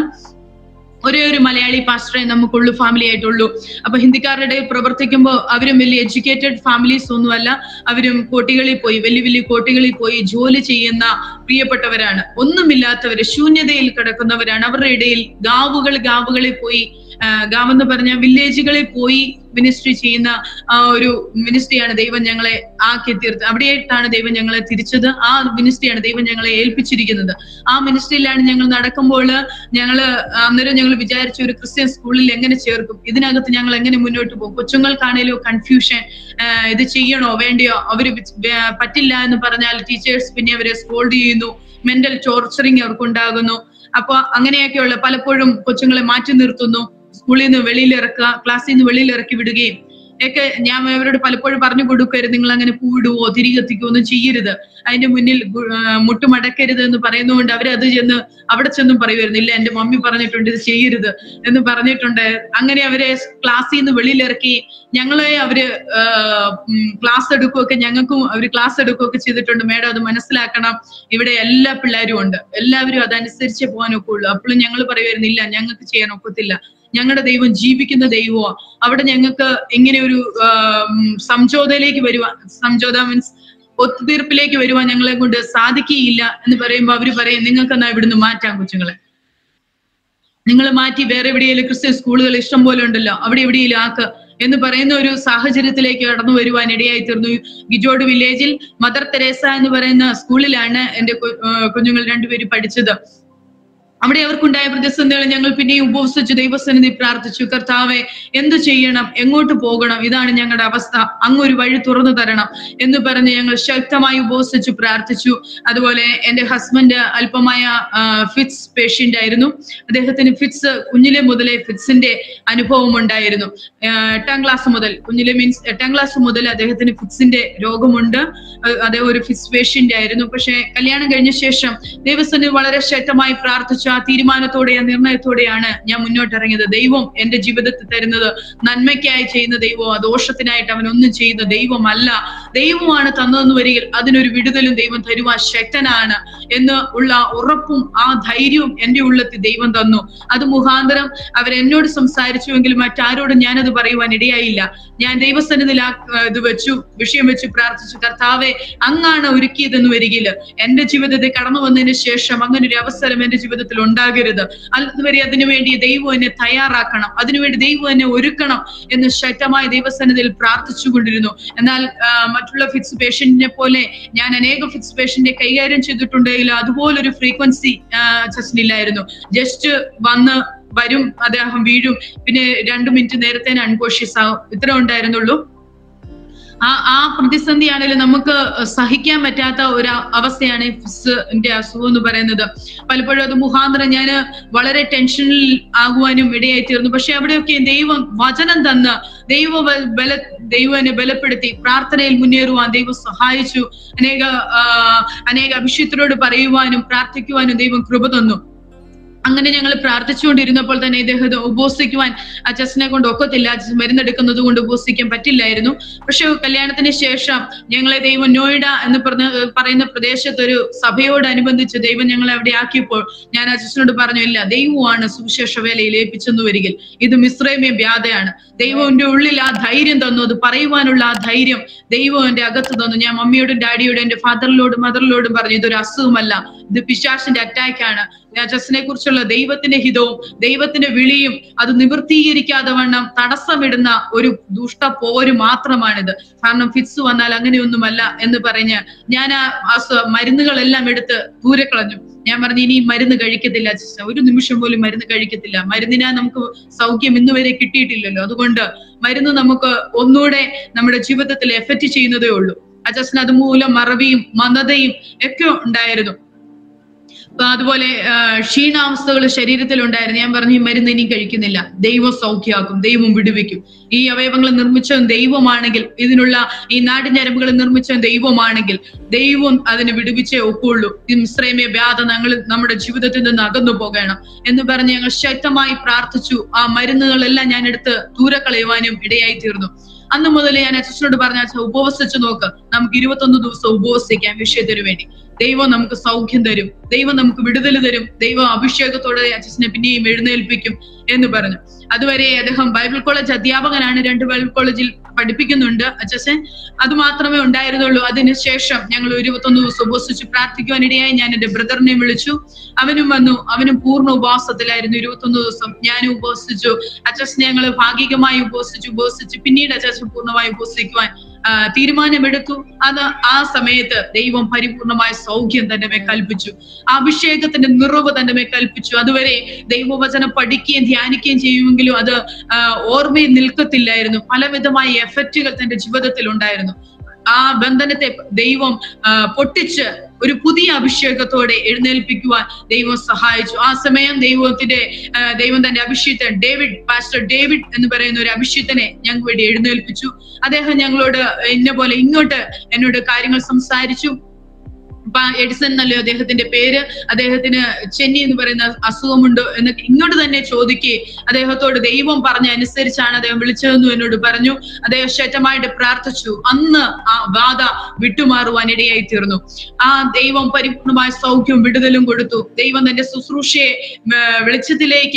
ഒരേ ഒരു മലയാളി പാസ്റ്ററെ നമുക്കുള്ളൂ ഫാമിലി ആയിട്ടുള്ളൂ അപ്പൊ ഹിന്ദിക്കാരുടെ ഇടയിൽ പ്രവർത്തിക്കുമ്പോൾ അവരും വലിയ എഡ്യൂക്കേറ്റഡ് ഫാമിലീസ് ഒന്നുമല്ല അവരും കോട്ടികളിൽ പോയി വലിയ വലിയ കോട്ടികളിൽ പോയി ജോലി ചെയ്യുന്ന പ്രിയപ്പെട്ടവരാണ് ഒന്നുമില്ലാത്തവര് ശൂന്യതയിൽ കിടക്കുന്നവരാണ് അവരുടെ ഇടയിൽ ഗാവുകൾ ഗാവുകളിൽ പോയി ആ, ഗാവെന്ന് പറഞ്ഞ വില്ലേജുകളിൽ പോയി മിനിസ്ട്രി ചെയ്യുന്ന ആ ഒരു മിനിസ്ട്രിയാണ് ദൈവം ഞങ്ങളെ ആക്കി തീർത്ത് അവിടെയായിട്ടാണ് ദൈവം ഞങ്ങളെ തിരിച്ചത് ആ മിനിസ്ട്രിയാണ് ദൈവം ഞങ്ങളെ ഏൽപ്പിച്ചിരിക്കുന്നത് ആ മിനിസ്ട്രിയിലാണ് ഞങ്ങൾ നടക്കുമ്പോൾ ഞങ്ങള് അന്നേരം ഞങ്ങൾ വിചാരിച്ച ഒരു ക്രിസ്ത്യൻ സ്കൂളിൽ എങ്ങനെ ചേർക്കും ഇതിനകത്ത് ഞങ്ങൾ എങ്ങനെ മുന്നോട്ട് പോകും കൊച്ചുങ്ങൾക്കാണേലും കൺഫ്യൂഷൻ ഇത് ചെയ്യണോ വേണ്ടയോ അവര് വിച്- വേ- പറ്റില്ല എന്ന് പറഞ്ഞാൽ ടീച്ചേഴ്സ് പിന്നെ അവരെ സ്കോൾഡ് ചെയ്യുന്നു മെന്റൽ ടോർച്ചറിങ് അവർക്ക് ഉണ്ടാകുന്നു അപ്പൊ അങ്ങനെയൊക്കെയുള്ള പലപ്പോഴും കൊച്ചുങ്ങളെ മാറ്റി നിർത്തുന്നു സ്കൂളിൽ നിന്ന് വെളിയിൽ ഇറക്കുക ക്ലാസ്സിൽ നിന്ന് വെളിയിൽ ഇറക്കി വിടുകയും ഒക്കെ ഞാൻ അവരോട് പലപ്പോഴും പറഞ്ഞു കൊടുക്കരുത് നിങ്ങൾ അങ്ങനെ പൂവിടുവോ തിരികെത്തിക്കുവോ ഒന്നും ചെയ്യരുത് അതിന്റെ മുന്നിൽ ഗു- ആ, മുട്ടുമടക്കരുത് എന്ന് പറയുന്നതുകൊണ്ട് അവരത് ചെന്ന് അവിടെ ചെന്നും പറയുമായിരുന്നു ഇല്ല എന്റെ മമ്മി പറഞ്ഞിട്ടുണ്ട് ഇത് ചെയ്യരുത് എന്ന് പറഞ്ഞിട്ടുണ്ട് അങ്ങനെ അവരെ ക്ലാസ്സിൽ നിന്ന് വെളിയിലിറക്കി ഞങ്ങളെ അവര് ക്ലാസ് എടുക്കുകയൊക്കെ ഞങ്ങൾക്കും അവര് ക്ലാസ് എടുക്കുകയൊക്കെ ചെയ്തിട്ടുണ്ട് മേഡം അത് മനസ്സിലാക്കണം ഇവിടെ എല്ലാ പിള്ളേരും ഉണ്ട് എല്ലാവരും അതനുസരിച്ച് പോകാൻ ഒക്കുള്ളൂ അപ്പോഴും ഞങ്ങൾ പറയുമായിരുന്നു ഇല്ല ഞങ്ങൾക്ക് ചെയ്യാൻ ഒക്കത്തില്ല ഞങ്ങളുടെ ദൈവം ജീവിക്കുന്ന ദൈവമാണ് അവിടെ ഞങ്ങൾക്ക് ഇങ്ങനെ ഒരു ആ, ഉം, സംജോതയിലേക്ക് വരുവാൻ സംജോത മീൻസ് ഒത്തുതീർപ്പിലേക്ക് വരുവാൻ ഞങ്ങളെ കൊണ്ട് സാധിക്കുകയില്ല എന്ന് പറയുമ്പോൾ അവര് പറയും നിങ്ങൾക്ക് എന്നാ ഇവിടുന്ന് മാറ്റാം കൊച്ചുങ്ങളെ നിങ്ങൾ മാറ്റി വേറെ എവിടെയെങ്കിലും ക്രിസ്ത്യൻ സ്കൂളുകൾ ഇഷ്ടം പോലെ ഉണ്ടല്ലോ അവിടെ എവിടെയെങ്കിലും ആക്ക് എന്ന് പറയുന്ന ഒരു സാഹചര്യത്തിലേക്ക് കടന്നു വരുവാൻ ഇടയായി തീർന്നു ഗിജോഡ് വില്ലേജിൽ മദർ തെരേസ എന്ന് പറയുന്ന സ്കൂളിലാണ് എന്റെ കു- ആ, കുഞ്ഞുങ്ങൾ രണ്ടുപേരും പഠിച്ചത് അവിടെ അവർക്കുണ്ടായ പ്രതിസന്ധികൾ ഞങ്ങൾ പിന്നെയും ഉപവസിച്ചു ദൈവസന്നിധി പ്രാർത്ഥിച്ചു കർത്താവെ എന്തു ചെയ്യണം എങ്ങോട്ട് പോകണം ഇതാണ് ഞങ്ങളുടെ അവസ്ഥ അങ്ങ് ഒരു വഴി തുറന്നു തരണം എന്ന് പറഞ്ഞ് ഞങ്ങൾ ശക്തമായി ഉപവസിച്ചു പ്രാർത്ഥിച്ചു അതുപോലെ എന്റെ ഹസ്ബൻഡ് അല്പമായ ഫിറ്റ്സ് പേഷ്യന്റ് ആയിരുന്നു അദ്ദേഹത്തിന് ഫിറ്റ്സ് കുഞ്ഞിലെ മുതലേ ഫിറ്റ്സിന്റെ അനുഭവം ഉണ്ടായിരുന്നു ആഹ് എട്ടാം ക്ലാസ് മുതൽ കുഞ്ഞിലെ മീൻസ് എട്ടാം ക്ലാസ് മുതൽ അദ്ദേഹത്തിന് ഫിറ്റ്സിന്റെ രോഗമുണ്ട് അഹ് അദ്ദേഹം ഒരു ഫിറ്റ്സ് പേഷ്യന്റ് ആയിരുന്നു പക്ഷെ കല്യാണം കഴിഞ്ഞ ശേഷം ദൈവസന്നിധി വളരെ ശക്തമായി പ്രാർത്ഥിച്ചു ആ തീരുമാനത്തോടെ ആ നിർണയത്തോടെയാണ് ഞാൻ മുന്നോട്ട് ഇറങ്ങിയത് ദൈവം എന്റെ ജീവിതത്തിൽ തരുന്നത് നന്മയ്ക്കായി ചെയ്യുന്ന ദൈവം ആ ദോഷത്തിനായിട്ട് അവൻ ഒന്നും ചെയ്യുന്ന ദൈവമല്ല ദൈവമാണ് തന്നതെന്ന് വരികിൽ അതിനൊരു വിടുതലും ദൈവം തരുവാൻ ശക്തനാണ് എന്ന് ഉള്ള ഉറപ്പും ആ ധൈര്യവും എന്റെ ഉള്ളത്തിൽ ദൈവം തന്നു അത് മുഖാന്തരം അവരെന്നോട് സംസാരിച്ചുവെങ്കിൽ മറ്റാരോടും ഞാനത് പറയുവാൻ ഇടയായില്ല ഞാൻ ദൈവസന്നിധിയിൽ ആ ആ, ഇത് വെച്ചു വിഷയം വെച്ചു പ്രാർത്ഥിച്ചു കർത്താവെ അങ്ങാണ് ഒരുക്കിയതെന്ന് വരികില് എന്റെ ജീവിതത്തിൽ കടന്നു വന്നതിന് ശേഷം അങ്ങനെ ഒരു അവസരം എന്റെ ജീവിതത്തിൽ ഉണ്ടാകരുത് അതുവരെ അതിനുവേണ്ടി ദൈവം എന്നെ തയ്യാറാക്കണം അതിനുവേണ്ടി ദൈവം എന്നെ ഒരുക്കണം എന്ന് ശക്തമായ ദൈവസന്നിധിയിൽ പ്രാർത്ഥിച്ചുകൊണ്ടിരുന്നു എന്നാൽ ആ, മറ്റുള്ള ഫിക്സ് പേഷ്യന്റിനെ പോലെ ഞാൻ അനേക ഫിക്സ് പേഷ്യന്റിനെ കൈകാര്യം ചെയ്തിട്ടുണ്ടെങ്കിൽ അതുപോലൊരു ഫ്രീക്വൻസി ഇല്ലായിരുന്നു ജസ്റ്റ് വന്ന് വരും അദ്ദേഹം വീഴും പിന്നെ രണ്ടു മിനിറ്റ് നേരത്തെ അൺകോഷ്യസ് ആവും ഇത്ര ഉണ്ടായിരുന്നുള്ളൂ ആ ആ പ്രതിസന്ധിയാണെങ്കിലും നമുക്ക് സഹിക്കാൻ പറ്റാത്ത ഒരു അ- അവസ്ഥയാണ് ഈ ഫിസിന്റെ അസുഖം എന്ന് പറയുന്നത് പലപ്പോഴും അത് മുഖാന്തരം ഞാൻ വളരെ ടെൻഷനിൽ ആകുവാനും ഇടയായി തീർന്നു പക്ഷെ അവിടെയൊക്കെ ദൈവം വചനം തന്ന് ദൈവ ബ- ബല ദൈവം എന്നെ ബലപ്പെടുത്തി പ്രാർത്ഥനയിൽ മുന്നേറുവാൻ ദൈവം സഹായിച്ചു അനേക ആ, അനേക അഭിഷേകത്തിനോട് പറയുവാനും പ്രാർത്ഥിക്കുവാനും ദൈവം കൃപ തന്നു അങ്ങനെ ഞങ്ങൾ പ്രാർത്ഥിച്ചുകൊണ്ടിരുന്നപ്പോൾ തന്നെ ഇദ്ദേഹത്തെ ഉപവസിക്കുവാൻ അച്ഛനെ കൊണ്ട് ഒക്കത്തില്ല അച്ഛൻ മരുന്നെടുക്കുന്നത് കൊണ്ട് ഉപവസിക്കാൻ പറ്റില്ലായിരുന്നു പക്ഷെ കല്യാണത്തിന് ശേഷം ഞങ്ങളെ ദൈവം നോയിഡ എന്ന് പറഞ്ഞ പറയുന്ന പ്രദേശത്ത് ഒരു സഭയോടനുബന്ധിച്ച് ദൈവം ഞങ്ങളെ അവിടെ ആക്കിയപ്പോൾ ഞാൻ അച്ഛനോട് പറഞ്ഞു ഇല്ല ദൈവമാണ് സുവിശേഷ വേലയിൽ ഏൽപ്പിച്ചെന്ന് വരികിൽ ഇത് മിശ്രമേ വ്യാധയാണ് ദൈവം എന്റെ ഉള്ളിൽ ആ ധൈര്യം തന്നു അത് പറയുവാനുള്ള ആ ധൈര്യം ദൈവം എന്റെ അകത്ത് തന്നു ഞാൻ മമ്മിയോടും ഡാഡിയോടും എന്റെ ഫാദറിലോടും മദറിലോടും പറഞ്ഞു ഇതൊരു അസുഖമല്ല ഇത് പിശാസിന്റെ അറ്റാക്ക് ആണ് രാജസിനെ കുറിച്ചുള്ള ദൈവത്തിന്റെ ഹിതവും ദൈവത്തിന്റെ വിളിയും അത് നിവൃത്തീകരിക്കാതെ വണ്ണം തടസ്സമിടുന്ന ഒരു ദുഷ്ട പോര് മാത്രമാണിത് കാരണം ഫിറ്റ്സ് വന്നാൽ അങ്ങനെയൊന്നുമല്ല എന്ന് പറഞ്ഞ് ഞാൻ ആ അസു- മരുന്നുകളെല്ലാം എടുത്ത് ദൂരെ കളഞ്ഞു ഞാൻ പറഞ്ഞു ഇനി മരുന്ന് കഴിക്കത്തില്ല അച്ഛാ ഒരു നിമിഷം പോലും മരുന്ന് കഴിക്കത്തില്ല മരുന്നിനാ നമുക്ക് സൗഖ്യം ഇന്ന് വരെ കിട്ടിയിട്ടില്ലല്ലോ അതുകൊണ്ട് മരുന്ന് നമുക്ക് ഒന്നുകൂടെ നമ്മുടെ ജീവിതത്തിൽ എഫക്റ്റ് ചെയ്യുന്നതേ ഉള്ളൂ അച്ഛന് അതുമൂലം മറവിയും മന്ദതയും ഒക്കെ ഉണ്ടായിരുന്നു അപ്പൊ അതുപോലെ ആ, ക്ഷീണാവസ്ഥകൾ ശരീരത്തിൽ ഉണ്ടായിരുന്നു ഞാൻ പറഞ്ഞു ഈ മരുന്ന് ഇനി കഴിക്കുന്നില്ല ദൈവം സൗഖ്യമാക്കും ദൈവം വിടുവിക്കും ഈ അവയവങ്ങൾ നിർമ്മിച്ചവൻ ദൈവമാണെങ്കിൽ ഇതിനുള്ള ഈ നാടിഞ്ഞരമ്പുകൾ നിർമ്മിച്ചവൻ ദൈവമാണെങ്കിൽ ദൈവം അതിനെ വിടുവിച്ചേ ഒക്കുള്ളൂ ഈ മിശ്രമേ വ്യാധ ഞങ്ങൾ നമ്മുടെ ജീവിതത്തിൽ നിന്ന് അകന്നു പോകണം എന്ന് പറഞ്ഞ് ഞങ്ങൾ ശക്തമായി പ്രാർത്ഥിച്ചു ആ മരുന്നുകളെല്ലാം ഞാൻ എടുത്ത് ദൂരെ കളയുവാനും ഇടയായി തീർന്നു അന്ന് മുതൽ ഞാൻ അച്ഛനോട് പറഞ്ഞ അച്ഛൻ ഉപവസിച്ചു നോക്ക് നമുക്ക് ഇരുപത്തൊന്ന് ദിവസം ഉപവസിക്കാം വിഷയത്തിന് വേണ്ടി ദൈവം നമുക്ക് സൗഖ്യം തരും ദൈവം നമുക്ക് വിടുതൽ തരും ദൈവം അഭിഷേകത്തോടെ അച്ഛനെ പിന്നെയും എഴുന്നേൽപ്പിക്കും എന്ന് പറഞ്ഞു അതുവരെ അദ്ദേഹം ബൈബിൾ കോളേജ് അധ്യാപകനാണ് രണ്ട് ബൈബിൾ കോളേജിൽ പഠിപ്പിക്കുന്നുണ്ട് അച്ഛൻ അത് മാത്രമേ ഉണ്ടായിരുന്നുള്ളൂ അതിനുശേഷം ഞങ്ങൾ ഇരുപത്തൊന്ന് ദിവസം ഉപവസിച്ച് പ്രാർത്ഥിക്കുവാനിടയായി ഞാൻ എന്റെ ബ്രദറിനെ വിളിച്ചു അവനും വന്നു അവനും പൂർണ്ണ ഉപവാസത്തിലായിരുന്നു ഇരുപത്തൊന്ന് ദിവസം ഞാനും ഉപവസിച്ചു അച്ഛനെ ഞങ്ങൾ ഭാഗികമായി ഉപവസിച്ചു ഉപവസിച്ചു പിന്നീട് അച്ഛൻ പൂർണ്ണമായി ഉപവസിക്കുവാൻ ആ, തീരുമാനമെടുത്തു അത് ആ സമയത്ത് ദൈവം പരിപൂർണമായ സൗഖ്യം തന്റെ മേൽ കൽപ്പിച്ചു ആ അഭിഷേകത്തിന്റെ നിറവ് തന്റെ മേൽ കൽപ്പിച്ചു അതുവരെ ദൈവവചനം പഠിക്കുകയും ധ്യാനിക്കുകയും ചെയ്യുമെങ്കിലും അത് ആ, ഓർമ്മയിൽ നിൽക്കത്തില്ലായിരുന്നു പലവിധമായ എഫക്റ്റുകൾ തന്റെ ജീവിതത്തിൽ ഉണ്ടായിരുന്നു ആ ബന്ധനത്തെ ദൈവം ആ, പൊട്ടിച്ച് ഒരു പുതിയ അഭിഷേകത്തോടെ എഴുന്നേൽപ്പിക്കുവാൻ ദൈവം സഹായിച്ചു ആ സമയം ദൈവത്തിന്റെ ആ, ദൈവം തന്റെ അഭിഷേകൻ ഡേവിഡ് പാസ്റ്റർ ഡേവിഡ് എന്ന് പറയുന്ന ഒരു അഭിഷേകനെ ഞങ്ങൾക്ക് വേണ്ടി എഴുന്നേൽപ്പിച്ചു അദ്ദേഹം ഞങ്ങളോട് ഇന്ന പോലെ ഇങ്ങോട്ട് എന്നോട് കാര്യങ്ങൾ സംസാരിച്ചു പ- എഡിസൺ എന്നല്ലോ അദ്ദേഹത്തിന്റെ പേര് അദ്ദേഹത്തിന് ചെന്നി എന്ന് പറയുന്ന അസുഖമുണ്ട് എന്നൊക്കെ ഇങ്ങോട്ട് തന്നെ ചോദിക്കുകയും അദ്ദേഹത്തോട് ദൈവം പറഞ്ഞ അനുസരിച്ചാണ് അദ്ദേഹം വിളിച്ചതെന്നും എന്നോട് പറഞ്ഞു അദ്ദേഹം ശക്തമായിട്ട് പ്രാർത്ഥിച്ചു അന്ന് ആ ബാധ വിട്ടുമാറുവാൻ ഇടയായി തീർന്നു ആ ദൈവം പരിപൂർണമായ സൗഖ്യവും വിടുതലും കൊടുത്തു ദൈവം തന്റെ ശുശ്രൂഷയെ ഉം, വെളിച്ചത്തിലേക്ക്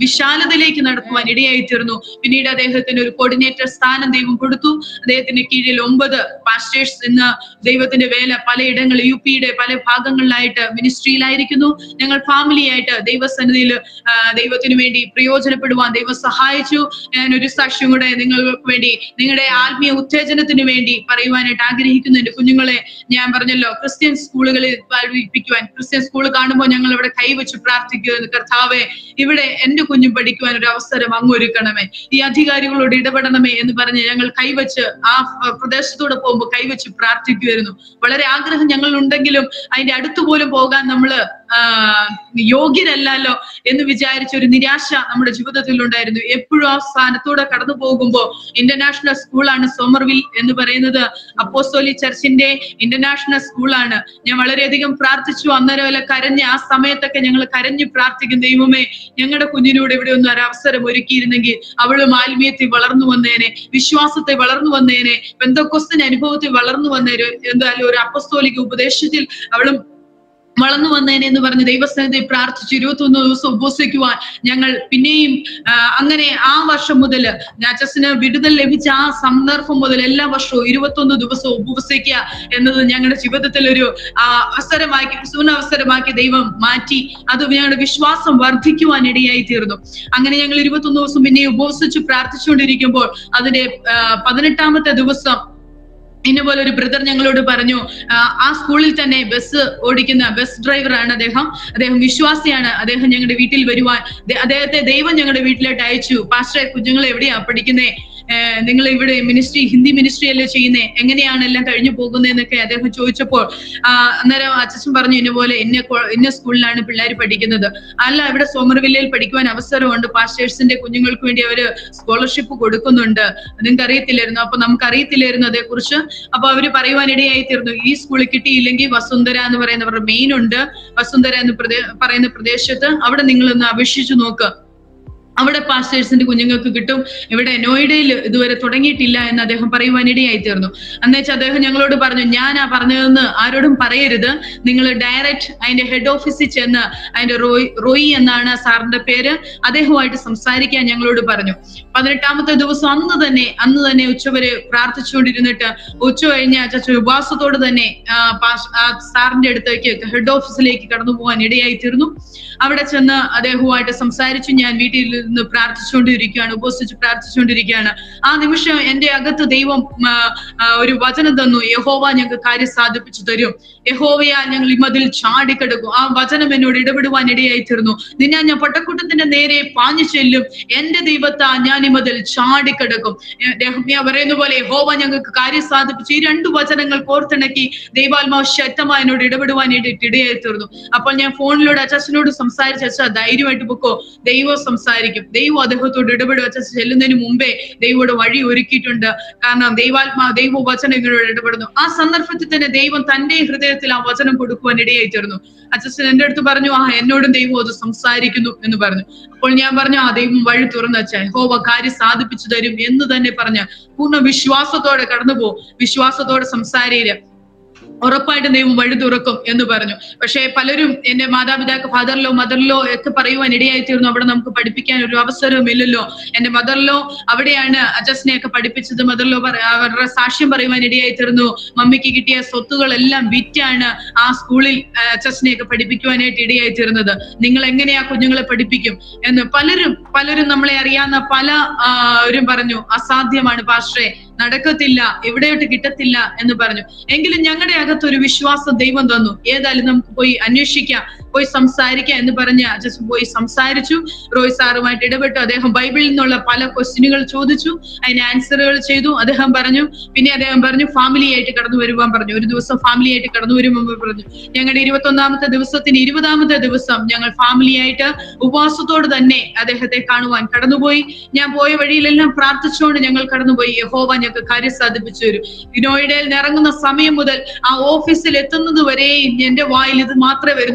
വിശാലതയിലേക്ക് നടത്തുവാൻ ഇടയായി തീർന്നു പിന്നീട് അദ്ദേഹത്തിന് ഒരു കോർഡിനേറ്റർ സ്ഥാനം ദൈവം കൊടുത്തു അദ്ദേഹത്തിന്റെ കീഴിൽ ഒമ്പത് പാസ്റ്റേഴ്സ് ഇന്ന് ദൈവത്തിന്റെ വേല പലയിടങ്ങളിൽ യു പിയുടെ പല ഭാഗങ്ങളിലായിട്ട് മിനിസ്ട്രിയിലായിരിക്കുന്നു ഞങ്ങൾ ഫാമിലി ആയിട്ട് ദൈവസന്നിധിയിൽ ആ, ദൈവത്തിന് വേണ്ടി പ്രയോജനപ്പെടുവാൻ ദൈവം സഹായിച്ചു ഞാൻ ഒരു സാക്ഷ്യം കൂടെ നിങ്ങൾക്ക് വേണ്ടി നിങ്ങളുടെ ആത്മീയ ഉത്തേജനത്തിന് വേണ്ടി പറയുവാനായിട്ട് ആഗ്രഹിക്കുന്നു എന്റെ കുഞ്ഞുങ്ങളെ ഞാൻ പറഞ്ഞല്ലോ ക്രിസ്ത്യൻ സ്കൂളുകളിൽ പഠിപ്പിക്കുവാൻ ക്രിസ്ത്യൻ സ്കൂൾ കാണുമ്പോൾ ഞങ്ങൾ ഇവിടെ കൈവച്ച് പ്രാർത്ഥിക്കുന്നു കർത്താവെ ഇവിടെ എന്റെ കുഞ്ഞും പഠിക്കുവാൻ ഒരു അവസരം അങ്ങൊരുക്കണമേ ഈ അധികാരികളോട് ഇടപെടണമേ എന്ന് പറഞ്ഞ് ഞങ്ങൾ കൈവച്ച് ആ പ- പ്രദേശത്തൂടെ പോകുമ്പോൾ കൈവച്ച് പ്രാർത്ഥിക്കുമായിരുന്നു വളരെ ആഗ്രഹം ഞങ്ങൾ ഉണ്ടെങ്കിലും അതിന്റെ അടുത്ത് പോലും പോകാൻ നമ്മള് ആ, യോഗ്യരല്ലല്ലോ എന്ന് വിചാരിച്ച ഒരു നിരാശ നമ്മുടെ ജീവിതത്തിൽ ഉണ്ടായിരുന്നു എപ്പോഴും ആ സ്ഥാനത്തൂടെ കടന്നു പോകുമ്പോൾ ഇന്റർനാഷണൽ സ്കൂളാണ് സോമർവിൽ എന്ന് പറയുന്നത് അപ്പോസ്തോലി ചർച്ചിന്റെ ഇന്റർനാഷണൽ സ്കൂളാണ് ഞാൻ വളരെയധികം പ്രാർത്ഥിച്ചു അന്നേരം വല്ല കരഞ്ഞ് ആ സമയത്തൊക്കെ ഞങ്ങൾ കരഞ്ഞു പ്രാർത്ഥിക്കും ദൈവമേ ഞങ്ങളുടെ കുഞ്ഞിനൂടെ ഇവിടെ ഒന്ന് ഒരു അവസരം ഒരുക്കിയിരുന്നെങ്കിൽ അവളും ആത്മീയത്തിൽ വളർന്നു വന്നേനെ വിശ്വാസത്തെ വളർന്നു വന്നേനെ ബന്ധക്കൊസ്തിന് അനുഭവത്തിൽ വളർന്നു വന്നേര് എന്തായാലും ഒരു അപ്പസ്തോലിക ഉപദേശത്തിൽ അവളും വളർന്നു വന്നേനെ എന്ന് പറഞ്ഞ് ദൈവസ്ഥാനത്തെ പ്രാർത്ഥിച്ചു ഇരുപത്തൊന്ന് ദിവസം ഉപവസിക്കുവാൻ ഞങ്ങൾ പിന്നെയും ആ, അങ്ങനെ ആ വർഷം മുതൽ അച്ഛന് വിടുതൽ ലഭിച്ച ആ സന്ദർഭം മുതൽ എല്ലാ വർഷവും ഇരുപത്തൊന്ന് ദിവസവും ഉപവസിക്കുക എന്നത് ഞങ്ങളുടെ ജീവിതത്തിൽ ഒരു ആ, അവസരമാക്കി സുനവസരമാക്കി ദൈവം മാറ്റി അത് ഞങ്ങളുടെ വിശ്വാസം വർദ്ധിക്കുവാൻ ഇടയായി തീർന്നു അങ്ങനെ ഞങ്ങൾ ഇരുപത്തൊന്ന് ദിവസം പിന്നെ ഉപവസിച്ച് പ്രാർത്ഥിച്ചുകൊണ്ടിരിക്കുമ്പോൾ അതിന്റെ ആ, പതിനെട്ടാമത്തെ ദിവസം ഇന്ന പോലെ ഒരു ബ്രദർ ഞങ്ങളോട് പറഞ്ഞു ആ, ആ സ്കൂളിൽ തന്നെ ബസ് ഓടിക്കുന്ന ബസ് ഡ്രൈവറാണ് അദ്ദേഹം അദ്ദേഹം വിശ്വാസിയാണ് അദ്ദേഹം ഞങ്ങളുടെ വീട്ടിൽ വരുവാൻ ദേ- അദ്ദേഹത്തെ ദൈവം ഞങ്ങളുടെ വീട്ടിലോട്ട് അയച്ചു പാസ്റ്റർ കുഞ്ഞുങ്ങൾ എവിടെയാ പഠിക്കുന്നേ നിങ്ങൾ ഇവിടെ മിനിസ്ട്രി ഹിന്ദി മിനിസ്ട്രി അല്ലേ ചെയ്യുന്നേ എങ്ങനെയാണ് എല്ലാം കഴിഞ്ഞു പോകുന്നതെന്നൊക്കെ അദ്ദേഹം ചോദിച്ചപ്പോൾ ആ, അന്നേരം അച്ഛൻ പറഞ്ഞു ഇന്ന പോലെ ഇന്ന കൊ- ഇന്ന സ്കൂളിലാണ് പിള്ളേർ പഠിക്കുന്നത് അല്ല ഇവിടെ സോമർവില്ലയിൽ പഠിക്കുവാൻ അവസരമുണ്ട് പാസ്റ്റേഴ്സിന്റെ കുഞ്ഞുങ്ങൾക്ക് വേണ്ടി അവര് സ്കോളർഷിപ്പ് കൊടുക്കുന്നുണ്ട് നിങ്ങൾക്ക് അറിയത്തില്ലായിരുന്നു അപ്പൊ നമുക്ക് അറിയത്തില്ലായിരുന്നു അതേക്കുറിച്ച് അപ്പൊ അവര് പറയുവാൻ ഇടയായി തീർന്നു ഈ സ്കൂളിൽ കിട്ടിയില്ലെങ്കിൽ വസുന്ധര എന്ന് പറയുന്നവരുടെ മെയിൻ ഉണ്ട് വസുന്ധര എന്ന് പ്രദേ- പറയുന്ന പ്രദേശത്ത് അവിടെ നിങ്ങൾ ഒന്ന് അപേക്ഷിച്ചു നോക്ക് അവിടെ പാസ്റ്റേഴ്സിന്റെ കുഞ്ഞുങ്ങൾക്ക് കിട്ടും ഇവിടെ നോയിഡയിൽ ഇതുവരെ തുടങ്ങിയിട്ടില്ല എന്ന് അദ്ദേഹം പറയുവാൻ ഇടയായി തീർന്നു എന്നുവെച്ചാൽ അദ്ദേഹം ഞങ്ങളോട് പറഞ്ഞു ഞാനാ പറഞ്ഞതെന്ന് ആരോടും പറയരുത് നിങ്ങൾ ഡയറക്റ്റ് അതിന്റെ ഹെഡ് ഓഫീസിൽ ചെന്ന് അതിന്റെ റോയ് റോയി എന്നാണ് സാറിന്റെ പേര് അദ്ദേഹവുമായിട്ട് സംസാരിക്കാൻ ഞങ്ങളോട് പറഞ്ഞു പതിനെട്ടാമത്തെ ദിവസം അന്ന് തന്നെ അന്ന് തന്നെ ഉച്ചവരെ പ്രാർത്ഥിച്ചുകൊണ്ടിരുന്നിട്ട് ഉച്ച കഴിഞ്ഞ അച്ഛൻ ഉപവാസത്തോട് തന്നെ ആ, പാസ്- ആ സാറിന്റെ അടുത്തേക്ക് ഹെഡ് ഓഫീസിലേക്ക് കടന്നു പോകാൻ ഇടയായി തീർന്നു അവിടെ ചെന്ന് അദ്ദേഹവുമായിട്ട് സംസാരിച്ചു ഞാൻ വീട്ടിൽ നിന്ന് പ്രാർത്ഥിച്ചുകൊണ്ടിരിക്കുകയാണ് ഉപവസിച്ച് പ്രാർത്ഥിച്ചുകൊണ്ടിരിക്കുകയാണ് ആ നിമിഷം എന്റെ അകത്ത് ദൈവം ആ, ആ, ഒരു വചനം തന്നു യഹോവ ഞങ്ങൾക്ക് കാര്യം സാധിപ്പിച്ചു തരും യഹോവയാൽ ഞങ്ങൾ ഇമതിൽ ചാടിക്കിടക്കും ആ വചനം എന്നോട് ഇടപെടുവാൻ ഇടയായി തീർന്നു നിന്നെ ഞാൻ പട്ടക്കൂട്ടത്തിന്റെ നേരെ പാഞ്ഞു ചെല്ലും എന്റെ ദൈവത്താ ഞാൻ ഇമതിൽ ചാടിക്കിടക്കും നെഹമ്യ പറയുന്ന പോലെ യഹോവ ഞങ്ങൾക്ക് കാര്യം സാധിപ്പിച്ചു ഈ രണ്ട് വചനങ്ങൾ കോർത്തിണക്കി ദൈവാത്മാവ് ശക്തമായി എന്നോട് ഇടപെടുവാൻ ഇട- ഇടയായി തീർന്നു അപ്പോൾ ഞാൻ ഫോണിലൂടെ അച്ഛനോട് സംസാരിച്ച അച്ഛ ധൈര്യമായിട്ട് പൊക്കോ ദൈവം സംസാരിക്കും ദൈവം അദ്ദേഹത്തോട് ഇടപെടും അച്ഛൻ ചെല്ലുന്നതിന് മുമ്പേ ദൈവോട് വഴി ഒരുക്കിയിട്ടുണ്ട് കാരണം ദൈവാത്മാ ദൈവ വചനങ്ങളോട് ഇടപെടുന്നു ആ സന്ദർഭത്തിൽ തന്നെ ദൈവം തന്റെ ഹൃദയത്തിൽ ആ വചനം കൊടുക്കുവാൻ ഇടയായി തീർന്നു അച്ഛൻ എന്റെ അടുത്ത് പറഞ്ഞു ആ എന്നോടും ദൈവം അത് സംസാരിക്കുന്നു എന്ന് പറഞ്ഞു അപ്പോൾ ഞാൻ പറഞ്ഞു ആ ദൈവം വഴി തുറന്നു അച്ഛൻ ഹോവ കാര്യം സാധിപ്പിച്ചു തരും എന്ന് തന്നെ പറഞ്ഞ് പൂർണ്ണ വിശ്വാസത്തോടെ കടന്നു പോകും വിശ്വാസത്തോടെ സംസാരിയില്ല ഉറപ്പായിട്ടും ദൈവം വഴി തുറക്കും എന്ന് പറഞ്ഞു പക്ഷേ പലരും എന്റെ മാതാപിതാക്കൾ ഫാദറിലോ മദറിലോ ഒക്കെ പറയുവാൻ ഇടയായി തീർന്നു അവിടെ നമുക്ക് പഠിപ്പിക്കാൻ ഒരു അവസരവും ഇല്ലല്ലോ എന്റെ മദറിലോ അവിടെയാണ് അജസ്നെ ഒക്കെ പഠിപ്പിച്ചത് മദറിലോ അവരുടെ സാക്ഷ്യം പറയുവാൻ ഇടയായി തീർന്നു മമ്മിക്ക് കിട്ടിയ സ്വത്തുകളെല്ലാം വിറ്റാണ് ആ സ്കൂളിൽ അച്ചസ്നെ ഒക്കെ പഠിപ്പിക്കുവാനായിട്ട് ഇടയായി തീർന്നത് നിങ്ങൾ എങ്ങനെയാ കുഞ്ഞുങ്ങളെ പഠിപ്പിക്കും എന്ന് പലരും പലരും നമ്മളെ അറിയാവുന്ന പല ആരും പറഞ്ഞു അസാധ്യമാണ് പാസ്റ്ററെ നടക്കത്തില്ല എവിടെയോട്ട് കിട്ടത്തില്ല എന്ന് പറഞ്ഞു എങ്കിലും ഞങ്ങളുടെ അകത്ത് ഒരു വിശ്വാസം ദൈവം തന്നു ഏതായാലും നമുക്ക് പോയി അന്വേഷിക്കാം പോയി സംസാരിക്കാം എന്ന് പറഞ്ഞ് അച്ഛൻ പോയി സംസാരിച്ചു റോയ് സാറുമായിട്ട് ഇടപെട്ടു അദ്ദേഹം ബൈബിളിൽ നിന്നുള്ള പല ക്വസ്റ്റ്യനുകൾ ചോദിച്ചു അതിന് ആൻസറുകൾ ചെയ്തു അദ്ദേഹം പറഞ്ഞു പിന്നെ അദ്ദേഹം പറഞ്ഞു ഫാമിലി ആയിട്ട് കടന്നു വരുവാൻ പറഞ്ഞു ഒരു ദിവസം ഫാമിലി ആയിട്ട് കടന്നു വരുമ്പോൾ പറഞ്ഞു ഞങ്ങളുടെ ഇരുപത്തി ഒന്നാമത്തെ ദിവസത്തിന് ഇരുപതാമത്തെ ദിവസം ഞങ്ങൾ ഫാമിലി ആയിട്ട് ഉപവാസത്തോട് തന്നെ അദ്ദേഹത്തെ കാണുവാൻ കടന്നുപോയി ഞാൻ പോയ വഴിയിലെല്ലാം പ്രാർത്ഥിച്ചുകൊണ്ട് ഞങ്ങൾ കടന്നുപോയി യഹോവ ഞങ്ങൾക്ക് കാര്യം സാധിപ്പിച്ചു തരും നോയിഡയിൽ നിന്ന് ഇറങ്ങുന്ന സമയം മുതൽ ആ ഓഫീസിൽ എത്തുന്നത് വരെ എന്റെ വായിൽ ഇത് മാത്രമേ വരുന്നുള്ളൂ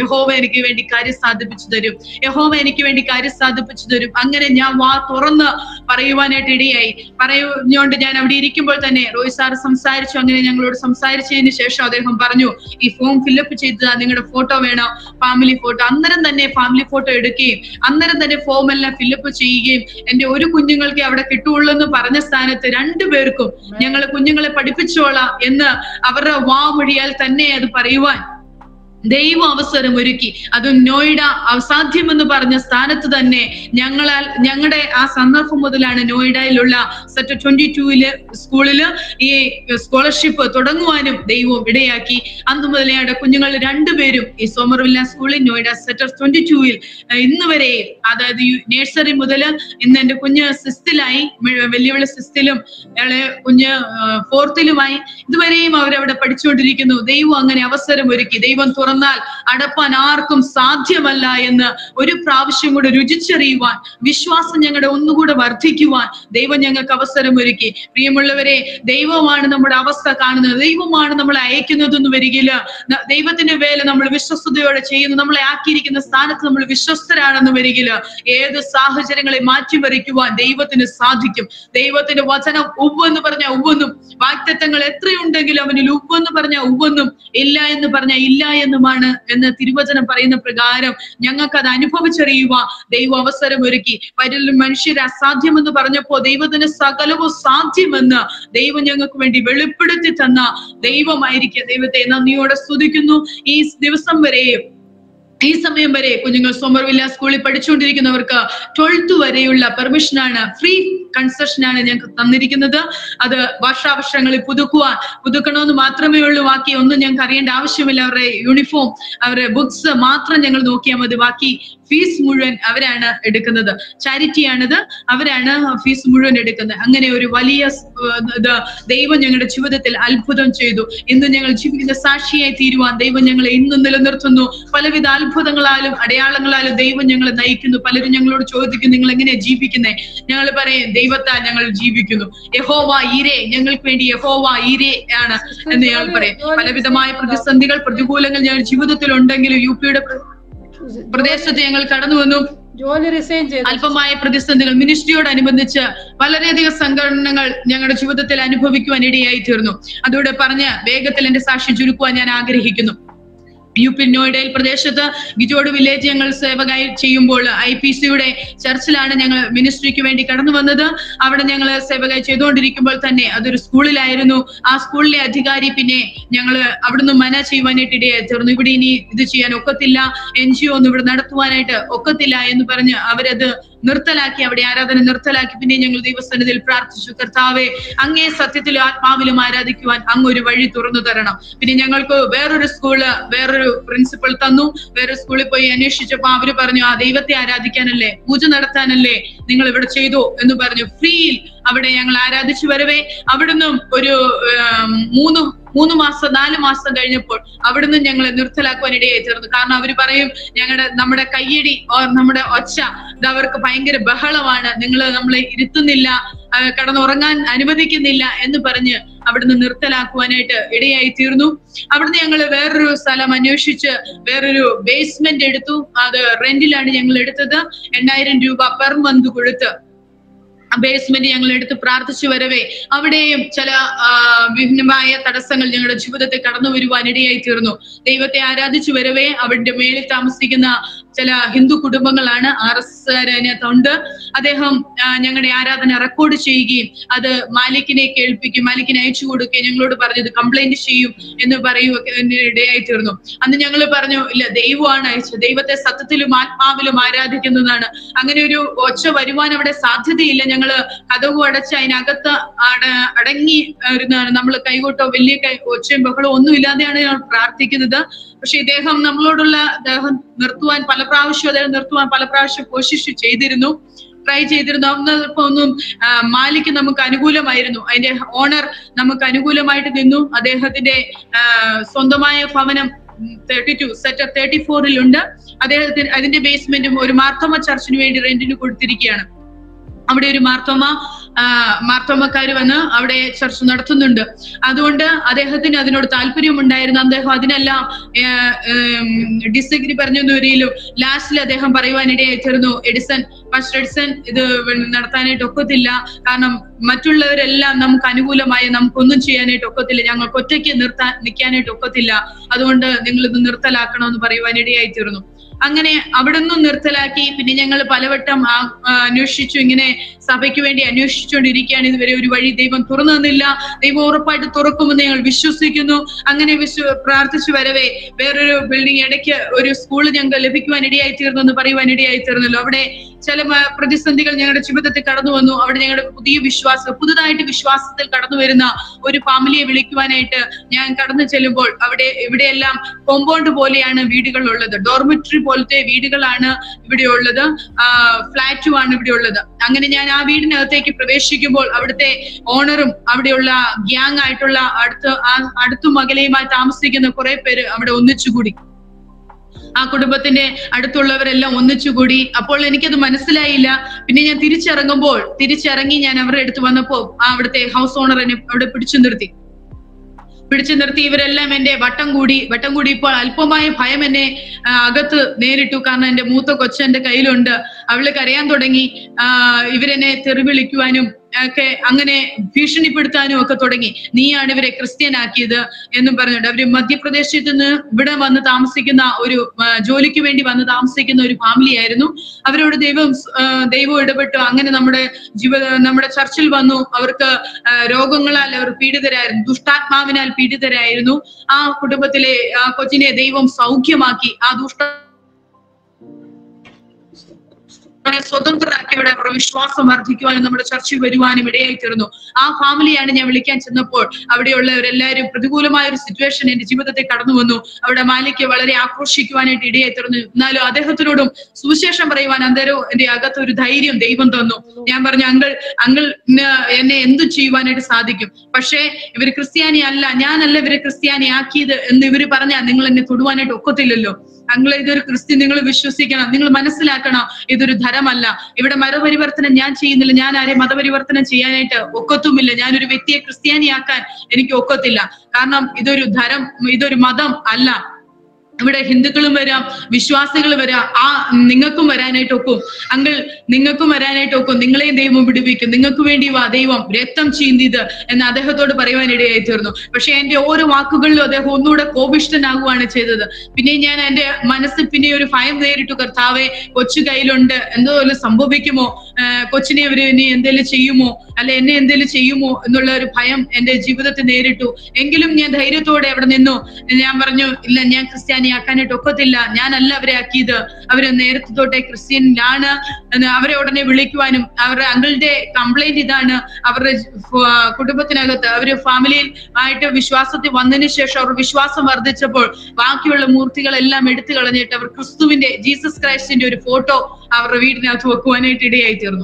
യഹോവ എനിക്ക് വേണ്ടി കാര്യം സാധിപ്പിച്ചു തരും യഹോവ എനിക്ക് വേണ്ടി കാര്യം സാധിപ്പിച്ചു തരും അങ്ങനെ ഞാൻ വാ തുറന്ന് പറയുവാനായിട്ട് ഇടയായി പറയുന്നോണ്ട് ഞാൻ അവിടെ ഇരിക്കുമ്പോൾ തന്നെ റോയ് സാർ സംസാരിച്ചു അങ്ങനെ ഞങ്ങളോട് സംസാരിച്ചതിന് ശേഷം അദ്ദേഹം പറഞ്ഞു ഈ ഫോം ഫില്ലപ്പ് ചെയ്തതാ നിങ്ങളുടെ ഫോട്ടോ വേണോ ഫാമിലി ഫോട്ടോ അന്നേരം തന്നെ ഫാമിലി ഫോട്ടോ എടുക്കുകയും അന്നേരം തന്നെ ഫോം എല്ലാം ഫില്ലപ്പ് ചെയ്യുകയും എന്റെ ഒരു കുഞ്ഞുങ്ങൾക്ക് അവിടെ കിട്ടുള്ളൂ എന്ന് പറഞ്ഞ സ്ഥാനത്ത് രണ്ടുപേർക്കും ഞങ്ങൾ കുഞ്ഞുങ്ങളെ പഠിപ്പിച്ചോളാം എന്ന് അവരുടെ വാമൊഴിയാൽ തന്നെ അത് പറയുവാൻ ദൈവം അവസരം ഒരുക്കി അതും നോയിഡ അസാധ്യമെന്ന് പറഞ്ഞ സ്ഥാനത്ത് തന്നെ ഞങ്ങളാൽ ഞങ്ങളുടെ ആ സന്ദർഭം മുതലാണ് നോയിഡയിലുള്ള സെറ്റ് ട്വന്റി ടൂവില് സ്കൂളില് ഈ സ്കോളർഷിപ്പ് തുടങ്ങുവാനും ദൈവം ഇടയാക്കി അന്ന് മുതലേ അവിടെ കുഞ്ഞുങ്ങൾ രണ്ടുപേരും ഈ സോമർവില്ല സ്കൂളിൽ നോയിഡ സെക്ടർ ട്വന്റി ടൂവിൽ ഇന്ന് വരെ അതായത് നേഴ്സറി മുതൽ ഇന്ന് എന്റെ കുഞ്ഞ് സിസ്റ്റിലായി വെല്ലുവിളി സിസ്റ്റിലും ഇളയ കുഞ്ഞ് ഫോർത്തിലുമായി ഇതുവരെയും അവരവിടെ പഠിച്ചുകൊണ്ടിരിക്കുന്നു ദൈവം അങ്ങനെ അവസരം ഒരുക്കി ദൈവം തുറന്നാൽ അടപ്പാൻ ആർക്കും സാധ്യമല്ല എന്ന് ഒരു പ്രാവശ്യം കൂടെ രുചിച്ചറിയുവാൻ വിശ്വാസം ഞങ്ങളുടെ ഒന്നുകൂടെ വർദ്ധിക്കുവാൻ ദൈവം ഞങ്ങൾക്ക് അവസരം ഒരുക്കി പ്രിയമുള്ളവരെ ദൈവമാണ് നമ്മുടെ അവസ്ഥ കാണുന്നത് ദൈവമാണ് നമ്മളെ അയക്കുന്നതെന്ന് വരികില്ല ന- ദൈവത്തിന്റെ വേല നമ്മൾ വിശ്വസ്തയോടെ ചെയ്യുന്നു നമ്മളെ ആക്കിയിരിക്കുന്ന സ്ഥാനത്ത് നമ്മൾ വിശ്വസ്തരാണെന്ന് വരികില്ല ഏത് സാഹചര്യങ്ങളെ മാറ്റിമറിക്കുവാൻ ദൈവത്തിന് സാധിക്കും ദൈവത്തിന്റെ വചനം ഉവ്വെന്ന് പറഞ്ഞ ഉവ്വെന്നും വാക്തത്വങ്ങൾ എത്രയുണ്ടെങ്കിലും അവനിൽ ഉവ്വെന്ന് പറഞ്ഞ ഉവ്വെന്നും ഇല്ല എന്ന് പറഞ്ഞ ഇല്ല എന്നുമാണ് എന്ന് തിരുവചനം പറയുന്ന പ്രകാരം ഞങ്ങൾക്ക് അത് അനുഭവിച്ചറിയുവാൻ ദൈവം അവസരം ഒരുക്കി വരിൽ മനുഷ്യർ അസാധ്യമെന്ന് പറഞ്ഞപ്പോ ദൈവത്തിന് സകലവും സാധ്യമെന്ന് ദൈവം ഞങ്ങൾക്ക് വേണ്ടി വെളിപ്പെടുത്തി തന്ന ദൈവമായിരിക്കും ദൈവത്തെ നന്ദിയോടെ സ്തുതിക്കുന്നു ഈ ദിവസം വരെയും ഈ സമയം വരെ കുഞ്ഞുങ്ങൾ സോമർവില്ല സ്കൂളിൽ പഠിച്ചുകൊണ്ടിരിക്കുന്നവർക്ക് ട്വൽത്ത് വരെയുള്ള പെർമിഷനാണ് ഫ്രീ കൺസെഷനാണ് ഞങ്ങൾക്ക് തന്നിരിക്കുന്നത് അത് വർഷാവർഷങ്ങളിൽ പുതുക്കുവാൻ പുതുക്കണമെന്ന് മാത്രമേ ഉള്ളൂ ബാക്കി ഒന്നും ഞങ്ങൾക്ക് അറിയേണ്ട ആവശ്യമില്ല അവരുടെ യൂണിഫോം അവരുടെ ബുക്സ് മാത്രം ഞങ്ങൾ നോക്കിയാൽ മതി ബാക്കി ഫീസ് മുഴുവൻ അവരാണ് എടുക്കുന്നത് ചാരിറ്റിയാണിത് അവരാണ് ഫീസ് മുഴുവൻ എടുക്കുന്നത് അങ്ങനെ ഒരു വലിയ സ്- ഏർ ഇത് ദൈവം ഞങ്ങളുടെ ജീവിതത്തിൽ അത്ഭുതം ചെയ്തു ഇന്ന് ഞങ്ങൾ ജീവിക്കുന്ന സാക്ഷിയായി തീരുവാൻ ദൈവം ഞങ്ങളെ ഇന്നും നിലനിർത്തുന്നു പലവിധ അത്ഭുതങ്ങളാലും അടയാളങ്ങളാലും ദൈവം ഞങ്ങളെ നയിക്കുന്നു പലരും ഞങ്ങളോട് ചോദിക്കും നിങ്ങൾ എങ്ങനെയാ ജീവിക്കുന്നേ ഞങ്ങൾ പറയും ദൈവത്താൽ ഞങ്ങൾ ജീവിക്കുന്നു യഹോവ ഈരെ ഞങ്ങൾക്ക് വേണ്ടി യഹോവ ഈരെ ആണ് എന്ന് ഞങ്ങൾ പറയും പലവിധമായ പ്രതിസന്ധികൾ പ്രതികൂലങ്ങൾ ഞങ്ങളുടെ ജീവിതത്തിൽ ഉണ്ടെങ്കിലും യു പിയുടെ പ്രദേശത്ത് ഞങ്ങൾ കടന്നു വന്നു ജോലി റിസൈൻ ചെയ്തു അല്പമായ പ്രതിസന്ധികൾ മിനിസ്ട്രിയോടനുബന്ധിച്ച് വളരെയധികം സംഘടനകൾ ഞങ്ങളുടെ ജീവിതത്തിൽ അനുഭവിക്കുവാൻ ഇടയായി തീർന്നു അതോടെ പറഞ്ഞ് വേഗത്തിൽ എന്റെ സാക്ഷി ചുരുക്കുവാൻ ഞാൻ ആഗ്രഹിക്കുന്നു യു പി നോയിഡയിൽ പ്രദേശത്ത് ഗിജോട് വില്ലേജ് ഞങ്ങൾ സേവകായി ചെയ്യുമ്പോൾ ഐ പി സിയുടെ ചർച്ചിലാണ് ഞങ്ങൾ മിനിസ്ട്രിക്ക് വേണ്ടി കടന്നു വന്നത് അവിടെ ഞങ്ങൾ സേവകായി ചെയ്തുകൊണ്ടിരിക്കുമ്പോൾ തന്നെ അതൊരു സ്കൂളിലായിരുന്നു ആ സ്കൂളിലെ അധികാരി പിന്നെ ഞങ്ങൾ അവിടുന്ന് മന ചെയ്യുവാനായിട്ട് ഇടയായി തീർന്നു ഇവിടെ ഇനി ഇത് ചെയ്യാൻ ഒക്കത്തില്ല എൻ ജി ഒ ഒന്നും ഇവിടെ നടത്തുവാനായിട്ട് ഒക്കത്തില്ല എന്ന് പറഞ്ഞ് അവരത് നിർത്തലാക്കി അവിടെ ആരാധന നിർത്തലാക്കി പിന്നെ ഞങ്ങൾ ദൈവസന്നിധിയിൽ പ്രാർത്ഥിച്ചു കർത്താവെ അങ്ങേ സത്യത്തിലും ആത്മാവിലും ആരാധിക്കുവാൻ അങ്ങ് ഒരു വഴി തുറന്നു തരണം പിന്നെ ഞങ്ങൾക്ക് വേറൊരു സ്കൂള് വേറൊരു പ്രിൻസിപ്പൾ തന്നു വേറെ സ്കൂളിൽ പോയി അന്വേഷിച്ചപ്പോ അവര് പറഞ്ഞു ആ ദൈവത്തെ ആരാധിക്കാനല്ലേ പൂജ നടത്താനല്ലേ നിങ്ങൾ ഇവിടെ ചെയ്തു എന്ന് പറഞ്ഞു ഫ്രീയിൽ അവിടെ ഞങ്ങൾ ആരാധിച്ചു വരവേ അവിടുന്ന് ഒരു ഉം, മൂന്ന് മൂന്ന് മാസം നാല് മാസം കഴിഞ്ഞപ്പോൾ അവിടുന്ന് ഞങ്ങളെ നിർത്തലാക്കുവാൻ ഇടയായി തീർന്നു കാരണം അവർ പറയും ഞങ്ങളുടെ നമ്മുടെ കയ്യടി ഓർ നമ്മുടെ ഒച്ച ഇത് അവർക്ക് ഭയങ്കര ബഹളമാണ് നിങ്ങൾ നമ്മളെ ഇരുത്തുന്നില്ല ആ, കിടന്നുറങ്ങാൻ അനുവദിക്കുന്നില്ല എന്ന് പറഞ്ഞ് അവിടുന്ന് നിർത്തലാക്കുവാനായിട്ട് ഇടയായി തീർന്നു അവിടുന്ന് ഞങ്ങൾ വേറൊരു സ്ഥലം അന്വേഷിച്ച് വേറൊരു ബേസ്മെന്റ് എടുത്തു അത് റെന്റിലാണ് ഞങ്ങൾ എടുത്തത് എണ്ണായിരം രൂപ പെർ മന്ത് കൊടുത്ത് ബേസ്മെന്റ് ഞങ്ങൾ എടുത്ത് പ്രാർത്ഥിച്ചു വരവേ അവിടെയും ചില ആ, വിഭിന്നമായ തടസ്സങ്ങൾ ഞങ്ങളുടെ ജീവിതത്തിൽ കടന്നു വരുവാൻ ഇടയായി തീർന്നു ദൈവത്തെ ആരാധിച്ചു വരവേ അവരുടെ മേളിൽ താമസിക്കുന്ന ചില ഹിന്ദു കുടുംബങ്ങളാണ് ആർ എസ് അതിനകത്തുണ്ട് അദ്ദേഹം ആ, ഞങ്ങളുടെ ആരാധന റെക്കോർഡ് ചെയ്യുകയും അത് മാലിക്കിനെ കേൾപ്പിക്കും മാലിക്കിനെ അയച്ചു കൊടുക്കുകയും ഞങ്ങളോട് പറഞ്ഞത് കംപ്ലൈന്റ് ചെയ്യും എന്ന് പറയുക ഇടയായി തീർന്നു അന്ന് ഞങ്ങൾ പറഞ്ഞു ഇല്ല ദൈവമാണ് അയച്ചത് ദൈവത്തെ സത്യത്തിലും ആത്മാവിലും ആരാധിക്കുന്നതാണ് അങ്ങനെ ഒരു ഒച്ച വരുവാൻ അവിടെ സാധ്യതയില്ല ഞങ്ങള് കഥവും അടച്ച് അതിനകത്ത് അട- അടങ്ങി ഇരുന്നാണ് നമ്മൾ കൈകൊട്ടോ വലിയ കൈ ഒച്ചയും ബഹളവും ഒന്നും ഇല്ലാതെയാണ് ഞങ്ങൾ പ്രാർത്ഥിക്കുന്നത് പക്ഷെ ഇദ്ദേഹം നമ്മളോടുള്ള അദ്ദേഹം നിർത്തുവാൻ പല പ്രാവശ്യം അദ്ദേഹം നിർത്തുവാൻ പല പ്രാവശ്യം കോശിഷ് ചെയ്തിരുന്നു ട്രൈ ചെയ്തിരുന്നു അന്നപ്പോ ഒന്നും ആ, മാലിക്ക് നമുക്ക് അനുകൂലമായിരുന്നു അതിന്റെ ഓണർ നമുക്ക് അനുകൂലമായിട്ട് നിന്നു അദ്ദേഹത്തിന്റെ ആ, സ്വന്തമായ ഭവനം തേർട്ടി ടു സെക്ടർ തേർട്ടി ഫോറിലുണ്ട് അദ്ദേഹത്തിന് അതിന്റെ ബേസ്മെന്റും ഒരു മാർത്തോമ ചർച്ചിന് വേണ്ടി റെന്റിന് കൊടുത്തിരിക്കുകയാണ് അവിടെ ഒരു മാർത്തോമ മാർത്തോമക്കാർ വന്ന് അവിടെ ചർച്ച നടത്തുന്നുണ്ട് അതുകൊണ്ട് അദ്ദേഹത്തിന് അതിനോട് താല്പര്യമുണ്ടായിരുന്നു അദ്ദേഹം അതിനെല്ലാം ഡിസഗ്രി പറഞ്ഞൊന്നും വരിയിലും ലാസ്റ്റിൽ അദ്ദേഹം പറയുവാനിടയായി തീർന്നു എഡിസൺ മാസ്റ്റർ എഡിസൺ ഇത് നടത്താനായിട്ട് ഒക്കത്തില്ല കാരണം മറ്റുള്ളവരെല്ലാം നമുക്ക് അനുകൂലമായി നമുക്കൊന്നും ചെയ്യാനായിട്ട് ഒക്കത്തില്ല ഞങ്ങൾക്ക് ഒറ്റയ്ക്ക് നിർത്താൻ നിൽക്കാനായിട്ട് ഒക്കത്തില്ല അതുകൊണ്ട് നിങ്ങൾ ഇത് നിർത്തലാക്കണമെന്ന് പറയുവാനിടയായി തീർന്നു അങ്ങനെ അവിടെ നിന്നും നിർത്തലാക്കി പിന്നെ ഞങ്ങൾ പലവട്ടം ആ- ആ അന്വേഷിച്ചു ഇങ്ങനെ സഭയ്ക്ക് വേണ്ടി അന്വേഷിച്ചുകൊണ്ടിരിക്കുകയാണ് ഇതുവരെ ഒരു വഴി ദൈവം തുറന്നു തന്നില്ല ദൈവം ഉറപ്പായിട്ട് തുറക്കുമെന്ന് ഞങ്ങൾ വിശ്വസിക്കുന്നു അങ്ങനെ വിശ്വ പ്രാർത്ഥിച്ചു വരവേ വേറൊരു ബിൽഡിംഗ് ഇടയ്ക്ക് ഒരു സ്കൂൾ ഞങ്ങൾക്ക് ലഭിക്കുവാൻ ഇടയായി തീർന്നു എന്ന് പറയുവാൻ ഇടയായി തീർന്നല്ലോ അവിടെ ചില മ- പ്രതിസന്ധികൾ ഞങ്ങളുടെ ജീവിതത്തിൽ കടന്നു വന്നു അവിടെ ഞങ്ങളുടെ പുതിയ വിശ്വാസം പുതുതായിട്ട് വിശ്വാസത്തിൽ കടന്നു വരുന്ന ഒരു ഫാമിലിയെ വിളിക്കുവാനായിട്ട് ഞാൻ കടന്നു ചെല്ലുമ്പോൾ അവിടെ ഇവിടെയെല്ലാം കോമ്പൗണ്ട് പോലെയാണ് വീടുകൾ ഉള്ളത് ഡോർമിറ്ററി പോലത്തെ വീടുകളാണ് ഇവിടെ ഉള്ളത് ഫ്ലാറ്റും ആണ് ഇവിടെ ഉള്ളത് അങ്ങനെ ഞാൻ ആ വീടിനകത്തേക്ക് പ്രവേശിക്കുമ്പോൾ അവിടുത്തെ ഓണറും അവിടെയുള്ള ഗ്യാങ് ആയിട്ടുള്ള അടുത്ത് ആ അടുത്തും മകലയുമായി താമസിക്കുന്ന കുറെ പേര് അവിടെ ഒന്നിച്ചുകൂടി ആ കുടുംബത്തിന്റെ അടുത്തുള്ളവരെല്ലാം ഒന്നിച്ചുകൂടി അപ്പോൾ എനിക്കത് മനസ്സിലായില്ല പിന്നെ ഞാൻ തിരിച്ചിറങ്ങുമ്പോൾ തിരിച്ചിറങ്ങി ഞാൻ അവരുടെ അടുത്ത് വന്നപ്പോ ആ അവിടുത്തെ ഹൗസ് ഓണർ എന്നെ അവിടെ പിടിച്ചു നിർത്തി പിടിച്ചു നിർത്തി ഇവരെല്ലാം എന്റെ വട്ടം കൂടി വട്ടം കൂടി ഇപ്പോൾ അല്പമായ ഭയം എന്നെ ആ, അകത്ത് നേരിട്ടു കാരണം എന്റെ മൂത്ത കൊച്ചു എന്റെ കയ്യിലുണ്ട് അവള് കരയാൻ തുടങ്ങി ആ, ഇവരെന്നെ തെറി വിളിക്കുവാനും ഒക്കെ അങ്ങനെ ഭീഷണിപ്പെടുത്താനും ഒക്കെ തുടങ്ങി നീയാണ് ഇവരെ ക്രിസ്ത്യനാക്കിയത് എന്നും പറഞ്ഞിട്ട് അവര് മധ്യപ്രദേശത്ത് നിന്ന് ഇവിടെ വന്ന് താമസിക്കുന്ന ഒരു ആ, ജോലിക്ക് വേണ്ടി വന്ന് താമസിക്കുന്ന ഒരു ഫാമിലി ആയിരുന്നു അവരോട് ദൈവം ആ, ദൈവം ഇടപെട്ടു അങ്ങനെ നമ്മുടെ ജീവ നമ്മുടെ ചർച്ചിൽ വന്നു അവർക്ക് ആ, രോഗങ്ങളാൽ അവർ പീഡിതരായിരുന്നു ദുഷ്ടാത്മാവിനാൽ പീഡിതരായിരുന്നു ആ കുടുംബത്തിലെ ആ കൊച്ചിനെ ദൈവം സൗഖ്യമാക്കി ആ ദുഷ്ട അവരെ സ്വതന്ത്രരാക്കി ഇവിടെ അവരുടെ വിശ്വാസം വർദ്ധിക്കുവാനും നമ്മുടെ ചർച്ചയിൽ വരുവാനും ഇടയായി തീർന്നു ആ ഫാമിലിയാണ് ഞാൻ വിളിക്കാൻ ചെന്നപ്പോൾ അവിടെയുള്ളവരെല്ലാവരും പ്രതികൂലമായ ഒരു സിറ്റുവേഷൻ എന്റെ ജീവിതത്തിൽ കടന്നു വന്നു അവിടെ മാലിക്ക് വളരെ ആക്രോശിക്കുവാനായിട്ട് ഇടയായി തീർന്നു എന്നാലും അദ്ദേഹത്തിനോടും സുവിശേഷം പറയുവാൻ അന്നേരം എന്റെ അകത്ത് ഒരു ധൈര്യം ദൈവം തന്നു ഞാൻ പറഞ്ഞു അങ്കിൾ അങ്കിൾ എന്നെ എന്തു ചെയ്യുവാനായിട്ട് സാധിക്കും പക്ഷേ ഇവര് ക്രിസ്ത്യാനി അല്ല ഞാനല്ല ഇവരെ ക്രിസ്ത്യാനി ആക്കിയത് എന്ന് ഇവര് പറഞ്ഞാൽ നിങ്ങൾ എന്നെ തൊടുവാനായിട്ട് ഒക്കത്തില്ലല്ലോ അങ്ങളെ ഇതൊരു ക്രിസ്ത്യൻ നിങ്ങൾ വിശ്വസിക്കണം നിങ്ങൾ മനസ്സിലാക്കണം ഇതൊരു ധരമല്ല ഇവിടെ മതപരിവർത്തനം ഞാൻ ചെയ്യുന്നില്ല ഞാൻ ആരെ മതപരിവർത്തനം ചെയ്യാനായിട്ട് ഒക്കത്തുമില്ല ഞാനൊരു വ്യക്തിയെ ക്രിസ്ത്യാനിയാക്കാൻ എനിക്ക് ഒക്കത്തില്ല കാരണം ഇതൊരു ധരം ഇതൊരു മതം അല്ല ഇവിടെ ഹിന്ദുക്കളും വരാം വിശ്വാസികൾ വരാം ആ നിങ്ങൾക്കും വരാനായിട്ട് ഒക്കും അങ്കിൾ നിങ്ങൾക്കും വരാനായിട്ട് ഒക്കും നിങ്ങളെയും ദൈവം വിടുവിക്കും നിങ്ങൾക്ക് വേണ്ടി വാ ദൈവം രക്തം ചീന്തിയത് എന്ന് അദ്ദേഹത്തോട് പറയുവാനിടയായി തീർന്നു പക്ഷെ എന്റെ ഓരോ വാക്കുകളിലും അദ്ദേഹം ഒന്നുകൂടെ കോപിഷ്ടനാകുവാണ് ചെയ്തത് പിന്നെ ഞാൻ എന്റെ മനസ്സിൽ പിന്നെ ഒരു ഭയം നേരിട്ടു കർത്താവെ കൊച്ചു കയ്യിലുണ്ട് എന്തോ വല്ലതും സംഭവിക്കുമോ ആഹ് കൊച്ചിനെ അവര് ഇനി എന്തെങ്കിലും ചെയ്യുമോ അല്ലെ എന്നെ എന്തെങ്കിലും ചെയ്യുമോ എന്നുള്ള ഒരു ഭയം എന്റെ ജീവിതത്തിൽ നേരിട്ടു എങ്കിലും ഞാൻ ധൈര്യത്തോടെ അവിടെ നിന്നു ഞാൻ പറഞ്ഞു ഇല്ല ഞാൻ ക്രിസ്ത്യാനിയാക്കാനായിട്ട് ഒക്കത്തില്ല ഞാനല്ല അവരെ ആക്കിയത് അവര് നേരത്തെ തൊട്ടേ ക്രിസ്ത്യനിലാണ് എന്ന് അവരെ ഉടനെ വിളിക്കുവാനും അവരുടെ അങ്കിളുടെ കംപ്ലൈന്റ് ഇതാണ് അവരുടെ ഫ- കുടുംബത്തിനകത്ത് അവര് ഫാമിലിയിൽ ആയിട്ട് വിശ്വാസത്തിൽ വന്നതിന് ശേഷം അവർ വിശ്വാസം വർദ്ധിച്ചപ്പോൾ ബാക്കിയുള്ള മൂർത്തികളെല്ലാം എടുത്തു കളഞ്ഞിട്ട് അവർ ക്രിസ്തുവിന്റെ ജീസസ് ക്രൈസ്റ്റിന്റെ ഒരു ഫോട്ടോ അവരുടെ വീടിനകത്ത് വെക്കുവാനായിട്ട് ഇടയായി തീർന്നു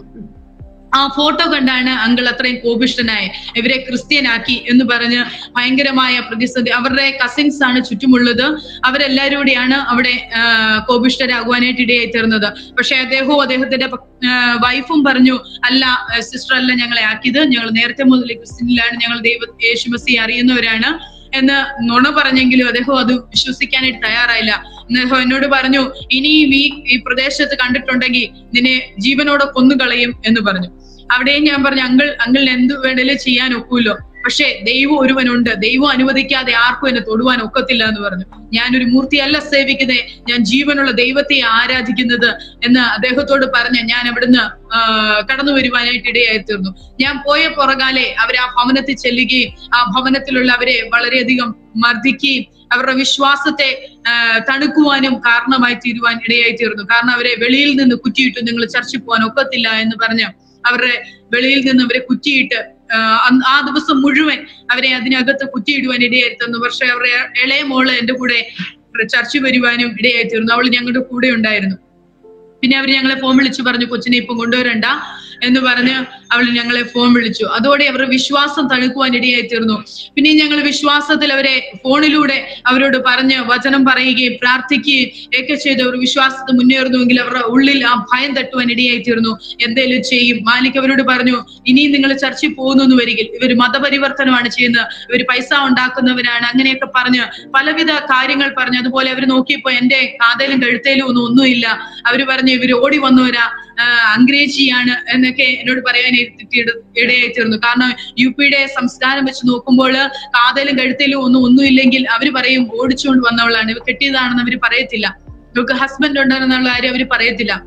ആ ഫോട്ടോ കണ്ടാണ് അങ്കിൾ അത്രയും കോപിഷ്ടനായി ഇവരെ ക്രിസ്ത്യനാക്കി എന്ന് പറഞ്ഞ് ഭയങ്കരമായ പ്രതിസന്ധി അവരുടെ കസിൻസ് ആണ് ചുറ്റുമുള്ളത് അവരെല്ലാവരും കൂടിയാണ് അവിടെ ആ, കോപിഷ്ടരാകുവാനായിട്ട് ഇടയായി തീർന്നത് പക്ഷെ അദ്ദേഹവും അദ്ദേഹത്തിന്റെ വൈഫും പറഞ്ഞു അല്ല സിസ്റ്റർ അല്ല ഞങ്ങളെ ആക്കിയത് ഞങ്ങൾ നേരത്തെ മുതൽ ക്രിസ്ത്യനിലാണ് ഞങ്ങൾ ദൈവ യേശുമസി അറിയുന്നവരാണ് എന്ന് നുണ പറഞ്ഞെങ്കിലും അദ്ദേഹം അത് വിശ്വസിക്കാനായിട്ട് തയ്യാറായില്ല അദ്ദേഹം എന്നോട് പറഞ്ഞു ഇനിയും ഈ ഈ പ്രദേശത്ത് കണ്ടിട്ടുണ്ടെങ്കിൽ നിന്നെ ജീവനോടെ കൊന്നുകളയും എന്ന് പറഞ്ഞു അവിടെയും ഞാൻ പറഞ്ഞു അങ്കിൾ അങ്കിളിന് എന്ത് വേണേലും ചെയ്യാൻ ഒക്കുമല്ലോ പക്ഷേ ദൈവം ഒരുവനുണ്ട് ദൈവം അനുവദിക്കാതെ ആർക്കും എന്നെ തൊടുവാൻ ഒക്കത്തില്ല എന്ന് പറഞ്ഞു ഞാനൊരു മൂർത്തിയല്ല സേവിക്കുന്നത് ഞാൻ ജീവനുള്ള ദൈവത്തെ ആരാധിക്കുന്നത് എന്ന് അദ്ദേഹത്തോട് പറഞ്ഞ് ഞാൻ അവിടുന്ന് ആ, കടന്നു വരുവാനായിട്ട് ഇടയായി തീർന്നു ഞാൻ പോയ പുറകാലെ അവർ ആ ഭവനത്തിൽ ചെല്ലുകയും ആ ഭവനത്തിലുള്ള അവരെ വളരെയധികം മർദ്ദിക്കുകയും അവരുടെ വിശ്വാസത്തെ ആ, തണുക്കുവാനും കാരണമായി തീരുവാൻ ഇടയായി തീർന്നു കാരണം അവരെ വെളിയിൽ നിന്ന് കുറ്റിയിട്ടു നിങ്ങൾ ചർച്ചിൽ പോകാൻ ഒക്കത്തില്ല എന്ന് പറഞ്ഞ് അവരുടെ വെളിയിൽ നിന്ന് അവരെ കുറ്റിയിട്ട് ആ, അന്ന് ആ ദിവസം മുഴുവൻ അവരെ അതിനകത്ത് കുറ്റിയിടുവാൻ ഇടയായി തീർന്നു പക്ഷെ അവരുടെ ഇളയ മോള് എന്റെ കൂടെ ചർച്ച വരുവാനും ഇടയായി തീർന്നു അവൾ ഞങ്ങളുടെ കൂടെ ഉണ്ടായിരുന്നു പിന്നെ അവർ ഞങ്ങളെ ഫോൺ വിളിച്ചു പറഞ്ഞു കൊച്ചിനെ ഇപ്പം കൊണ്ടുവരണ്ട എന്ന് പറഞ്ഞ് അവൾ ഞങ്ങളെ ഫോൺ വിളിച്ചു അതോടെ അവരുടെ വിശ്വാസം തണുക്കുവാൻ ഇടയായി തീർന്നു പിന്നെ ഞങ്ങൾ വിശ്വാസത്തിൽ അവരെ ഫോണിലൂടെ അവരോട് പറഞ്ഞ് വചനം പറയുകയും പ്രാർത്ഥിക്കുകയും ഒക്കെ ചെയ്ത് അവർ വിശ്വാസത്തിൽ മുന്നേറുന്നുവെങ്കിൽ അവരുടെ ഉള്ളിൽ ആ ഭയം തട്ടുവാൻ ഇടയായി തീർന്നു എന്തേലും ചെയ്യും മാലിക് അവരോട് പറഞ്ഞു ഇനിയും നിങ്ങൾ ചർച്ചയിൽ പോകുന്നു എന്ന് വരികിൽ ഇവർ മതപരിവർത്തനമാണ് ചെയ്യുന്നത് ഇവർ പൈസ ഉണ്ടാക്കുന്നവരാണ് അങ്ങനെയൊക്കെ പറഞ്ഞ് പലവിധ കാര്യങ്ങൾ പറഞ്ഞു അതുപോലെ അവർ നോക്കിയപ്പോ എന്റെ കാതയിലും കഴുത്തേലും ഒന്നും ഒന്നുമില്ല അവര് പറഞ്ഞു ഇവര് ഓടി വന്നവരാ ആഹ് അംഗ്രേജിയാണ് എന്നൊക്കെ എന്നോട് പറയാൻ ഇട- ഇടയായി തീർന്നു കാരണം യു പിയുടെ സംസ്കാരം വെച്ച് നോക്കുമ്പോൾ കാതലും കഴുത്തേലും ഒന്നും ഒന്നുമില്ലെങ്കിൽ അവര് പറയും ഓടിച്ചുകൊണ്ട് വന്നവളാണ് ഇവ കെട്ടിയതാണെന്ന് അവര് പറയത്തില്ല ഇവർക്ക് ഹസ്ബൻഡ് ഉണ്ടെന്നുള്ള കാര്യം അവര് പറയത്തില്ല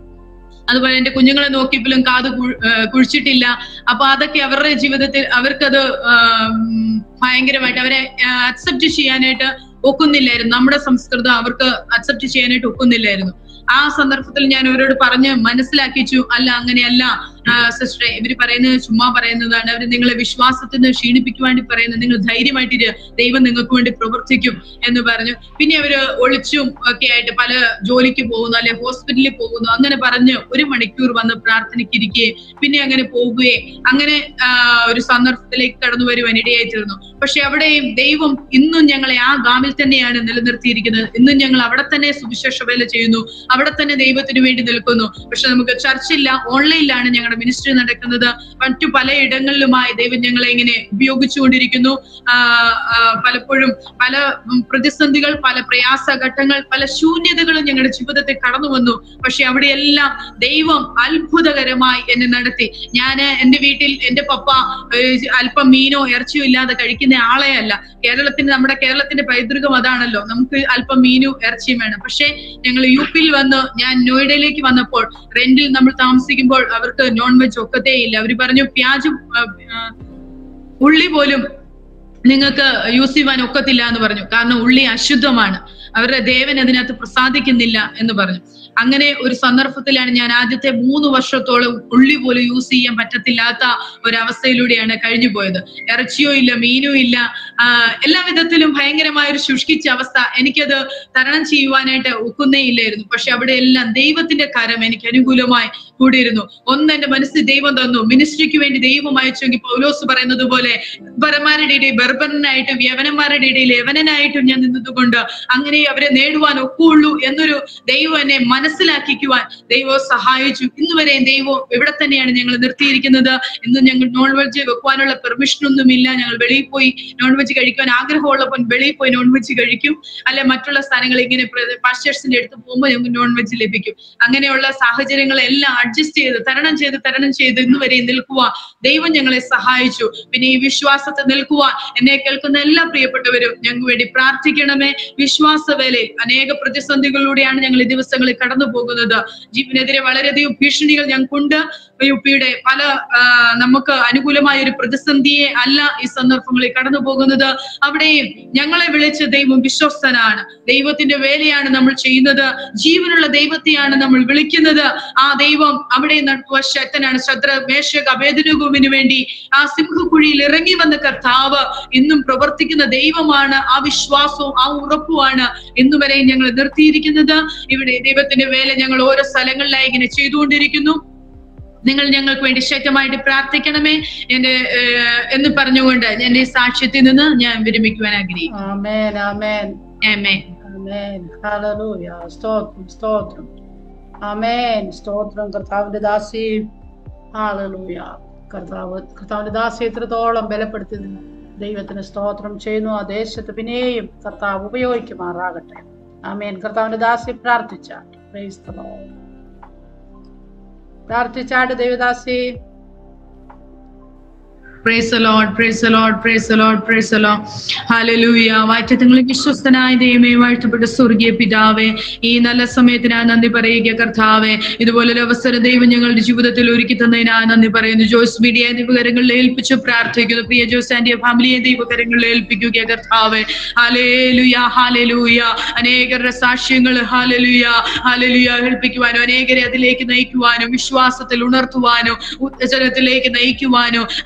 അതുപോലെ എന്റെ കുഞ്ഞുങ്ങളെ നോക്കിയപ്പോഴും കാത് കുഴ- ഏഹ് കുഴിച്ചിട്ടില്ല അപ്പൊ അതൊക്കെ അവരുടെ ജീവിതത്തിൽ അവർക്കത് ആം, ഭയങ്കരമായിട്ട് അവരെ അക്സെപ്റ്റ് ചെയ്യാനായിട്ട് ഒക്കുന്നില്ലായിരുന്നു നമ്മുടെ സംസ്കൃതം അവർക്ക് അക്സെപ്റ്റ് ചെയ്യാനായിട്ട് ഒക്കുന്നില്ലായിരുന്നു ആ സന്ദർഭത്തിൽ ഞാൻ അവരോട് പറഞ്ഞ് മനസ്സിലാക്കിച്ചു അല്ല അങ്ങനെയല്ല സിസ്റ്ററെ ഇവര് പറയുന്നത് ചുമ്മാ പറയുന്നതാണ് അവര് നിങ്ങളെ വിശ്വാസത്തിൽ നിന്ന് ക്ഷീണിപ്പിക്കുവാൻ വേണ്ടി പറയുന്നത് നിങ്ങൾ ധൈര്യമായിട്ടിര് ദൈവം നിങ്ങൾക്ക് വേണ്ടി പ്രവർത്തിക്കും എന്ന് പറഞ്ഞു പിന്നെ അവര് ഒളിച്ചും ഒക്കെ ആയിട്ട് പല ജോലിക്ക് പോകുന്നു അല്ലെ ഹോസ്പിറ്റലിൽ പോകുന്നു അങ്ങനെ പറഞ്ഞ് ഒരു മണിക്കൂർ വന്ന് പ്രാർത്ഥനയ്ക്ക് ഇരിക്കുകയും പിന്നെ അങ്ങനെ പോവുകയും അങ്ങനെ ആ, ഒരു സന്ദർഭത്തിലേക്ക് കടന്നു വരുവാൻ ഇടയായി തീർന്നു പക്ഷെ അവിടെയും ദൈവം ഇന്നും ഞങ്ങളെ ആ ഗാമിൽ തന്നെയാണ് നിലനിർത്തിയിരിക്കുന്നത് ഇന്നും ഞങ്ങൾ അവിടെ തന്നെ സുവിശേഷ വേല ചെയ്യുന്നു അവിടെ തന്നെ ദൈവത്തിന് വേണ്ടി നിൽക്കുന്നു പക്ഷെ നമുക്ക് ചർച്ചില്ല ഓൺലൈനിലാണ് ഞങ്ങളുടെ മിനിസ്ട്രി നടക്കുന്നത് മറ്റു പല ഇടങ്ങളിലുമായി ദൈവം ഞങ്ങളെ ഇങ്ങനെ ഉപയോഗിച്ചുകൊണ്ടിരിക്കുന്നു ആ, ആ, പലപ്പോഴും പല ഉം, പ്രതിസന്ധികൾ പല പ്രയാസ ഘട്ടങ്ങൾ പല ശൂന്യതകളും ഞങ്ങളുടെ ജീവിതത്തിൽ കടന്നു വന്നു പക്ഷെ അവിടെയെല്ലാം ദൈവം അത്ഭുതകരമായി എന്നെ നടത്തി ഞാൻ എന്റെ വീട്ടിൽ എന്റെ പപ്പ ഏഹ്, അല്പം മീനോ ഇറച്ചിയോ ഇല്ലാതെ കഴിക്കുന്ന ആളെ അല്ല കേരളത്തിന് നമ്മുടെ കേരളത്തിന്റെ പൈതൃകം അതാണല്ലോ നമുക്ക് അല്പം മീനും ഇറച്ചിയും വേണം പക്ഷെ ഞങ്ങൾ യു പിയിൽ വന്ന് ഞാൻ നോയിഡയിലേക്ക് വന്നപ്പോൾ റെന്റിൽ നമ്മൾ താമസിക്കുമ്പോൾ അവർക്ക് നോൺ വെജ് ഒക്കത്തേ ഇല്ല അവർ പറഞ്ഞു പ്യാജും ആ, ആ, ഉള്ളി പോലും നിങ്ങൾക്ക് യൂസ് ചെയ്യുവാൻ ഒക്കത്തില്ല എന്ന് പറഞ്ഞു കാരണം ഉള്ളി അശുദ്ധമാണ് അവരുടെ ദേവൻ അതിനകത്ത് പ്രസാദിക്കുന്നില്ല എന്ന് പറഞ്ഞു അങ്ങനെ ഒരു സന്ദർഭത്തിലാണ് ഞാൻ ആദ്യത്തെ മൂന്ന് വർഷത്തോളം ഉള്ളി പോലും യൂസ് ചെയ്യാൻ പറ്റത്തില്ലാത്ത ഒരവസ്ഥയിലൂടെയാണ് കഴിഞ്ഞു പോയത് ഇറച്ചിയോ ഇല്ല മീനോ ഇല്ല ആ, എല്ലാ വിധത്തിലും ഭയങ്കരമായ ഒരു ശുഷ്കിച്ച അവസ്ഥ എനിക്കത് തരണം ചെയ്യുവാനായിട്ട് ഒക്കുന്നേ ഇല്ലായിരുന്നു പക്ഷെ അവിടെ എല്ലാം ദൈവത്തിന്റെ കരം എനിക്ക് അനുകൂലമായി കൂടിയിരുന്നു ഒന്ന് എന്റെ മനസ്സിൽ ദൈവം തന്നു മിനിസ്ട്രിക്ക് വേണ്ടി ദൈവം അയച്ചെങ്കിൽ പൗലോസ് പറയുന്നത് പോലെ ബർമാരുടെ ഇടയിൽ ബർബരനായിട്ടും യവനന്മാരുടെ ഇടയിൽ യവനനായിട്ടും ഞാൻ നിന്നതുകൊണ്ട് അങ്ങനെ അവരെ നേടുവാൻ ഒക്കുള്ളൂ എന്നൊരു ദൈവം എന്നെ മനസ്സിലാക്കിക്കുവാൻ ദൈവം സഹായിച്ചു ഇന്ന് വരെ ദൈവം ഇവിടെ തന്നെയാണ് ഞങ്ങൾ നിർത്തിയിരിക്കുന്നത് ഇന്ന് ഞങ്ങൾ നോൺ വെജ് വെക്കുവാനുള്ള പെർമിഷൻ ഒന്നുമില്ല ഞങ്ങൾ വെളിയിൽ പോയി നോൺ വെജ് കഴിക്കാൻ ആഗ്രഹമുള്ളപ്പോൾ വെളിയിൽ പോയി നോൺ വെജ് കഴിക്കും അല്ലെ മറ്റുള്ള സ്ഥലങ്ങളിൽ ഇങ്ങനെ പാസ്റ്റേഴ്സിന്റെ അടുത്ത് പോകുമ്പോൾ ഞങ്ങൾക്ക് നോൺ വെജ് ലഭിക്കും അങ്ങനെയുള്ള സാഹചര്യങ്ങളെല്ലാം അഡ്ജസ്റ്റ് ചെയ്ത് തരണം ചെയ്ത് തരണം ചെയ്ത് ഇന്ന് വരെ നിൽക്കുവാൻ ദൈവം ഞങ്ങളെ സഹായിച്ചു പിന്നെ ഈ വിശ്വാസത്തെ നിൽക്കുവാൻ എന്നെ കേൾക്കുന്ന എല്ലാ പ്രിയപ്പെട്ടവരും ഞങ്ങൾക്ക് വേണ്ടി പ്രാർത്ഥിക്കണമേ വിശ്വാസ വേലയിൽ അനേക പ്രതിസന്ധികളിലൂടെയാണ് ഞങ്ങൾ ഈ ദിവസങ്ങളിൽ കടന്നു പോകുന്നത് ജീവനെതിരെ വളരെയധികം ഭീഷണികൾ ഞങ്ങൾക്കുണ്ട് യു പിയുടെ പല ആ, നമുക്ക് അനുകൂലമായ ഒരു പ്രതിസന്ധിയെ അല്ല ഈ സന്ദർഭങ്ങളിൽ കടന്നു പോകുന്നത് അവിടെയും ഞങ്ങളെ വിളിച്ച ദൈവം വിശ്വസ്തനാണ് ദൈവത്തിന്റെ വേലയാണ് നമ്മൾ ചെയ്യുന്നത് ജീവനുള്ള ദൈവത്തെയാണ് നമ്മൾ വിളിക്കുന്നത് ആ ദൈവം അവിടെ നടത്തുക ശക്തനാണ് ശത്രു മേശക അഭേദനുഗുവിന് വേണ്ടി ആ സിംഹക്കുഴിയിൽ ഇറങ്ങി വന്ന കർത്താവ് ഇന്നും പ്രവർത്തിക്കുന്ന ദൈവമാണ് ആ വിശ്വാസവും ആ ഉറപ്പുമാണ് ഇന്നു വരെ ഞങ്ങൾ നിർത്തിയിരിക്കുന്നത് ഇവിടെ ദൈവത്തിന്റെ വേല ഞങ്ങൾ ഓരോ സ്ഥലങ്ങളിലായി ഇങ്ങനെ ചെയ്തുകൊണ്ടിരിക്കുന്നു നിങ്ങൾ ഞങ്ങൾക്ക് വേണ്ടി ശക്തമായിട്ട് പ്രാർത്ഥിക്കണമേ എന്റെ ഏഹ്, എന്ന് പറഞ്ഞുകൊണ്ട് എന്റെ ഈ സാക്ഷ്യത്തിൽ നിന്ന് ഞാൻ വിരമിക്കുവാൻ ആഗ്രഹിക്കുന്നു ആമേൻ ആമേൻ ആമേൻ ആമേൻ ഹല്ലേലൂയ സ്തോത്രം സ്തോത്രം ആമേൻ സ്തോത്രം കർത്താവിന്റെ ദാസി ഹല്ലേലൂയ കർത്താവ് കർത്താവിന്റെ ദാസി എത്രത്തോളം ബലപ്പെടുത്തി നിന്ന് ദൈവത്തിന് സ്തോത്രം ചെയ്യുന്നു ആ ദേശത്ത് പിന്നെയും കർത്താവ് ഉപയോഗിക്കുമാറാകട്ടെ ആമേൻ കർത്താവിന്റെ ദാസി പ്രാർത്ഥിച്ച Praise the Lord. പ്രാർത്ഥിച്ചാട് ദൈവദാസി Praise the Lord, praise the Lord, praise the Lord, praise the Lord. Hallelujah. വാഴ്ത്തങ്ങളെ വിശ്വസ്തനായ ദൈവമേ വാഴ്ത്തപ്പെട്ട സ്വർഗീയ പിതാവേ ഈ നല്ല സമയത്തിനായി നന്ദി പറയുക കർത്താവേ ഇതുപോലൊരു അവസരം ദൈവം ഞങ്ങളുടെ ജീവിതത്തിൽ ഒരുക്കി തന്നതിനായി നന്ദി പറയുന്നു ജോസ് മീഡിയ ദൈവകരങ്ങളിൽ ഏൽപ്പിച്ചു പ്രാർത്ഥിക്കുന്നു പ്രിയ ജോസ് ആന്റിയ ഫാമിലിയെ ദൈവകരങ്ങളിൽ ഏൽപ്പിക്കുക കർത്താവേ ഹാലേലുയ ഹാലേലൂയ അനേകരുടെ സാക്ഷ്യങ്ങൾ ഹാലലുയ ഹാലലുയ ഏൽപ്പിക്കുവാനും അനേകരെ അതിലേക്ക് നയിക്കുവാനും വിശ്വാസത്തിൽ ഉണർത്തുവാനും ഉത്തരത്തിലേക്ക് നയിക്കുവാനും അങ്ങയുടെ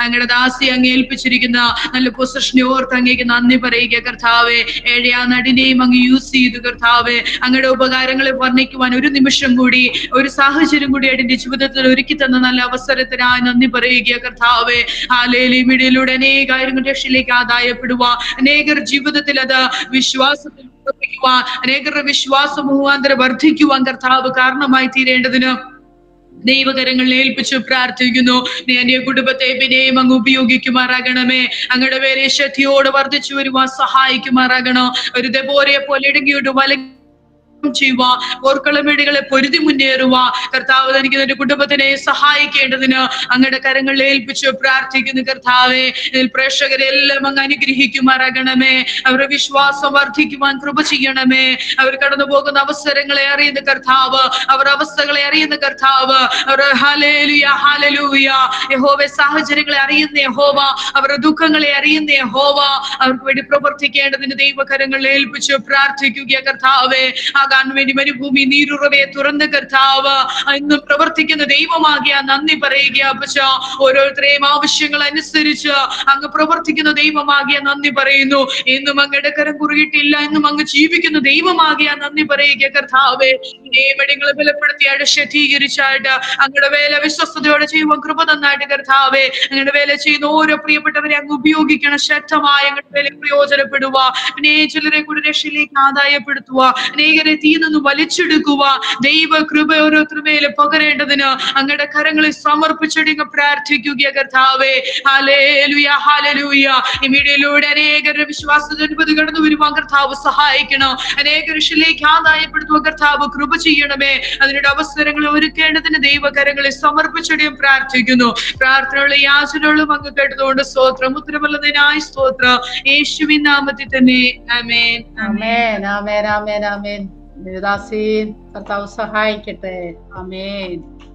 ദാസി അങ്ങ് ഏൽപ്പിച്ചിരിക്കുന്ന നല്ല പൊസിഷനെ ഓർത്ത് അങ്ങേക്ക് നന്ദി പറയുക കർത്താവെ ഏഴ് ആ നടിനെയും അങ്ങ് യൂസ് ചെയ്തു കർത്താവെ അങ്ങയുടെ ഉപകാരങ്ങളെ വർണ്ണിക്കുവാൻ ഒരു നിമിഷം കൂടി ഒരു സാഹചര്യം കൂടി എന്റെ ജീവിതത്തിൽ ഒരുക്കി തന്ന നല്ല അവസരത്തിനായി നന്ദി പറയുക കർത്താവെ ആലയിലെ വീടിലൂടെ അനേകായിരം രക്ഷയിലേക്ക് ആദായപ്പെടുക അനേകർ ജീവിതത്തിൽ അത് വിശ്വാസത്തിൽ ഉറപ്പിക്കുവാൻ അനേകരുടെ വിശ്വാസം മുഖാന്തരം വർദ്ധിക്കുവാൻ കർത്താവ് കാരണമായി തീരേണ്ടതിന് ദൈവകരങ്ങളിൽ ഏൽപ്പിച്ചു പ്രാർത്ഥിക്കുന്നു നീ എന്റെ കുടുംബത്തെ പിന്നെയും അങ്ങ് ഉപയോഗിക്കുമാറാകണമേ അങ്ങയുടെ പേരെ ശക്തിയോട് വർദ്ധിച്ചു വരുവാൻ സഹായിക്കുമാറാകണോ ഒരു ദബോരയെ പോലെ ഇടുങ്ങിയോട്ട് വല ചെയ്യുക ഓർക്കളമേടുകളെ പൊരുതി മുന്നേറുക കർത്താവ് തനിക്ക് തന്റെ കുടുംബത്തിനെ സഹായിക്കേണ്ടതിന് അങ്ങയുടെ കരങ്ങളിൽ ഏൽപ്പിച്ചു പ്രാർത്ഥിക്കുന്നു കർത്താവെ ഇതിൽ പ്രേക്ഷകരെ എല്ലാം അങ്ങ് അനുഗ്രഹിക്കുമാറാകണമേ അവരുടെ വിശ്വാസം വർദ്ധിക്കുവാൻ കൃപ ചെയ്യണമേ അവർ കടന്നു പോകുന്ന അവസരങ്ങളെ അറിയുന്ന കർത്താവ് അവർ അവസ്ഥകളെ അറിയുന്ന കർത്താവ് അവർ ഹലേലുയ ഹലലൂയ യഹോവ സാഹചര്യങ്ങളെ അറിയുന്ന യഹോവ അവരുടെ ദുഃഖങ്ങളെ അറിയുന്ന യഹോവ അവർക്ക് വേണ്ടി പ്രവർത്തിക്കേണ്ടതിന് ദൈവകരങ്ങളിൽ ഏൽപ്പിച്ചു പ്രാർത്ഥിക്കുക കർത്താവെ ആകാൻ വേണ്ടി മരുഭൂമി നീരുറവയെ തുറന്ന കർത്താവ് ഇന്നും പ്രവർത്തിക്കുന്ന ദൈവമാകിയ നന്ദി പറയുക അപ്പച്ച ഓരോരുത്തരെയും ആവശ്യങ്ങൾ അനുസരിച്ച് അങ്ങ് പ്രവർത്തിക്കുന്ന ദൈവമാകിയ നന്ദി പറയുന്നു എന്നും അങ്ങയുടെ കരം കുറുകിയിട്ടില്ല എന്നും അങ്ങ് ജീവിക്കുന്ന ദൈവമാകിയ നന്ദി പറയുക കർത്താവെ നിയമങ്ങളെ ബലപ്പെടുത്തിയായിട്ട് ശക്തീകരിച്ചായിട്ട് അങ്ങയുടെ വേല വിശ്വസ്തയോടെ ചെയ്യുവാൻ കൃപ തന്നായിട്ട് കർത്താവെ അങ്ങയുടെ വേല ചെയ്യുന്ന ഓരോ പ്രിയപ്പെട്ടവരെ അങ്ങ് ഉപയോഗിക്കണം ശക്തമായി അങ്ങയുടെ വേല പ്രയോജനപ്പെടുക പിന്നെ ചിലരെ കൂടി രക്ഷയിലേക്ക് ആദായപ്പെടുത്തുക അനേകരെ തീ നിന്ന് വലിച്ചെടുക്കുക ദൈവ കൃപ ഓരോരുത്തരുടെ മേലെ പകരേണ്ടതിന് അങ്ങയുടെ കരങ്ങളിൽ സമർപ്പിച്ചടിങ്ങ് പ്രാർത്ഥിക്കുക കർത്താവേ ഹാലേലുയ ഹാലലൂയ ഈ മീഡിയയിലൂടെ അനേകരുടെ വിശ്വാസജനപതി കടന്നു വരുവാൻ കർത്താവ് സഹായിക്കണം അനേക ഋഷിലേക്ക് ആദായപ്പെടുത്തുവാൻ കർത്താവ് കൃപ ചെയ്യണമേ അതിനുള്ള അവസരങ്ങൾ ഒരുക്കേണ്ടതിന് ദൈവകരങ്ങളിൽ സമർപ്പിച്ചടിയും പ്രാർത്ഥിക്കുന്നു പ്രാർത്ഥനയുള്ള യാചനകളും അങ്ങ് കേട്ടതുകൊണ്ട് സ്തോത്രം ഉത്തരവല്ലതിനായി സ്തോത്രം യേശുവിൻ നാമത്തിൽ തന്നെ ആമേൻ ആമേൻ ആമേൻ ആമേൻ ആമേൻ ആമേൻ ദേവദാസീൻ കർത്താവ് സഹായിക്കട്ടെ ആമേൻ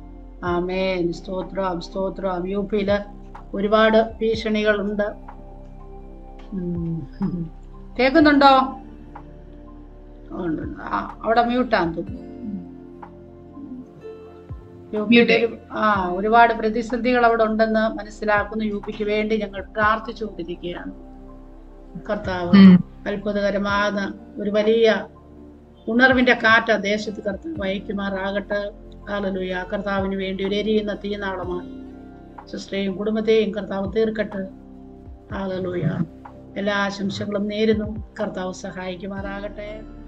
ആമേൻ സ്തോത്രം സ്തോത്രം യു പിയില് ഒരുപാട് ഭീഷണികളുണ്ട് ഉം. കേൾക്കുന്നുണ്ടോ ഉണ്ട്, ഉണ്ട്. ആ, അവിടെ മ്യൂട്ടാന്ന് തോന്നുന്നു യു പിയിൽ Mute. ഒരു- ആ ഒരുപാട് പ്രതിസന്ധികൾ അവിടെ ഉണ്ടെന്ന് മനസ്സിലാക്കുന്നു യു പിക്ക് വേണ്ടി ഞങ്ങൾ പ്രാർത്ഥിച്ചുകൊണ്ടിരിക്കുകയാണ് കർത്താവ് ഉം. അത്ഭുതകരമാകുന്ന ഒരു വലിയ ഉണർവിന്റെ കാറ്റ് ആ ദേശത്ത് കർത്താവ് അയക്കുമാറാകട്ടെ ആലലുയ കർത്താവിന് വേണ്ടി ഒരു എരിയുന്ന തീനാളമാണ് സിസ്റ്ററെയും കുടുംബത്തെയും കർത്താവ് തീർക്കട്ടെ ആലലുയ എല്ലാ ആശംസകളും നേരുന്നു കർത്താവ് സഹായിക്കുമാറാകട്ടെ